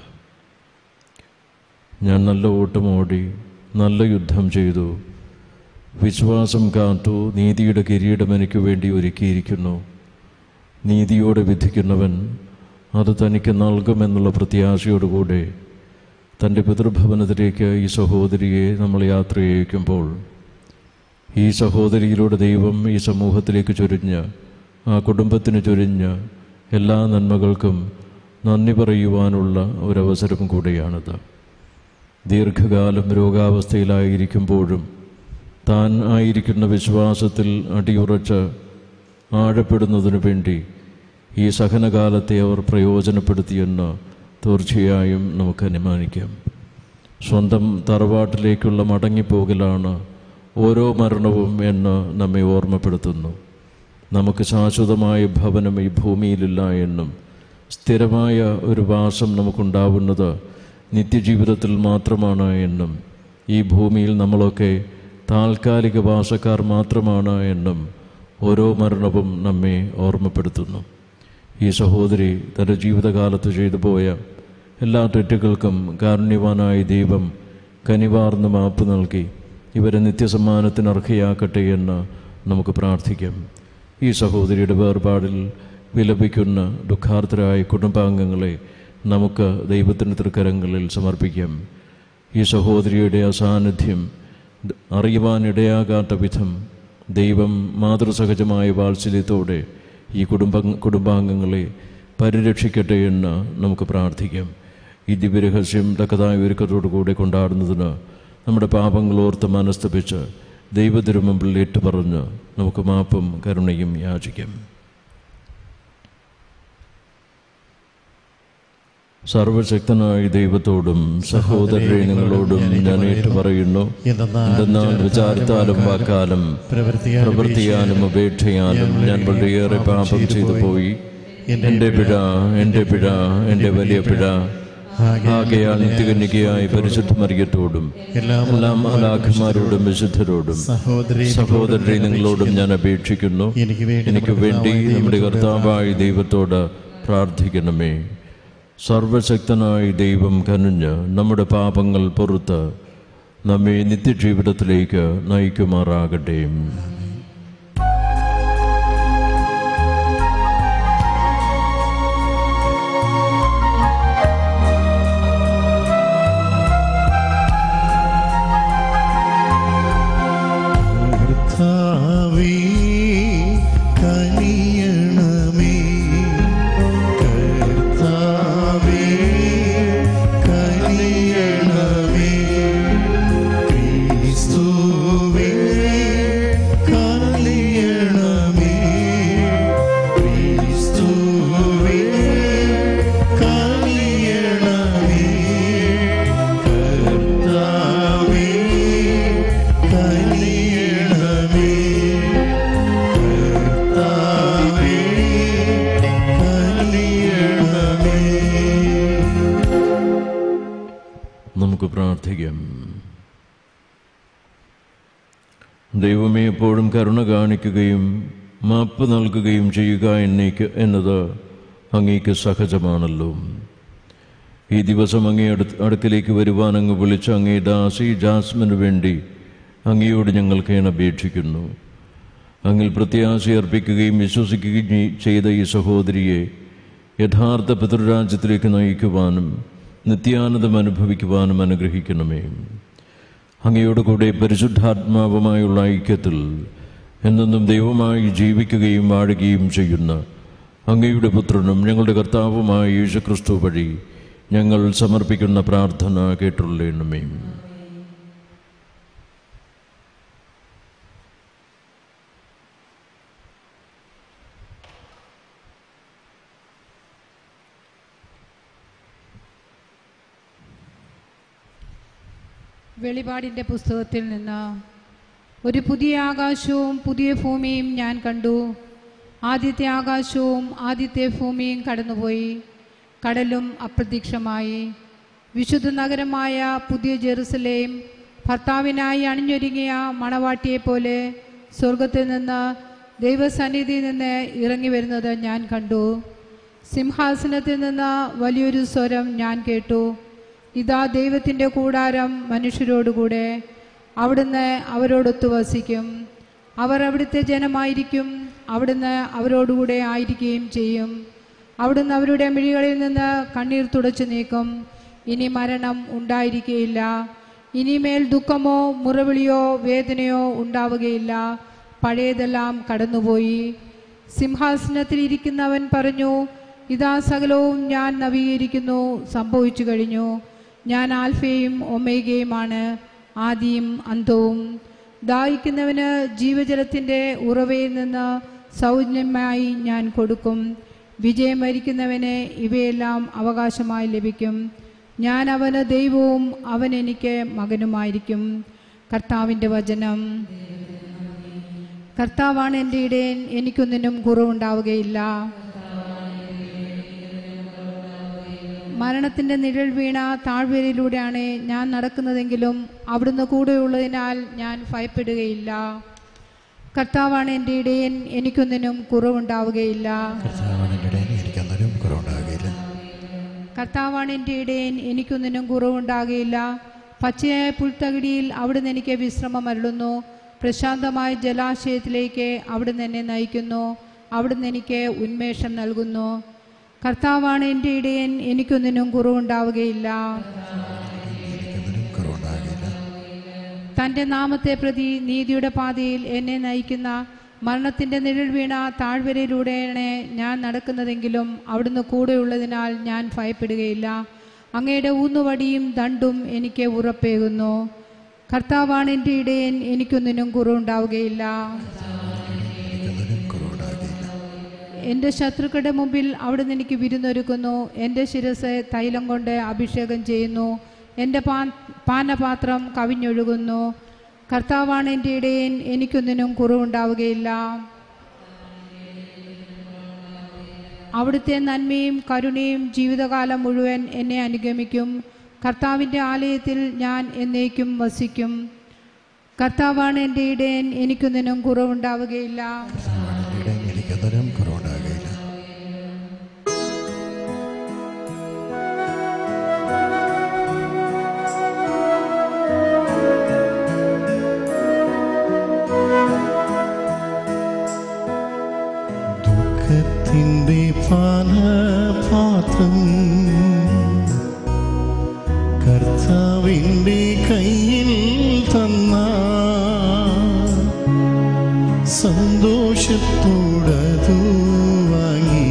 Speaker 13: ഞാൻ നല്ല ഓട്ടമോടി നല്ല യുദ്ധം ചെയ്തു വിശ്വാസം കാത്തു നീതിയുടെ കിരീടം എനിക്ക് വേണ്ടി ഒരുക്കിയിരിക്കുന്നു നീതിയോടെ വിധിക്കുന്നവൻ അത് തനിക്ക് നൽകുമെന്നുള്ള പ്രത്യാശയോടുകൂടെ തൻ്റെ പിതൃഭവനത്തിലേക്ക് ഈ സഹോദരിയെ നമ്മൾ യാത്ര ചെയ്യിക്കുമ്പോൾ ഈ സഹോദരിയിലൂടെ ദൈവം ഈ സമൂഹത്തിലേക്ക് ചൊരിഞ്ഞ് ആ കുടുംബത്തിന് ചൊരിഞ്ഞ് എല്ലാ നന്മകൾക്കും നന്ദി പറയുവാനുള്ള ഒരവസരം കൂടിയാണിത് ദീർഘകാലം രോഗാവസ്ഥയിലായിരിക്കുമ്പോഴും താൻ ആയിരിക്കുന്ന വിശ്വാസത്തിൽ അടിയുറച്ച് ആഴപ്പെടുന്നതിനു വേണ്ടി ഈ സഹനകാലത്തെ അവർ പ്രയോജനപ്പെടുത്തിയെന്ന് തീർച്ചയായും നമുക്ക് അനുമാനിക്കാം സ്വന്തം തറവാട്ടിലേക്കുള്ള മടങ്ങിപ്പോകലാണ് ഓരോ മരണവും എന്ന് നമ്മെ ഓർമ്മപ്പെടുത്തുന്നു നമുക്ക് ശാശ്വതമായ ഭവനം ഈ ഭൂമിയിലില്ല എന്നും സ്ഥിരമായ ഒരു വാസം നമുക്കുണ്ടാവുന്നത് നിത്യജീവിതത്തിൽ മാത്രമാണ് എന്നും ഈ ഭൂമിയിൽ നമ്മളൊക്കെ താൽക്കാലിക വാസക്കാർ മാത്രമാണ് എന്നും ഓരോ മരണവും നമ്മെ ഓർമ്മപ്പെടുത്തുന്നു ഈ സഹോദരി തൻ്റെ ജീവിതകാലത്ത് ചെയ്തു പോയ എല്ലാ തെറ്റുകൾക്കും കാരുണ്യവാനായ ദൈവം കനിവാർന്ന് മാപ്പ് നൽകി ഇവരെ നിത്യസമ്മാനത്തിന് അർഹയാക്കട്ടെ എന്ന് നമുക്ക് പ്രാർത്ഥിക്കാം ഈ സഹോദരിയുടെ വേർപാടിൽ വിലപിക്കുന്ന ദുഃഖാർത്ഥരായ കുടുംബാംഗങ്ങളെ നമുക്ക് ദൈവത്തിൻ്റെ തൃക്കരങ്ങളിൽ സമർപ്പിക്കാം ഈ സഹോദരിയുടെ അസാന്നിധ്യം അറിയുവാനിടയാകാത്ത വിധം ദൈവം മാതൃസഹജമായ വാത്സല്യത്തോടെ ഈ കുടുംബ കുടുംബാംഗങ്ങളെ പരിരക്ഷിക്കട്ടെ എന്ന് നമുക്ക് പ്രാർത്ഥിക്കാം ഈ ദിവ്യരഹസ്യം തക്കതായ ഒരുക്കത്തോടുകൂടെ കൊണ്ടാടുന്നതിന് നമ്മുടെ പാപങ്ങളോർത്ത് മനസ്തപിച്ച് ദൈവത്തിരുമുമ്പിൽ ഏറ്റുപറഞ്ഞ് നമുക്ക് മാപ്പും കരുണയും യാചിക്കാം സർവശക്തനായ ദൈവത്തോടും സഹോദരരെ നിങ്ങളോടും ഞാൻ ഏറ്റുപറയുന്നു എന്തെന്നാൽ വിചാരത്താലും വാക്കാലും പ്രവൃത്തിയാലും ഉപേക്ഷയാലും ഞാൻ വളരെയേറെ പാപം ചെയ്തു പോയി എൻ്റെ പിഴ എൻ്റെ പിഴ എൻ്റെ വലിയ പിഴ ആകയാൽ നിത്യകന്യകയായ പരിശുദ്ധ മറിയത്തോടും എല്ലാ മാലാഖമാരോടും വിശുദ്ധരോടും സഹോദരരെ നിങ്ങളോടും ഞാൻ അപേക്ഷിക്കുന്നു എനിക്ക് വേണ്ടി നമ്മുടെ കർത്താവായ ദൈവത്തോട് പ്രാർത്ഥിക്കണമേ സർവശക്തനായ ദൈവം കനിഞ്ഞ് നമ്മുടെ പാപങ്ങൾ പുറത്ത് നമ്മെ നിത്യജീവിതത്തിലേക്ക് നയിക്കുമാറാകട്ടെ
Speaker 9: കർത്താവേ കനിയണമേ കർത്താവേ കനിയണമേ ക്രിസ്തുവേ കനിയണമേ ക്രിസ്തുവേ കനിയണമേ കർത്താവേ കനിയണമേ കർത്താവേ കനിയണമേ
Speaker 13: നമുക്ക് പ്രാർത്ഥിക്കാം ദൈവമേ എപ്പോഴും കരുണ കാണിക്കുകയും മാപ്പ് നൽകുകയും ചെയ്യുക എന്നേക്ക് എന്നത് അങ്ങേക്ക് സഹജമാണല്ലോ ഈ ദിവസം അങ്ങേ അടുത്ത് അടുക്കിലേക്ക് വരുവാൻ അങ്ങ് വിളിച്ച അങ്ങേ ദാസി ജാസ്മിന് വേണ്ടി അങ്ങയോട് ഞങ്ങൾ കേണപേക്ഷിക്കുന്നു അങ്ങിൽ പ്രത്യാശ അർപ്പിക്കുകയും വിശ്വസിക്കുകയും ചെയ്- ചെയ്ത ഈ സഹോദരിയെ യഥാർത്ഥ പിതൃരാജ്യത്തിലേക്ക് നയിക്കുവാനും നിത്യാനന്ദം അനുഭവിക്കുവാനും അനുഗ്രഹിക്കണമേ അങ്ങയോട് കൂടെ പരിശുദ്ധാത്മാവുമായുള്ള ഐക്യത്തിൽ എന്നെന്നും ദൈവമായി ജീവിക്കുകയും വാഴുകയും ചെയ്യുന്ന അങ്ങയുടെ പുത്രനും ഞങ്ങളുടെ കർത്താവുമായ യേശുക്രിസ്തു വഴി ഞങ്ങൾ സമർപ്പിക്കുന്ന പ്രാർത്ഥന കേട്ടുള്ളണമേ
Speaker 15: വെളിപാടിൻ്റെ പുസ്തകത്തിൽ നിന്ന് ഒരു പുതിയ ആകാശവും പുതിയ ഭൂമിയും ഞാൻ കണ്ടു ആദ്യത്തെ ആകാശവും ആദ്യത്തെ ഭൂമിയും കടന്നുപോയി കടലും അപ്രത്യക്ഷമായി വിശുദ്ധ നഗരമായ പുതിയ ജെറുസലേം ഭർത്താവിനായി അണിഞ്ഞൊരുങ്ങിയ മണവാട്ടിയെപ്പോലെ സ്വർഗത്തിൽ നിന്ന് ദൈവസന്നിധിയിൽ നിന്ന് ഇറങ്ങി വരുന്നത് ഞാൻ കണ്ടു സിംഹാസനത്തിൽ നിന്ന് വലിയൊരു സ്വരം ഞാൻ കേട്ടു ഇതാ ദൈവത്തിൻ്റെ കൂടാരം മനുഷ്യരോടുകൂടെ അവിടുന്ന് അവരോടൊത്തു വസിക്കും അവർ അവിടുത്തെ ജനമായിരിക്കും അവിടുന്ന് അവരോടുകൂടെ ആയിരിക്കുകയും ചെയ്യും അവിടുന്ന് അവരുടെ മിഴികളിൽ നിന്ന് കണ്ണീർ തുടച്ചു നീക്കും ഇനി മരണം ഉണ്ടായിരിക്കുകയില്ല ഇനിമേൽ ദുഃഖമോ മുറവിളിയോ വേദനയോ ഉണ്ടാവുകയില്ല പഴയതെല്ലാം കടന്നുപോയി സിംഹാസനത്തിൽ ഇരിക്കുന്നവൻ പറഞ്ഞു ഇതാ സകലവും ഞാൻ നവീകരിക്കുന്നു സംഭവിച്ചു കഴിഞ്ഞു ഞാൻ ആൽഫയും ഒമേഗയുമാണ് ആദിയും അന്തവും ദാഹിക്കുന്നവന് ജീവജലത്തിൻ്റെ ഉറവയിൽ നിന്ന് സൗജന്യമായി ഞാൻ കൊടുക്കും വിജയം വരിക്കുന്നവന് ഇവയെല്ലാം അവകാശമായി ലഭിക്കും ഞാൻ അവന് ദൈവവും അവൻ എനിക്ക് മകനുമായിരിക്കും കർത്താവിൻ്റെ വചനം കർത്താവാണ് എൻ്റെ ഇടയൻ എനിക്കൊന്നിനും കുറവുണ്ടാവുകയില്ല മരണത്തിൻ്റെ നിഴൽ വീണ താഴ്വരയിലൂടെയാണ് ഞാൻ നടക്കുന്നതെങ്കിലും അവിടുന്ന് കൂടെയുള്ളതിനാൽ ഞാൻ ഭയപ്പെടുകയില്ല കർത്താവാണ് എൻ്റെ ഇടയൻ എനിക്കൊന്നിനും കുറവുണ്ടാവുകയില്ല
Speaker 16: എനിക്കൊന്നിനും കുറവുണ്ടാകുകയില്ല
Speaker 15: കർത്താവാണ് എൻ്റെ ഇടയൻ എനിക്കൊന്നിനും കുറവുണ്ടാകുകയില്ല പച്ചയായ പുൽത്തകിടിയിൽ അവിടുന്ന് എനിക്ക് വിശ്രമം അരുളുന്നു പ്രശാന്തമായ ജലാശയത്തിലേക്ക് അവിടുന്ന് എന്നെ നയിക്കുന്നു അവിടുന്ന് എനിക്ക് ഉന്മേഷം നൽകുന്നു കർത്താവാണ് എൻ്റെ ഇടയൻ എനിക്കൊന്നിനും കുറവുണ്ടാവുകയില്ല തൻ്റെ നാമത്തെ പ്രതി നീതിയുടെ പാതയിൽ എന്നെ നയിക്കുന്ന മരണത്തിൻ്റെ നിഴൽ വീണ താഴ്വരയിലൂടെയാണ് ഞാൻ നടക്കുന്നതെങ്കിലും അവിടുന്ന് കൂടെയുള്ളതിനാൽ ഞാൻ ഭയപ്പെടുകയില്ല അങ്ങയുടെ ഊന്നുവടിയും ദണ്ടും എനിക്ക് ഉറപ്പേകുന്നു കർത്താവാണ് എൻ്റെ ഇടയൻ എനിക്കൊന്നിനും കുറവുണ്ടാവുകയില്ല എൻ്റെ ശത്രുക്കളുടെ മുമ്പിൽ അവിടുന്ന് എനിക്ക് വിരുന്നൊരുക്കുന്നു എൻ്റെ ശിരസ് തൈലം കൊണ്ട് അഭിഷേകം ചെയ്യുന്നു എൻ്റെ പാ പാനപാത്രം കവിഞ്ഞൊഴുകുന്നു കർത്താവാണ് എൻ്റെ ഇടയൻ എനിക്കൊന്നിനും കുറവുണ്ടാവുകയില്ല അവിടുത്തെ നന്മയും കരുണയും ജീവിതകാലം മുഴുവൻ എന്നെ അനുഗമിക്കും കർത്താവിൻ്റെ ആലയത്തിൽ ഞാൻ എന്നേക്കും വസിക്കും കർത്താവാണ് എൻ്റെ ഇടയൻ എനിക്കൊന്നിനും കുറവുണ്ടാവുകയില്ല
Speaker 16: ഇടയിൽ എനിക്കൊന്നിനും കുറവുണ്ടാകുകയില്ല
Speaker 9: ദുഃഖത്തിൻ്റെ പാനപാത്രം കർത്താവിൻ്റെ കയ്യിൽ തന്ന സന്തോഷത്തോടതു വാങ്ങി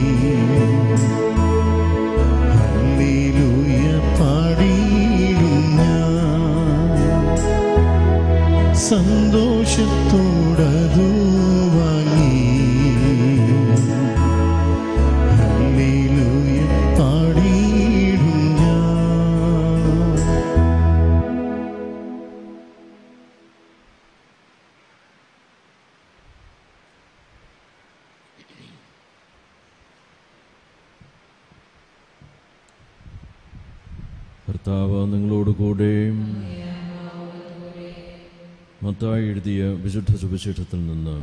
Speaker 9: ഹല്ലേലൂയ പാടിയിടും ഞാൻ സന്തോഷത്തോടതു വാങ്ങി ഹല്ലേലൂയ പാടിയിടും ഞാൻ
Speaker 13: കർത്താവ് നിങ്ങളോട് കൂടെ മത്തായി എഴുതിയ വിശുദ്ധ സുവിശേഷത്തിൽ നിന്ന്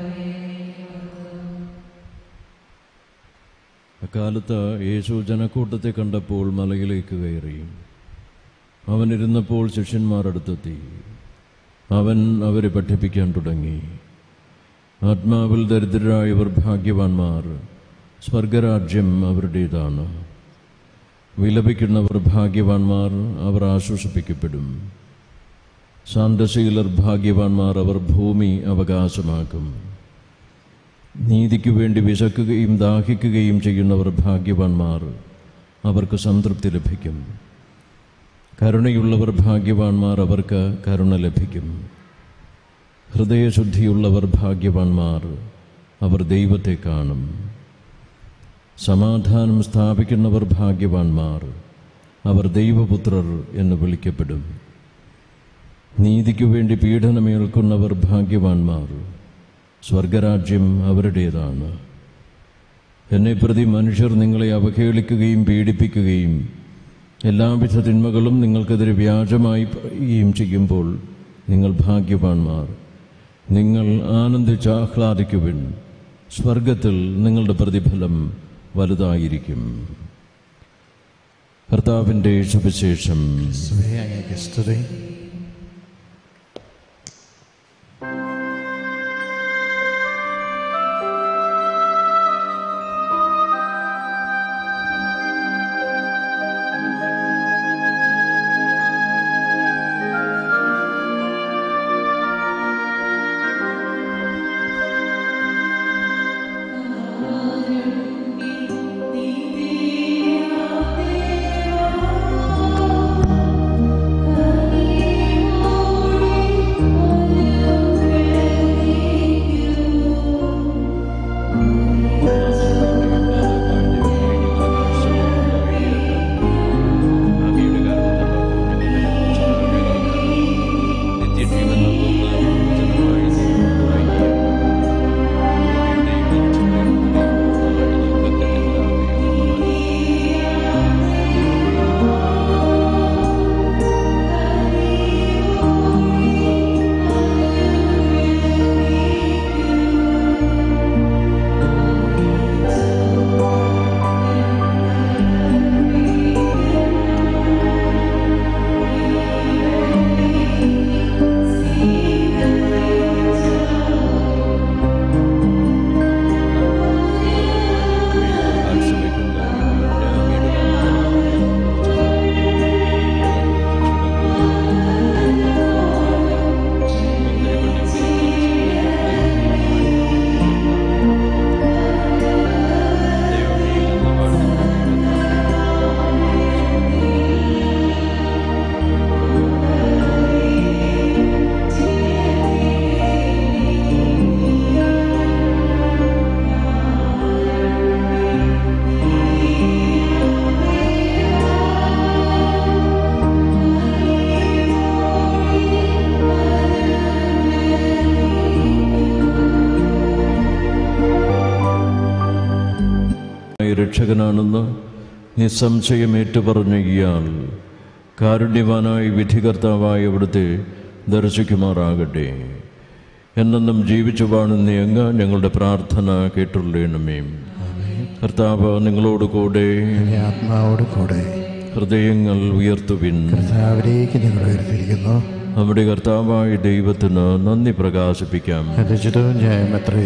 Speaker 13: അക്കാലത്ത് യേശു ജനക്കൂട്ടത്തെ കണ്ടപ്പോൾ മലയിലേക്ക് കയറി അവൻ ഇരുന്നപ്പോൾ ശിഷ്യന്മാർ അടുത്തെത്തി അവൻ അവരെ പഠിപ്പിക്കാൻ തുടങ്ങി ആത്മാവിൽ ദരിദ്രരായവർ ഭാഗ്യവാന്മാർ സ്വർഗരാജ്യം അവരുടേതാണ് വിലപിക്കുന്നവർ ഭാഗ്യവാന്മാർ അവർ ആശ്വസിപ്പിക്കപ്പെടും ശാന്തശീലർ ഭാഗ്യവാന്മാർ അവർ ഭൂമി അവകാശമാക്കും നീതിക്കു വേണ്ടി വിശക്കുകയും ദാഹിക്കുകയും ചെയ്യുന്നവർ ഭാഗ്യവാന്മാർ അവർക്ക് സംതൃപ്തി ലഭിക്കും കരുണയുള്ളവർ ഭാഗ്യവാന്മാർ അവർക്ക് കരുണ ലഭിക്കും ഹൃദയശുദ്ധിയുള്ളവർ ഭാഗ്യവാന്മാർ അവർ ദൈവത്തെ കാണും സമാധാനം സ്ഥാപിക്കുന്നവർ ഭാഗ്യവാന്മാർ അവർ ദൈവപുത്രർ എന്ന് വിളിക്കപ്പെടും നീതിക്കു വേണ്ടി പീഡനമേൽക്കുന്നവർ ഭാഗ്യവാന്മാർ സ്വർഗരാജ്യം അവരുടേതാണ് എന്നെ പ്രതി മനുഷ്യർ നിങ്ങളെ അവഹേളിക്കുകയും പീഡിപ്പിക്കുകയും എല്ലാവിധ തിന്മകളും നിങ്ങൾക്കെതിരെ വ്യാജമായി പറയുകയും ചെയ്യുമ്പോൾ നിങ്ങൾ ഭാഗ്യവാന്മാർ നിങ്ങൾ ആനന്ദിച്ച് ആഹ്ലാദിക്കുവിൻ സ്വർഗത്തിൽ നിങ്ങളുടെ പ്രതിഫലം വലുതായിരിക്കും കർത്താവിൻ്റെ സുവിശേഷം
Speaker 16: അങ്ങേക്ക് സ്തുതി
Speaker 8: ും
Speaker 13: രക്ഷകനാണെന്ന് നിസ്സംശയം ഏറ്റുപറഞ്ഞ ഇയാൾ കാരുണ്യവാനായ വിധികർത്താവായ അവിടുത്തെ ദർശിക്കുമാറാകട്ടെ എന്നെന്നും ജീവിച്ചു വാണുന്ന അങ്ങ് ഞങ്ങളുടെ പ്രാർത്ഥന കേട്ടുള്ളണമേ കർത്താവ് നിങ്ങളോട് കൂടെ
Speaker 16: ആത്മാവോട് കൂടെ
Speaker 13: ഹൃദയങ്ങൾ ഉയർത്തുവിൻ
Speaker 16: കർത്താവിലേക്ക് ഞങ്ങൾ ഉയർത്തിയിരിക്കുന്നു
Speaker 13: നമ്മുടെ കർത്താവായ ദൈവത്തിന് നന്ദി പ്രകാശിപ്പിക്കാം
Speaker 16: രചിതവും ന്യായമത്രേ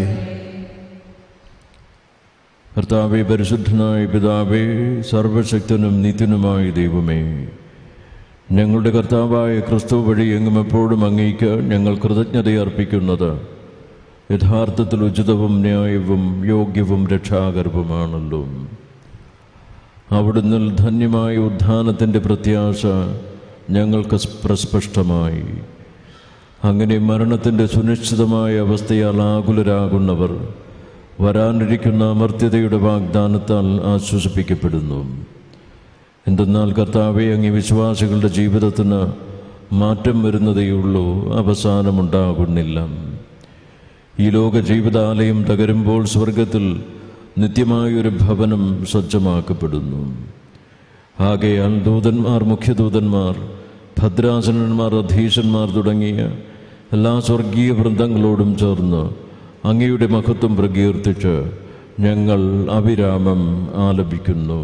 Speaker 13: കർത്താവെ പരിശുദ്ധനായ പിതാവേ സർവശക്തനും നിത്യനുമായ ദൈവമേ ഞങ്ങളുടെ കർത്താവായ ക്രിസ്തു വഴി എങ്ങും എപ്പോഴും അങ്ങേക്ക് ഞങ്ങൾ കൃതജ്ഞതയർപ്പിക്കുന്നത് യഥാർത്ഥത്തിൽ ഉചിതവും ന്യായവും യോഗ്യവും രക്ഷാകരവുമാണല്ലോ അവിടുന്ന് ധന്യമായ ഉദ്ധാനത്തിൻ്റെ പ്രത്യാശ ഞങ്ങൾക്ക് പ്രസ്പഷ്ടമായി അങ്ങനെ മരണത്തിൻ്റെ സുനിശ്ചിതമായ അവസ്ഥയാൽ ആകുലരാകുന്നവർ വരാനിരിക്കുന്ന അമർത്യതയുടെ വാഗ്ദാനത്താൽ ആശ്വസിപ്പിക്കപ്പെടുന്നു എന്തെന്നാൽ കർത്താവെ അങ്ങ് വിശ്വാസികളുടെ ജീവിതത്തിന് മാറ്റം വരുന്നതേയുള്ളൂ അവസാനമുണ്ടാകുന്നില്ല ഈ ലോക ജീവിതാലയം തകരുമ്പോൾ സ്വർഗത്തിൽ നിത്യമായൊരു ഭവനം സജ്ജമാക്കപ്പെടുന്നു ആകയാൽ ദൂതന്മാർ മുഖ്യദൂതന്മാർ ഭദ്രാസനന്മാർ അധീശന്മാർ തുടങ്ങിയ എല്ലാ സ്വർഗീയ വൃന്ദങ്ങളോടും ചേർന്ന് അങ്ങയുടെ മഹത്വം പ്രകീർത്തിച്ച് ഞങ്ങൾ അവിരാമം ആലപിക്കുന്നു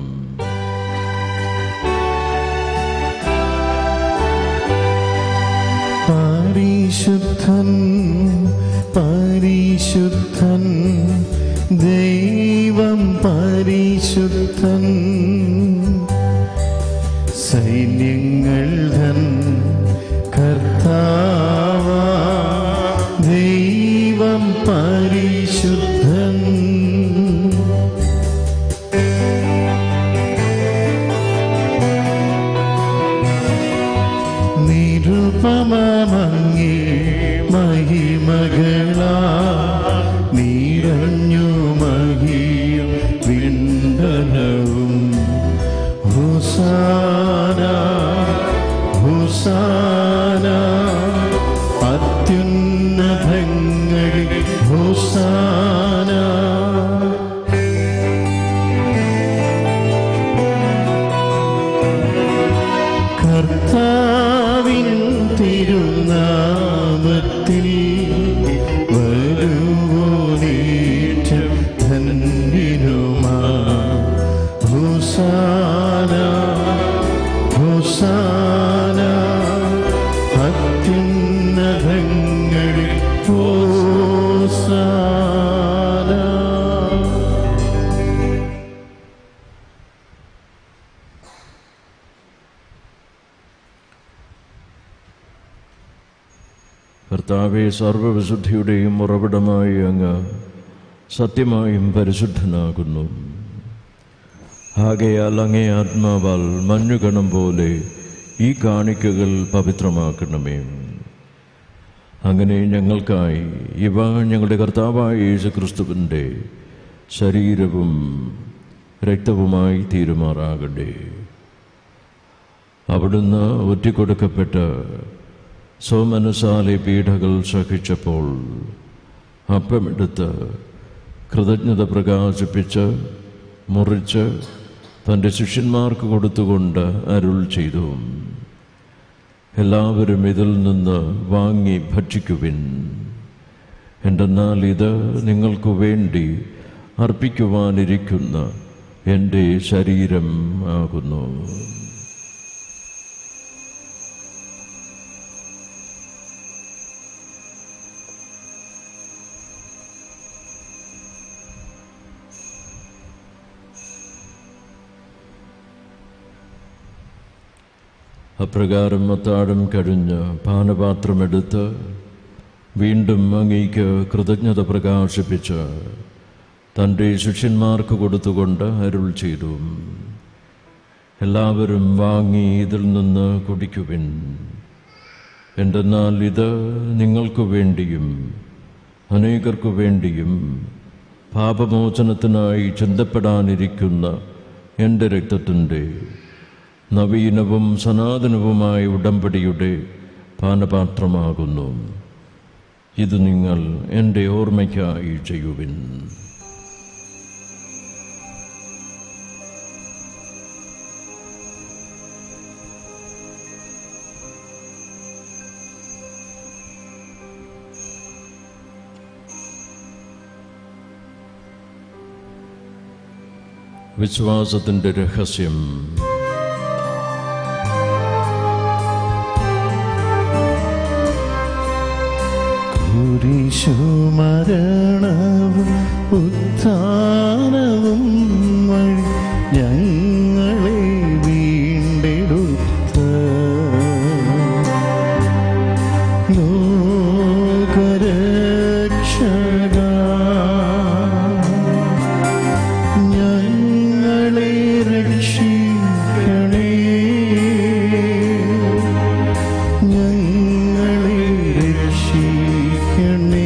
Speaker 9: പരിശുദ്ധൻ പരിശുദ്ധൻ ദൈവം പരിശുദ്ധൻ സൈന്യങ്ങൾ ധൻ കർത്താവ ദൈവം പരിശുദ്ധൻ നിരുപമങ്ങി മഹിമകളാ നിറഞ്ഞു മഹിയും വിണ്ടനവും ഹുസാന ഹുസാന അത്യുന്നതങ്ങളിൽ ഹുസാന കർത്താവിൻ തിരുനാമത്തിൽ വരുവോനേറ്റം ധന്യനുമാ ഹുസാന ഹുസാന അത്യുന്നതങ്ങളിൽ ഹോസാന
Speaker 13: കർത്താവെ സർവവിശുദ്ധിയുടെയും ഉറവിടമായി അങ്ങ് സത്യമായും പരിശുദ്ധനാകുന്നു ആകയാൽ അങ്ങേ ആത്മാവാൽ മഞ്ഞുകണം പോലെ ഈ കാണിക്കകൾ പവിത്രമാക്കണമേ അങ്ങനെ ഞങ്ങൾക്കായി ഇവ ഞങ്ങളുടെ കർത്താവായ യേശുക്രിസ്തുവിൻ്റെ ശരീരവും രക്തവുമായി തീരുമാറാകട്ടെ അവിടുന്ന് ഒറ്റിക്കൊടുക്കപ്പെട്ട് സോമനസാലെ പീഠകൾ സഹിച്ചപ്പോൾ അപ്പമെടുത്ത് കൃതജ്ഞത പ്രകാശിപ്പിച്ച് മുറിച്ച് തൻ്റെ ശിഷ്യന്മാർക്ക് കൊടുത്തുകൊണ്ട് അരുൾ ചെയ്തു എല്ലാവരും ഇതിൽ നിന്ന് വാങ്ങി ഭക്ഷിക്കുവിൻ എന്തെന്നാൽ ഇത് നിങ്ങൾക്ക് വേണ്ടി അർപ്പിക്കുവാനിരിക്കുന്ന എൻ്റെ ശരീരം ആകുന്നു അപ്രകാരം അത്താഴം കഴിഞ്ഞ് പാനപാത്രമെടുത്ത് വീണ്ടും അങ്ങേക്ക് കൃതജ്ഞത പ്രകാശിപ്പിച്ച് തൻ്റെ ശിഷ്യന്മാർക്ക് കൊടുത്തുകൊണ്ട് അരുൾ ചെയ്തു എല്ലാവരും വാങ്ങി ഇതിൽ നിന്ന് കുടിക്കുവിൻ എന്തെന്നാൽ ഇത് നിങ്ങൾക്ക് വേണ്ടിയും അനേകർക്കു വേണ്ടിയും പാപമോചനത്തിനായി ചിന്തപ്പെടാനിരിക്കുന്ന എൻ്റെ രക്തത്തിൻ്റെ നവീനവും സനാതനവുമായ ഉടമ്പടിയുടെ പാനപാത്രമാകുന്നു ഇത് നിങ്ങൾ എൻ്റെ ഓർമ്മയ്ക്കായി ചെയ്യുവിൻ വിശ്വാസത്തിൻ്റെ രഹസ്യം
Speaker 9: കുരിശുമരണവും ഉത്ഥാനവും വഴി ഞങ്ങളെ വീണ്ടെടുത്ത ലോകരക്ഷക ഞങ്ങളെ രക്ഷിക്കണേ ഞങ്ങളെ രക്ഷിക്കണേ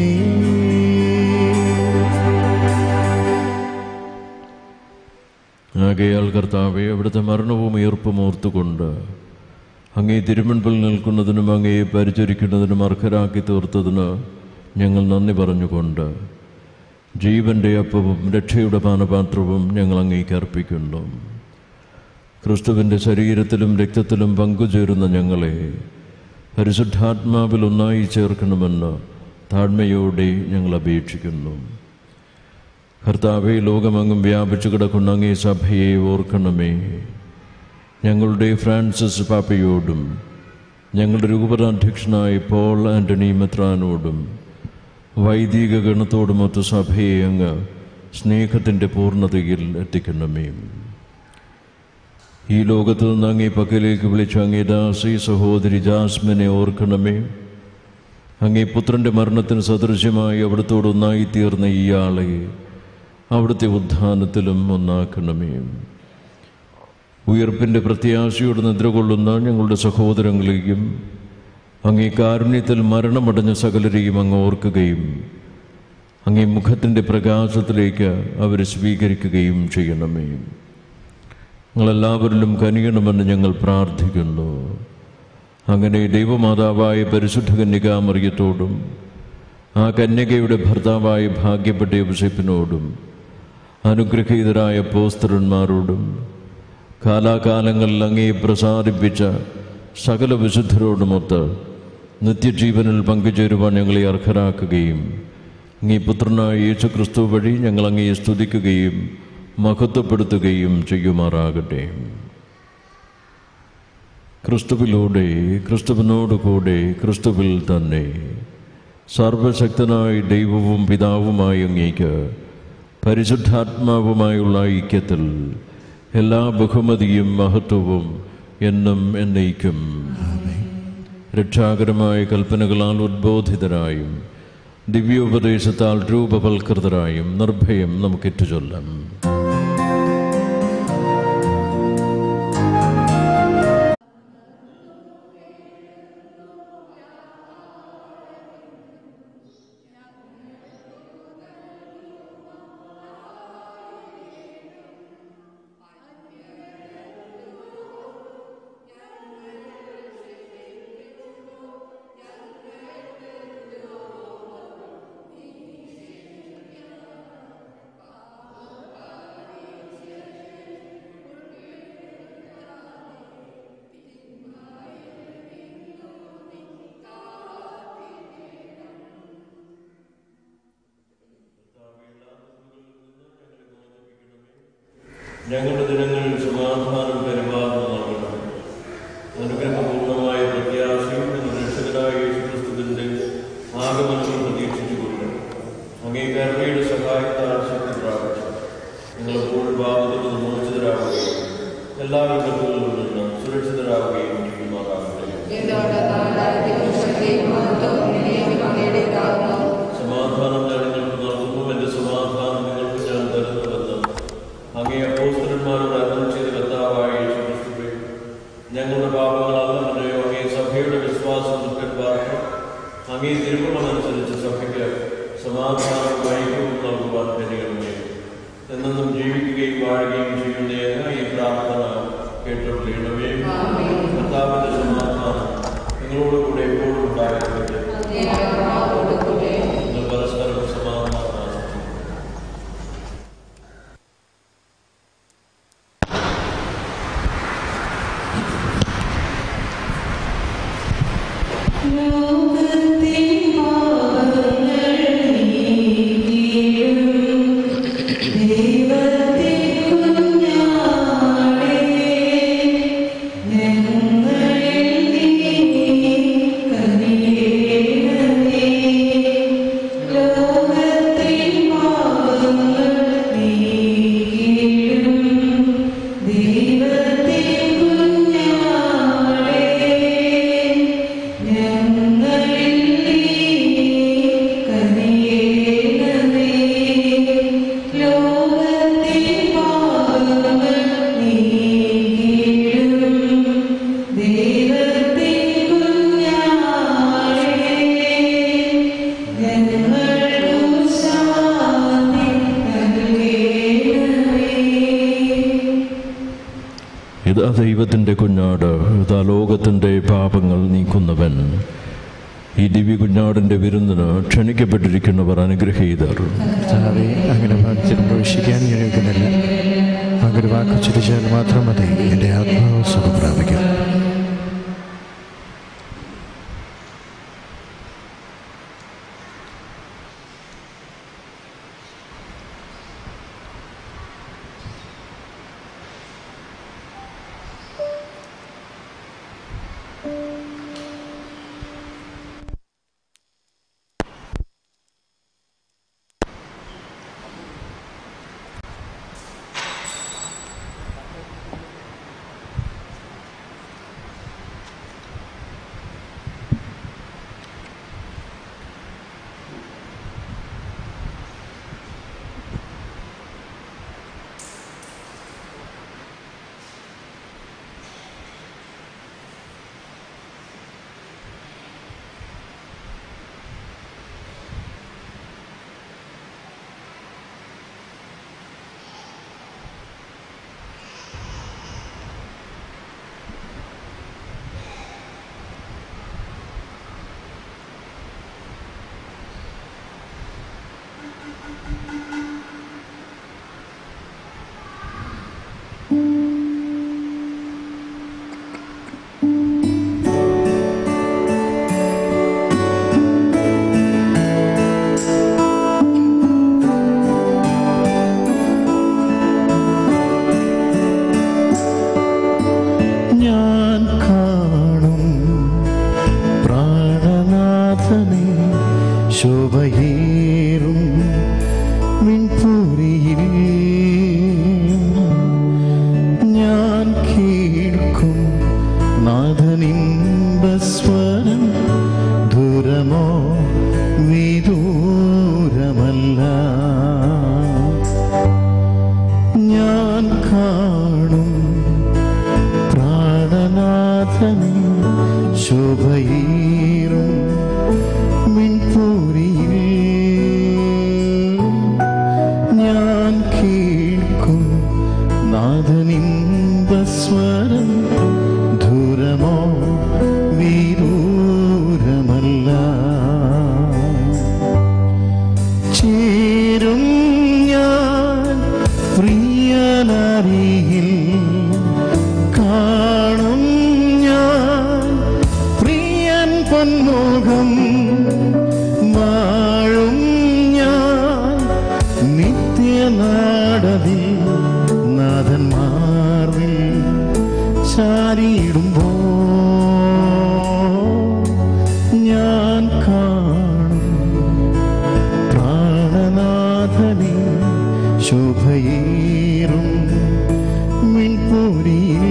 Speaker 13: ആകയാൽ കർത്താവെ അവിടുത്തെ മരണവും ഉയർപ്പും ഓർത്തുകൊണ്ട് അങ്ങേ തിരുമുൻപിൽ നിൽക്കുന്നതിനും അങ്ങയെ പരിചരിക്കുന്നതിനും അർഹരാക്കി തീർത്തതിന് ഞങ്ങൾ നന്ദി പറഞ്ഞുകൊണ്ട് ജീവന്റെ അപ്പവും രക്ഷയുടെ പാനപാത്രവും ഞങ്ങൾ അങ്ങേക്ക് അർപ്പിക്കുന്നു ക്രിസ്തുവിൻ്റെ ശരീരത്തിലും രക്തത്തിലും പങ്കുചേരുന്ന ഞങ്ങളെ പരിശുദ്ധാത്മാവിൽ ഒന്നായി ചേർക്കണമെന്ന് താഴ്മയോടെ ഞങ്ങൾ അപേക്ഷിക്കുന്നു കർത്താവെ ലോകമെങ്ങും വ്യാപിച്ചു കിടക്കുന്ന അങ്ങേ സഭയെ ഓർക്കണമേ ഞങ്ങളുടെ ഫ്രാൻസിസ് പാപ്പയോടും ഞങ്ങളുടെ രൂപതാധ്യക്ഷനായ പോൾ ആന്റണി മെത്രാനോടും വൈദിക ഗണത്തോടുമൊത്ത് സഭയെ അങ്ങ് സ്നേഹത്തിൻ്റെ പൂർണ്ണതയിൽ എത്തിക്കണമേ ഈ ലോകത്ത് നിന്ന് അങ്ങേ പക്കലേക്ക് വിളിച്ച അങ്ങേ ദാസി സഹോദരി ജാസ്മിനെ ഓർക്കണമേ അങ്ങേ പുത്രൻ്റെ മരണത്തിന് സദൃശ്യമായി അവിടുത്തോട് ഒന്നായിത്തീർന്ന ഇയാളെ അവിടുത്തെ ഉദ്ധാനത്തിലും ഒന്നാക്കണമേ ഉയർപ്പിൻ്റെ പ്രത്യാശയോട് നിദ്ര കൊള്ളുന്ന ഞങ്ങളുടെ സഹോദരങ്ങളെയും അങ്ങേ കാരുണ്യത്തിൽ മരണമടഞ്ഞ സകലരെയും അങ്ങ് ഓർക്കുകയും അങ്ങേ മുഖത്തിൻ്റെ പ്രകാശത്തിലേക്ക് അവരെ സ്വീകരിക്കുകയും ചെയ്യണമേ നിങ്ങളെല്ലാവരിലും കനിയണമെന്ന് ഞങ്ങൾ പ്രാർത്ഥിക്കുന്നു അങ്ങനെ ദൈവമാതാവായ പരിശുദ്ധ കന്യകാമറിയത്തോടും ആ കന്യകയുടെ ഭർത്താവായ ഭാഗ്യപ്പെട്ട യോസേപ്പിനോടും അനുഗ്രഹീതരായ പോസ്തരന്മാരോടും കാലാകാലങ്ങളിൽ അങ്ങേ പ്രസാദിപ്പിച്ച സകല വിശുദ്ധരോടുമൊത്ത് നിത്യജീവനിൽ പങ്കുചേരുവാൻ ഞങ്ങളെ അർഹരാക്കുകയും അങ്ങേ പുത്രനായ യേശു ക്രിസ്തു വഴി ഞങ്ങൾ അങ്ങയെ സ്തുതിക്കുകയും മഹത്വപ്പെടുത്തുകയും ചെയ്യുമാറാകട്ടെ ക്രിസ്തുവിലൂടെ ക്രിസ്തുവിനോടുകൂടെ ക്രിസ്തുവിൽ തന്നെ സർവശക്തനായ ദൈവവും പിതാവുമായ അങ്ങേക്ക് പരിശുദ്ധാത്മാവുമായുള്ള ഐക്യത്തിൽ എല്ലാ ബഹുമതിയും മഹത്വവും എന്നും എന്നേക്കും രക്ഷാകരമായ കൽപ്പനകളാൽ ഉദ്ബോധിതരായും ദിവ്യോപദേശത്താൽ രൂപവൽകൃതരായും നിർഭയം നമുക്കേറ്റു ചൊല്ലാം ഞങ്ങളുടെ ദിനങ്ങളിൽ സമാധാനം പരിപാലനം നൽകണം അനുഗ്രഹപൂർണമായ പ്രത്യാശയും ഞങ്ങളുടെ രക്ഷകരായ യേശുക്രിസ്തുവിന്റെ ആഗമനവും പ്രതീക്ഷിച്ചുകൊണ്ട് അങ്ങേ കരുണയുടെ സഹായത്താൽ ശക്തി പ്രാപിച്ചു ഞങ്ങളെപ്പോഴും പാപത്തിൽ നിന്ന് മോചിതരാകുകയും എല്ലാ വിപത്തുകളിൽ നിന്ന് സുരക്ഷിതരാകുകയും ചെയ്യുമാറാകട്ടെ സമാധാനം ഞാൻ നിങ്ങൾക്ക് നൽകുന്നു എന്റെ സമാധാനം നിങ്ങൾക്ക് ഞാൻ തരുന്നുവെന്ന് അങ്ങേ അപ്പോസ്തലന്മാരോട് അരുൾ ചെയ്ത കർത്താവായ യേശുക്രിസ്തുവേ ഞങ്ങളുടെ പാപങ്ങളല്ല അല്ലയോ അങ്ങേ സഭയുടെ വിശ്വാസം ദുഃഖന്മാർക്ക് അങ്ങേ തിരുമണമനുസരിച്ച് സഭയ്ക്ക് സമാധാനം ഐക്യവും നൽകുവാൻ കഴിയണമേ എന്നെന്നും ജീവിക്കുകയും വാഴുകയും ചെയ്യുന്നതിന് ഈ പ്രാർത്ഥന കേട്ടുകൊള്ളണമേ കർത്താവിന്റെ സമാധാനം നിങ്ങളോട് കൂടെ എപ്പോഴും ഉണ്ടാകട്ടെ നിങ്ങൾ പരസ്പരം സമാധാനം ആശംസിക്കുന്നു.
Speaker 8: ദൈവത്തെ കുഞ്ഞ
Speaker 13: ഇതാ ദൈവത്തിൻ്റെ കുഞ്ഞാട് ഇതാ ലോകത്തിൻ്റെ പാപങ്ങൾ നീക്കുന്നവൻ ഈ ദിവ്യ കുഞ്ഞാടിൻ്റെ വിരുന്നിന് ക്ഷണിക്കപ്പെട്ടിരിക്കുന്നവർ അനുഗ്രഹീതർ
Speaker 16: കർത്താവെ അങ്ങനെ വാക്യം പ്രവേശിക്കാൻ കഴിയുന്നില്ല അങ്ങനെ വാക്ക് ചിരിച്ചാൽ മാത്രം മതി എൻ്റെ ആത്മാവ് സുഖം പ്രാപിക്കും ഞാൻ കാണും പ്രാണനാഥനെ ശോഭയേറും മിൻപുരിയിൽ ഞാൻ കേൾക്കും നാഥനിമ്പസ്വരം ദൂരമോ വിദൂരമല്ല ഞാൻ കാണും പ്രാണനാഥനെ ശോഭയേറും മിൻപൂരിയിൽ ഞാൻ കേൾക്കും നാഥനിമ്പസ്വരം ദൂരമോ വീരൂരമല്ല ചേരും ഞാൻ പ്രിയനരിയിൽ കാണും ഞാൻ പ്രിയൻ പൊന്മുഖം വാഴും ഞാൻ നിത്യനാടതിൽ നാഥന്മാർവിൽ ചാരിയിടുമ്പോ ഞാൻ കാണും പ്രാണനാഥനെ ശോഭയേറും മിൻപൂരിയിൽ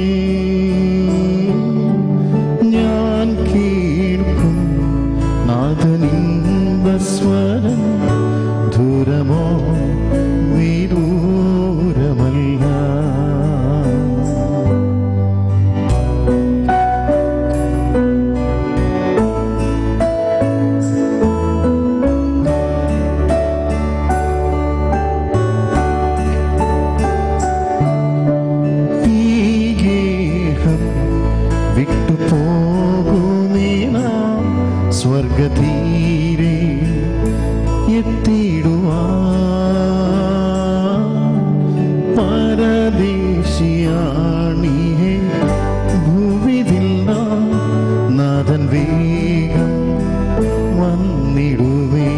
Speaker 16: ഞാൻ കേൾക്കും നാഥനിമ്പസ്വരം ദൂരമോ വിദൂരമല്ല ഈ ഗേഹം വിട്ടുപോകുമേ നാം സ്വർഗതീരെ എത്തിയിടുവാ പരദേശിയാണിഹേ ഭൂവിതിൽ നാം നാഥൻ വേഗം വന്നിടുവേ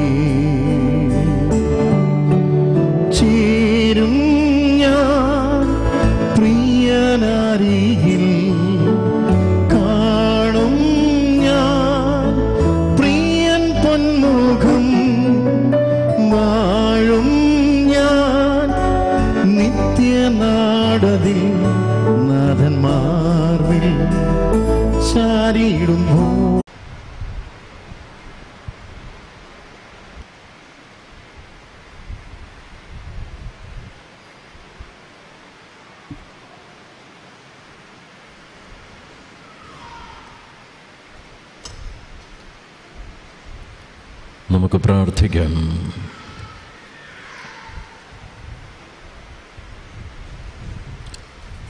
Speaker 16: ചേരും ഞാൻ പ്രിയനരികിൽ കാണും ഞാൻ പ്രിയൻ പൊന്മുഖം വാഴും ഞാൻ നിത്യനാടതിൽ നാഥന്മാർവിൽ ചാരിയിടുമ്പോ
Speaker 13: നമുക്ക് പ്രാർത്ഥിക്കാം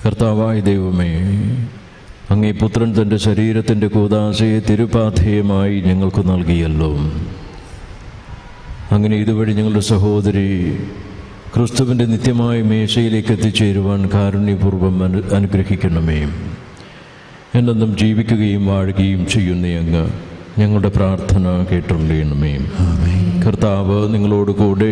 Speaker 17: കർത്താവായ ദൈവമേ അങ്ങേ പുത്രൻ തൻ്റെ ശരീരത്തിൻ്റെ കൂതാശയെ തിരുപാഥേയമായി ഞങ്ങൾക്ക് നൽകിയല്ലോ അങ്ങനെ ഇതുവഴി ഞങ്ങളുടെ സഹോദരി ക്രിസ്തുവിൻ്റെ നിത്യമായ മേശയിലേക്ക് എത്തിച്ചേരുവാൻ കാരുണ്യപൂർവ്വം അനു അനുഗ്രഹിക്കണമേ എന്നെന്നും ജീവിക്കുകയും വാഴുകയും ചെയ്യുന്ന അങ്ങ് ഞങ്ങളുടെ പ്രാർത്ഥന കേട്ടുകൊള്ളണമേ കർത്താവ് നിങ്ങളോട് കൂടെ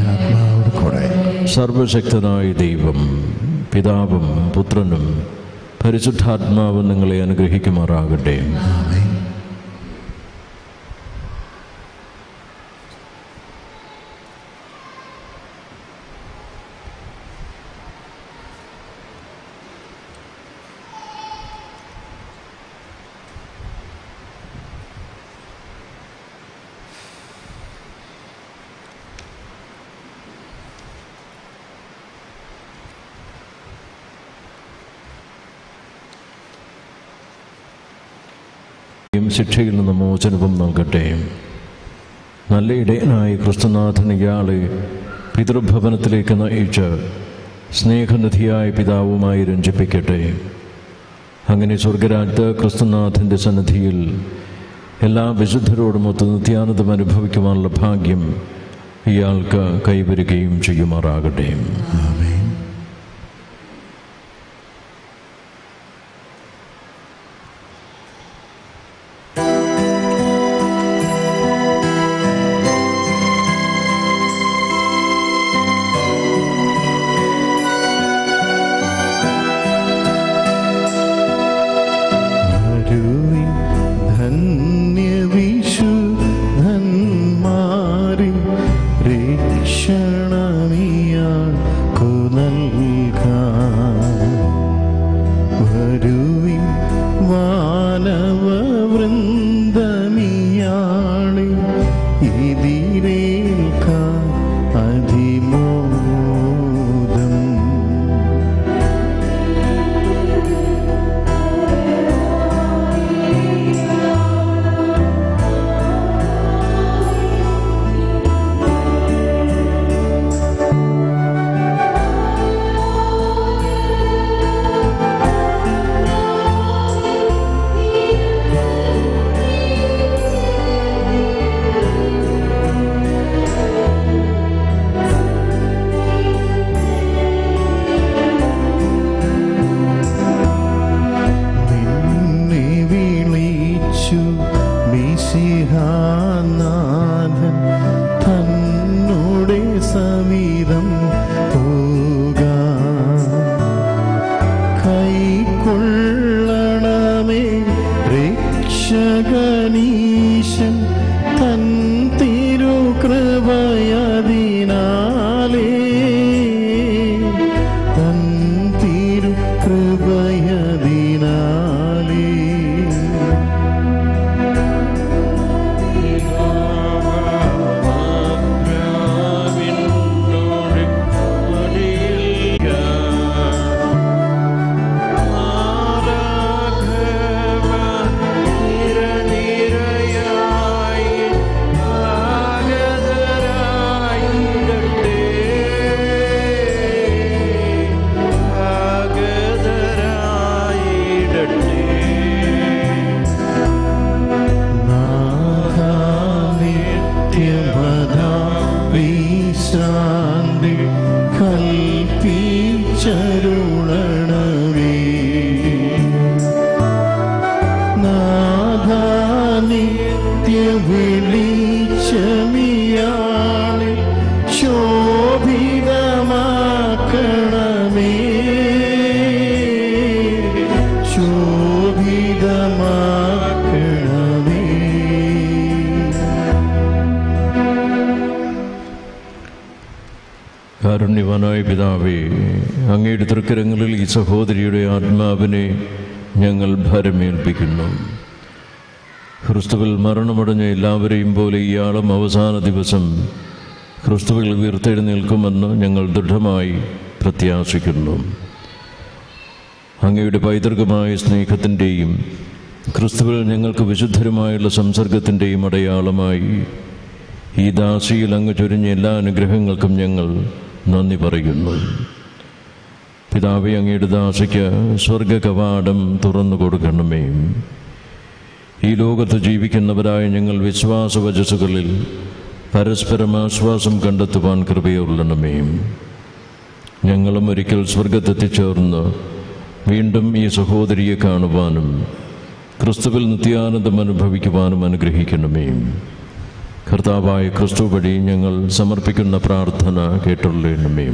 Speaker 17: സർവശക്തനായ ദൈവം പിതാവും പുത്രനും പരിശുദ്ധാത്മാവും നിങ്ങളെ അനുഗ്രഹിക്കുമാറാകട്ടെ ശിക്ഷയിൽ നിന്ന് മോചനവും നൽകട്ടെ നല്ല ഇടയനായ ക്രിസ്തുനാഥൻ ഇയാളെ പിതൃഭവനത്തിലേക്ക് നയിച്ച് സ്നേഹനിധിയായ പിതാവുമായി രഞ്ജിപ്പിക്കട്ടെ അങ്ങനെ സ്വർഗരാജ്യത്ത് ക്രിസ്തുനാഥൻ്റെ സന്നിധിയിൽ എല്ലാ വിശുദ്ധരോടുമൊത്ത് നിത്യാനന്ദം അനുഭവിക്കുവാനുള്ള ഭാഗ്യം ഇയാൾക്ക് കൈവരുകയും ചെയ്യുമാറാകട്ടെ
Speaker 9: അരുവിൻ ധന്യവിശു ധന്മാരിൻ രക്ഷണമിയാൻ നൽകാം വരുവിൻ വാനവ വൃന്ദമിയാളെ ഇതിരേൽക്കാൻ അതിമോദം നിന്നെ വിളിച്ചു മിശിഹാനാഥൻ തന്നുടെ സമീതം പോകാം കൈക്കൊള്ളണമേ രക്ഷകനീശൻ തൻ തിരുകൃപയതിനാലേ തൻ തിരുകൃപയതിനാലേ വിശ്രാന്തി കൽപ്പിച്ചരുളണമേ നാഥാനിത്യ വിളിച്ചമിയാളെ ശോഭിതമാക്കണമേ ശോഭിതമാക്കണമേ
Speaker 17: കാരുണ്യവാനായ പിതാവേ അങ്ങയുടെ തൃക്കരങ്ങളിൽ ഈ സഹോദരിയുടെ ആത്മാവിനെ ഞങ്ങൾ ഭരമേൽപ്പിക്കുന്നു ക്രിസ്തുവിൽ മരണമടഞ്ഞ എല്ലാവരെയും പോലെ ഇയാളും അവസാന ദിവസം ക്രിസ്തുവിൽ ഉയർത്തെഴുന്നേൽക്കുമെന്ന് ഞങ്ങൾ ദൃഢമായി പ്രത്യാശിക്കുന്നു അങ്ങയുടെ പൈതൃകമായ സ്നേഹത്തിൻ്റെയും ക്രിസ്തുവിൽ ഞങ്ങൾക്ക് വിശുദ്ധരുമായുള്ള സംസർഗത്തിൻ്റെയും അടയാളമായി ഈ ദാസിയിൽ അങ്ങ് ചൊരിഞ്ഞ എല്ലാ അനുഗ്രഹങ്ങൾക്കും ഞങ്ങൾ നന്ദി പറയുന്നു പിതാവെ അങ്ങയുടെ ദാസയ്ക്ക് സ്വർഗ കവാടം തുറന്നു കൊടുക്കണമേ ഈ ലോകത്ത് ജീവിക്കുന്നവരായ ഞങ്ങൾ വിശ്വാസ വചസ്സുകളിൽ പരസ്പരം ആശ്വാസം കണ്ടെത്തുവാൻ കൃപയുള്ളണമേ ഞങ്ങളും ഒരിക്കൽ സ്വർഗത്തെത്തിച്ചേർന്ന് വീണ്ടും ഈ സഹോദരിയെ കാണുവാനും ക്രിസ്തുവിൽ നിത്യാനന്ദം അനുഭവിക്കുവാനും അനുഗ്രഹിക്കണമേ കർത്താവായ ക്രിസ്തു വഴി ഞങ്ങൾ സമർപ്പിക്കുന്ന പ്രാർത്ഥന കേട്ടുള്ളണമേ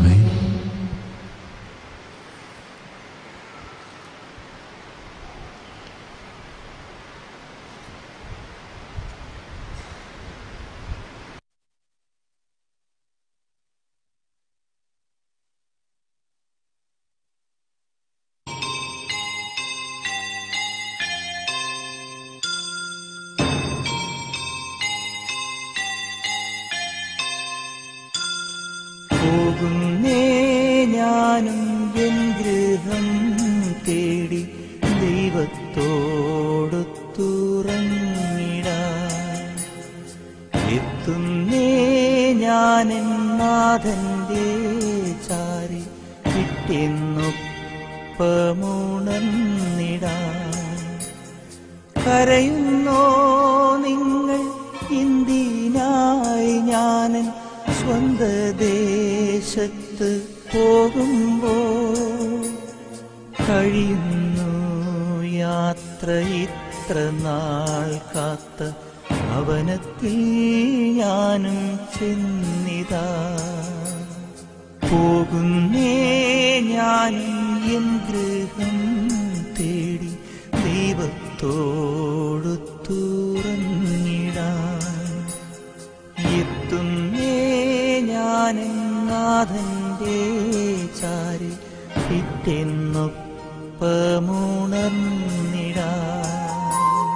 Speaker 18: പോകുന്നേ ഞാനും എൻ ഗൃഹം തേടി ദൈവത്തോടു തുറന്നിടാൻ എത്തുന്നേ ഞാനെൻ നാഥന്റെ ചാരി കിട്ടിയെന്നൊപ്പമുണർന്നിടാൻ കരയുന്നോ നിങ്ങൾ ഇന്ത്യനായി ഞാനൻ സ്വന്ത ദേശത്ത് പോകുമ്പോൾ കഴിയുന്നു യാത്ര ഇത്ര നാൾ കാത്ത ഭവനത്തിൽ ഞാനും ചെന്നിതാ പോകുന്നേ ഞാനും എൻ ഗൃഹം തേടി ദൈവത്തോടു തുറന്നിടാൻ എത്തുന്നേ ഞാനും നാഥന്റെ ചാരി പിറ്റെന്നൊപ്പമുണർന്നിടാൻ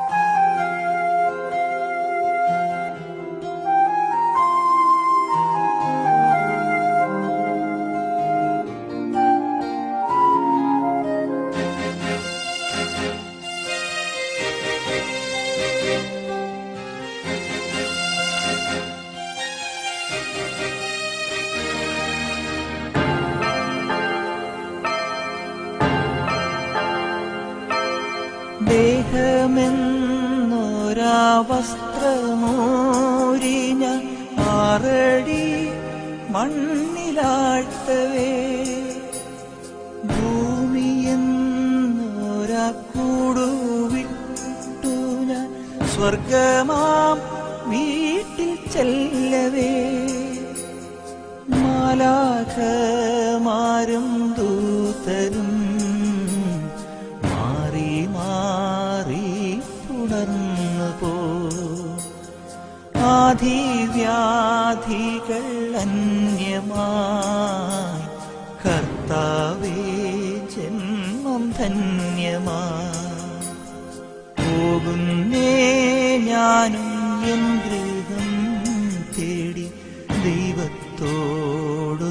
Speaker 18: ദേഹമെന്നൊരാ വസ്ത്രമോരിഞ്ഞ ആറടി മണ്ണിലാഴ്ത്തവേ ഭൂമിയെന്നൊരാ കൂടുവിട്ടു ഞാൻ സ്വർഗമാം വീട്ടിൽ ചെല്ലവേ മാലാഖമാരും ദൂതരും മാറി മാറി പുണർന്നു പോ ആധിവ്യാധികൾ അന്യമായി കർത്താവേ ജന്മം ധന്യമായി പോകുന്നേ ഞാനും എൻ ഗൃഹം തേടി ദൈവത്തോടു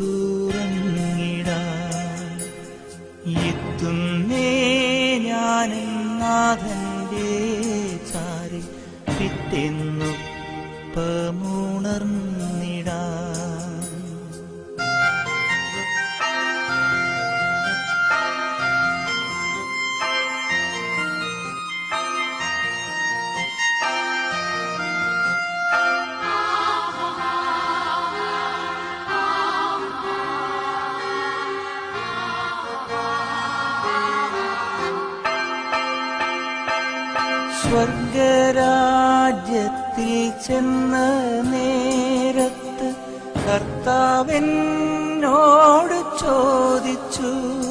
Speaker 18: തുറങ്ങിടാൻ എത്തുന്നേ ഞാനും നാഥന്റെ ചാരി പിറ്റെന്നൊപ്പമുണർന്നിടാൻ സ്വർഗരാജ്യത്തിൽ ചെന്ന നേരത്ത് കർത്താവെന്നോട് ചോദിച്ചു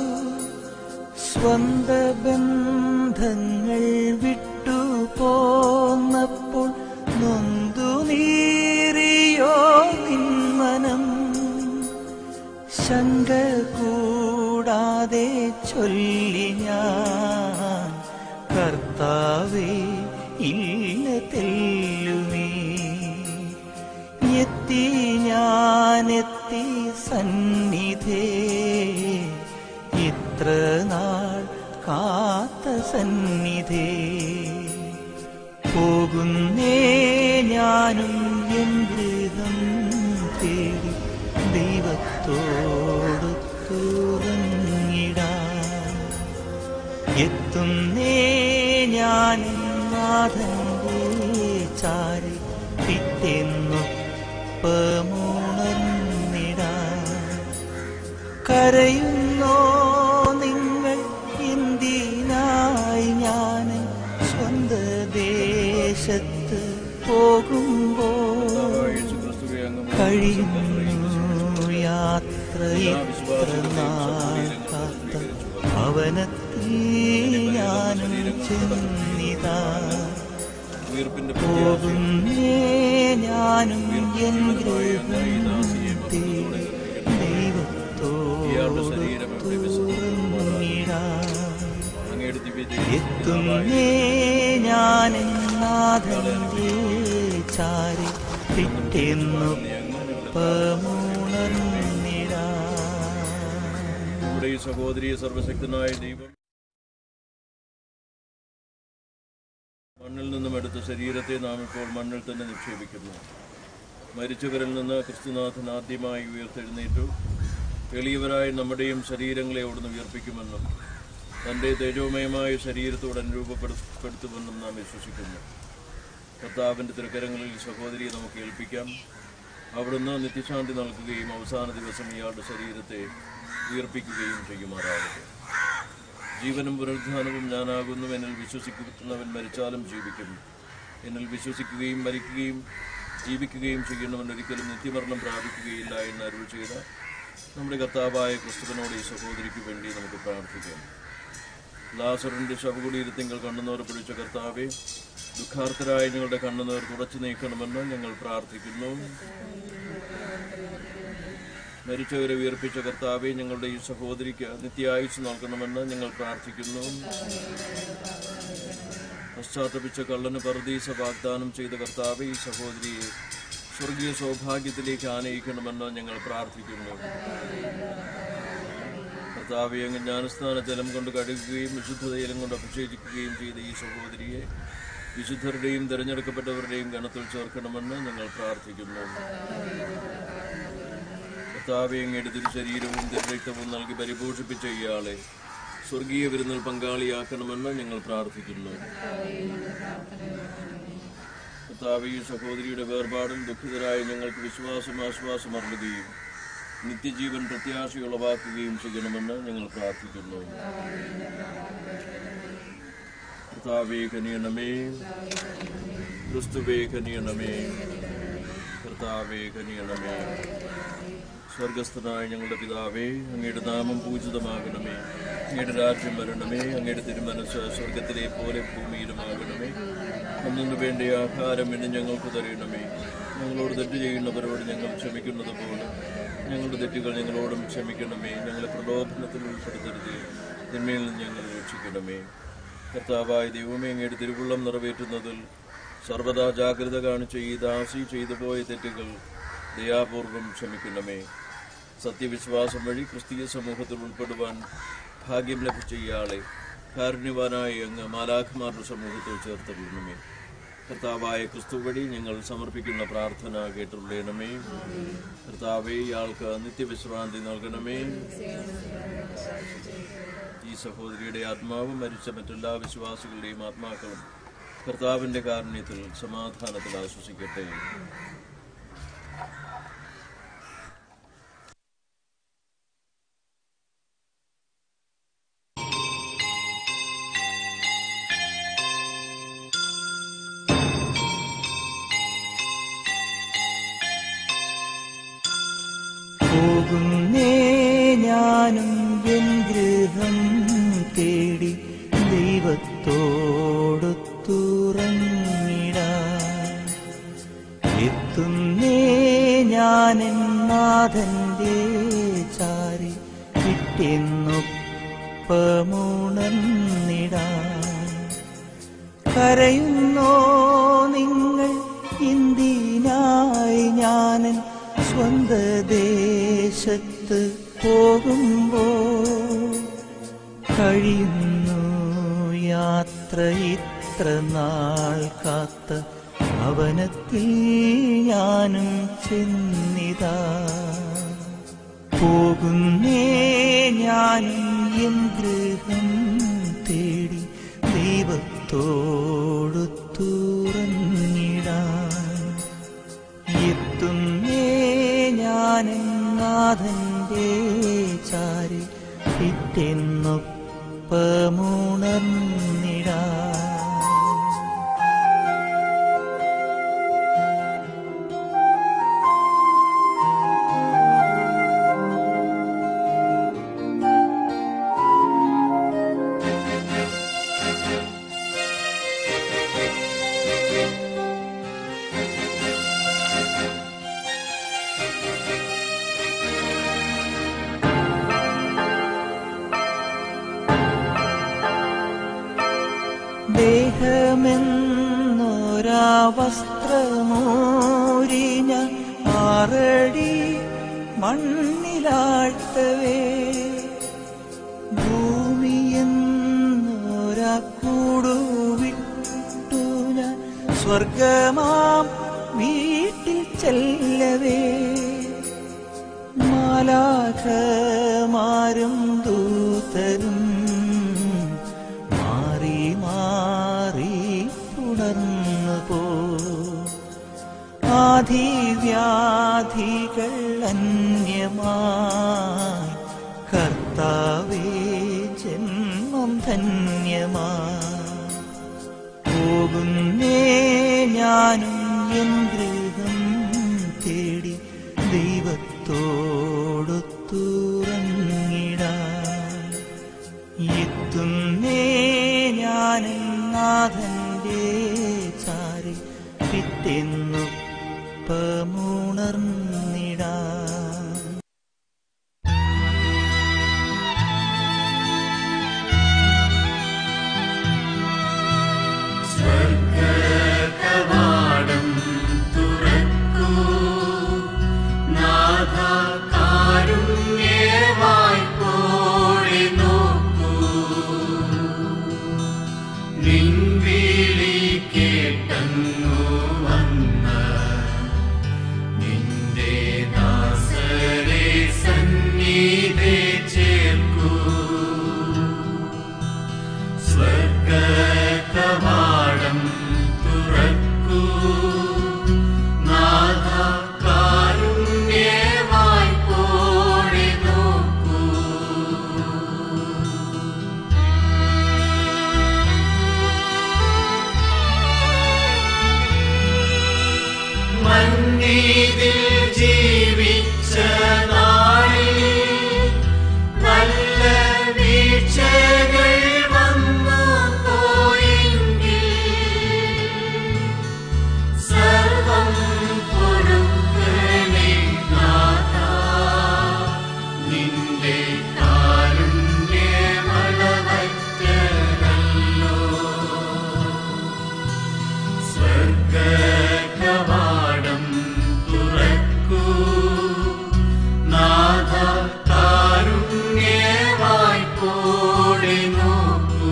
Speaker 18: സ്വന്ത ബന്ധങ്ങൾ വിട്ടു പോന്നപ്പോൾ നൊന്തു നീറിയോ നിന്മനം ശങ്ക കൂടാതെ ചൊല്ലി ഞാൻ കർത്താവേ ഇല്ല തെല്ലുമേ എത്തി ഞാനെത്തി സന്നിധേ ഇത്ര നാൾ കാത്ത സന്നിധേ പോകുന്നേ ഞാനും എൻ ഗൃഹം തേടി ദൈവത്തോടു എത്തുന്നേ ഞാൻ നാഥന്റെ ചാരി പിറ്റെന്നൊപ്പമുണർന്നിടാൻ കരയുന്നോ നിങ്ങൾ എന്തിനായി ഞാൻ സ്വന്ത ദേശത്ത് പോകുമ്പോൾ കഴിയുന്നു യാത്ര ഇത്ര നാൾ കാത്ത ഭവനത്തിൽ ഞാനും ചെന്നിതാ പോകുന്നേ ഞാനും എൻ ഗൃഹം തേടി ദൈവത്തോട് തുറന്നിടാം എത്തുന്നേ ഞാൻ നാഥന്റെ ചാരി പിറ്റെന്നൊപ്പമുണർന്നിടാം
Speaker 13: നമ്മുടെ ഈ സഹോദരി സർവശക്തനായ ദൈവം മണ്ണിൽ നിന്നും എടുത്ത ശരീരത്തെ നാം ഇപ്പോൾ മണ്ണിൽ തന്നെ നിക്ഷേപിക്കുന്നു മരിച്ചവരിൽ നിന്ന് ക്രിസ്തുനാഥൻ ആദ്യമായി ഉയർത്തെഴുന്നേറ്റു എളിയവരായ നമ്മുടെയും ശരീരങ്ങളെ അവിടുന്ന് ഉയർപ്പിക്കുമെന്നും തൻ്റെ തേജോമയമായ ശരീരത്തോട് അനുരൂപപ്പെടുത്തുമെന്നും നാം വിശ്വസിക്കുന്നു കർത്താവിൻ്റെ തിരുക്കരങ്ങളിൽ ഈ സഹോദരിയെ നമുക്ക് ഏൽപ്പിക്കാം അവിടുന്ന് നിത്യശാന്തി നൽകുകയും അവസാന ദിവസം ഇയാളുടെ ശരീരത്തെ ഉയർപ്പിക്കുകയും ചെയ്യുമാറാകട്ടെ ജീവനും പുനരുദ്ധാനവും ഞാനാകുന്നു എന്നിൽ വിശ്വസിക്കുന്നവൻ മരിച്ചാലും ജീവിക്കും എന്നിൽ വിശ്വസിക്കുകയും മരിക്കുകയും ജീവിക്കുകയും ചെയ്യണമെന്ന് ഒരിക്കലും നിത്യമരണം പ്രാപിക്കുകയില്ല എന്ന് അരുൾ ചെയ്ത നമ്മുടെ കർത്താവായ ക്രിസ്തുവിനോട് ഈ സഹോദരിക്ക് വേണ്ടി നമുക്ക് പ്രാർത്ഥിക്കാം ലാസറിന്റെ ശവകുടീരത്തിങ്കൽ കണ്ണുനീർ പിടിച്ച കർത്താവെ ദുഃഖാർത്ഥരായ ഞങ്ങളുടെ കണ്ണുനീർ തുടച്ചു നീക്കണമെന്ന് ഞങ്ങൾ പ്രാർത്ഥിക്കുന്നു മരിച്ചവരെ ഉയർപ്പിച്ച കർത്താവെ ഞങ്ങളുടെ ഈ സഹോദരിക്ക് നിത്യായുസ് നൽകണമെന്ന് ഞങ്ങൾ പ്രാർത്ഥിക്കുന്നു പശ്ചാത്തപിച്ച കള്ളന് പർദീസ വാഗ്ദാനം ചെയ്ത കർത്താവെ ഈ സഹോദരിയെ സ്വർഗീയ സൗഭാഗ്യത്തിലേക്ക് ആനയിക്കണമെന്ന് ഞങ്ങൾ പ്രാർത്ഥിക്കുന്നു കർത്താവെ അങ്ങ് ജ്ഞാനസ്നാന ജലം കൊണ്ട് കഴുകുകയും വിശുദ്ധ തൈലം കൊണ്ട് അഭിഷേചിക്കുകയും ചെയ്ത ഈ സഹോദരിയെ വിശുദ്ധരുടെയും തിരഞ്ഞെടുക്കപ്പെട്ടവരുടെയും ഗണത്തിൽ ചേർക്കണമെന്ന് ഞങ്ങൾ പ്രാർത്ഥിക്കുന്നു കർത്താവെ അങ്ങയുടെ തിരുശരീരവും തിരുരക്തവും നൽകി പരിപോഷിപ്പിച്ച ഇയാളെ സ്വർഗീയ വിരുന്നിൽ പങ്കാളിയാക്കണമെന്ന് ഞങ്ങൾ പ്രാർത്ഥിക്കുന്നു കർത്താവെ ഈ സഹോദരിയുടെ വേർപാടും ദുഃഖിതരായ ഞങ്ങൾക്ക് വിശ്വാസം ആശ്വാസം അർളുകയും നിത്യജീവൻ പ്രത്യാശയുളവാക്കുകയും ചെയ്യണമെന്ന് ഞങ്ങൾ പ്രാർത്ഥിക്കുന്നു കർത്താവേ കനിയണമേ ക്രിസ്തുവേ കനിയണമേ കർത്താവേ കനിയണമേ സ്വർഗസ്ഥനായ ഞങ്ങളുടെ പിതാവേ അങ്ങയുടെ നാമം പൂജിതമാകണമേ അങ്ങയുടെ രാജ്യം വരണമേ അങ്ങയുടെ തിരുമനസ് സ്വർഗത്തിലെ പോലെ ഭൂമിയിലുമാകണമേ അന്നു വേണ്ട ആഹാരം ഇന്ന് ഞങ്ങൾക്ക് തരണമേ ഞങ്ങളോട് തെറ്റ് ചെയ്യുന്നവരോട് ഞങ്ങൾ ക്ഷമിക്കുന്നത് പോലെ ഞങ്ങളുടെ തെറ്റുകൾ ഞങ്ങളോടും ക്ഷമിക്കണമേ ഞങ്ങളെ പ്രലോഭനത്തിൽ ഉൾപ്പെടുത്തരുതേ തിന്മയിൽ നിന്ന് ഞങ്ങൾ രക്ഷിക്കണമേ കർത്താവായ ദൈവമേ അങ്ങയുടെ തിരുവുള്ളം നിറവേറ്റുന്നതിൽ സർവദാ ജാഗ്രത കാണിച്ച ഈ ദാസി ചെയ്തു പോയ തെറ്റുകൾ ദയാപൂർവം ക്ഷമിക്കണമേ സത്യവിശ്വാസം വഴി ക്രിസ്തീയ സമൂഹത്തിൽ ഉൾപ്പെടുവാൻ ഭാഗ്യം ലഭിച്ച ഇയാളെ കാരുണ്യവാനായ അങ്ങ് മാലാഖമാരുടെ സമൂഹത്തിൽ ചേർത്തരുണമേ കർത്താവായ ക്രിസ്തു വഴി ഞങ്ങൾ സമർപ്പിക്കുന്ന പ്രാർത്ഥന കേട്ടുള്ളണമേ കർത്താവെ ഇയാൾക്ക് നിത്യവിശ്രാന്തി നൽകണമേ ഈ സഹോദരിയുടെ ആത്മാവ് മരിച്ച മറ്റെല്ലാ വിശ്വാസികളുടെയും ആത്മാക്കളും കർത്താവിന്റെ കാരുണ്യത്തിൽ സമാധാനത്തിൽ ആശ്വസിക്കട്ടെ
Speaker 18: പോകുന്നേ ഞാനും എൻ ഗൃഹം തേടി ദൈവത്തോടു തുറന്നിടാൻ എത്തുന്നേ ഞാൻ എൻ നാഥന്റെ ചാരി കിട്ടിയെന്നൊപ്പമുണർന്നിടാൻ കരയുന്നോ നിങ്ങൾ എന്തിനായി ഞാനൻ സ്വന്ത ദേശത്ത് പോകുമ്പോൾ കഴിയുന്നു യാത്ര ഇത്ര നാൾ കാത്ത ഭവനത്തിൽ ഞാനും ചെന്നിതാ പോകുന്നേ ഞാനും എൻ ഗൃഹം തേടി ദൈവത്തോടു തുറന്നിടാൻ എത്തുന്നേ ഞാൻ നാഥന്റെ ചാരി പിറ്റെന്നൊപ്പമുണർന്നിടാൻ ദേഹമെന്നൊരാ വസ്ത്രമോരിഞ്ഞ ആറടി മണ്ണിലാഴ്ത്തവേ ഭൂമിയെന്നൊരാ കൂടുവിട്ടു ഞാൻ സ്വർഗമാം വീട്ടിൽ ചെല്ലവേ മാലാഖമാരും ദൂതരും മാറി മാറി തുടർന്നു പോ ആധിവ്യാധികൾ അന്യമായി കർത്താവേ ജന്മം ധന്യമായി പോകുന്നേ ഞാനും എൻ ഗൃഹം തേടി ദൈവത്തോടു തുറങ്ങിടാൻ എത്തുന്നേ ഞാൻ നാഥന്റെ ചാരി പിറ്റെന്നൊപ്പമുണർന്നിടാൻ
Speaker 1: സ്വർഗകവാടം തുറക്കൂ നാഥ കാരുണ്യമായി പോഴി നോക്കൂ നിൻവിളി കേട്ടങ്ങു വന്ന നിന്റെ ദാസരെ സന്നിധി ചേർക്കൂ സ്വർഗകവാടം തുറക്കൂ നാഥ കാരുണ്യമായി പോഴി നോക്കൂ മന്നീതിൽ ജീവിച്ച നാളിൽ നല്ല വീഴ്ചകൾ വന്നു പോയെങ്കിൽ സർവം പൊറുക്കണേ നാഥാ നിന്റെ കാരുണ്യമളവറ്റതല്ലോ സ്വർഗകവാടം തുറക്കൂ നാഥ കാരുണ്യമായി പോടി നോക്കൂ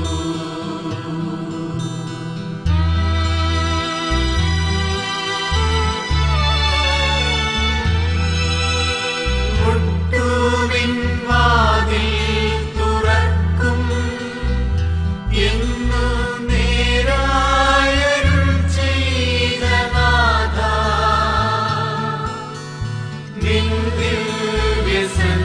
Speaker 1: മുട്ടുവിൻ വാതിൽ തുറക്കും എന്നു നേരായരുൾ ചെയ്ത നാഥ നിൻ ദിവ്യസന്നിധിയിൽ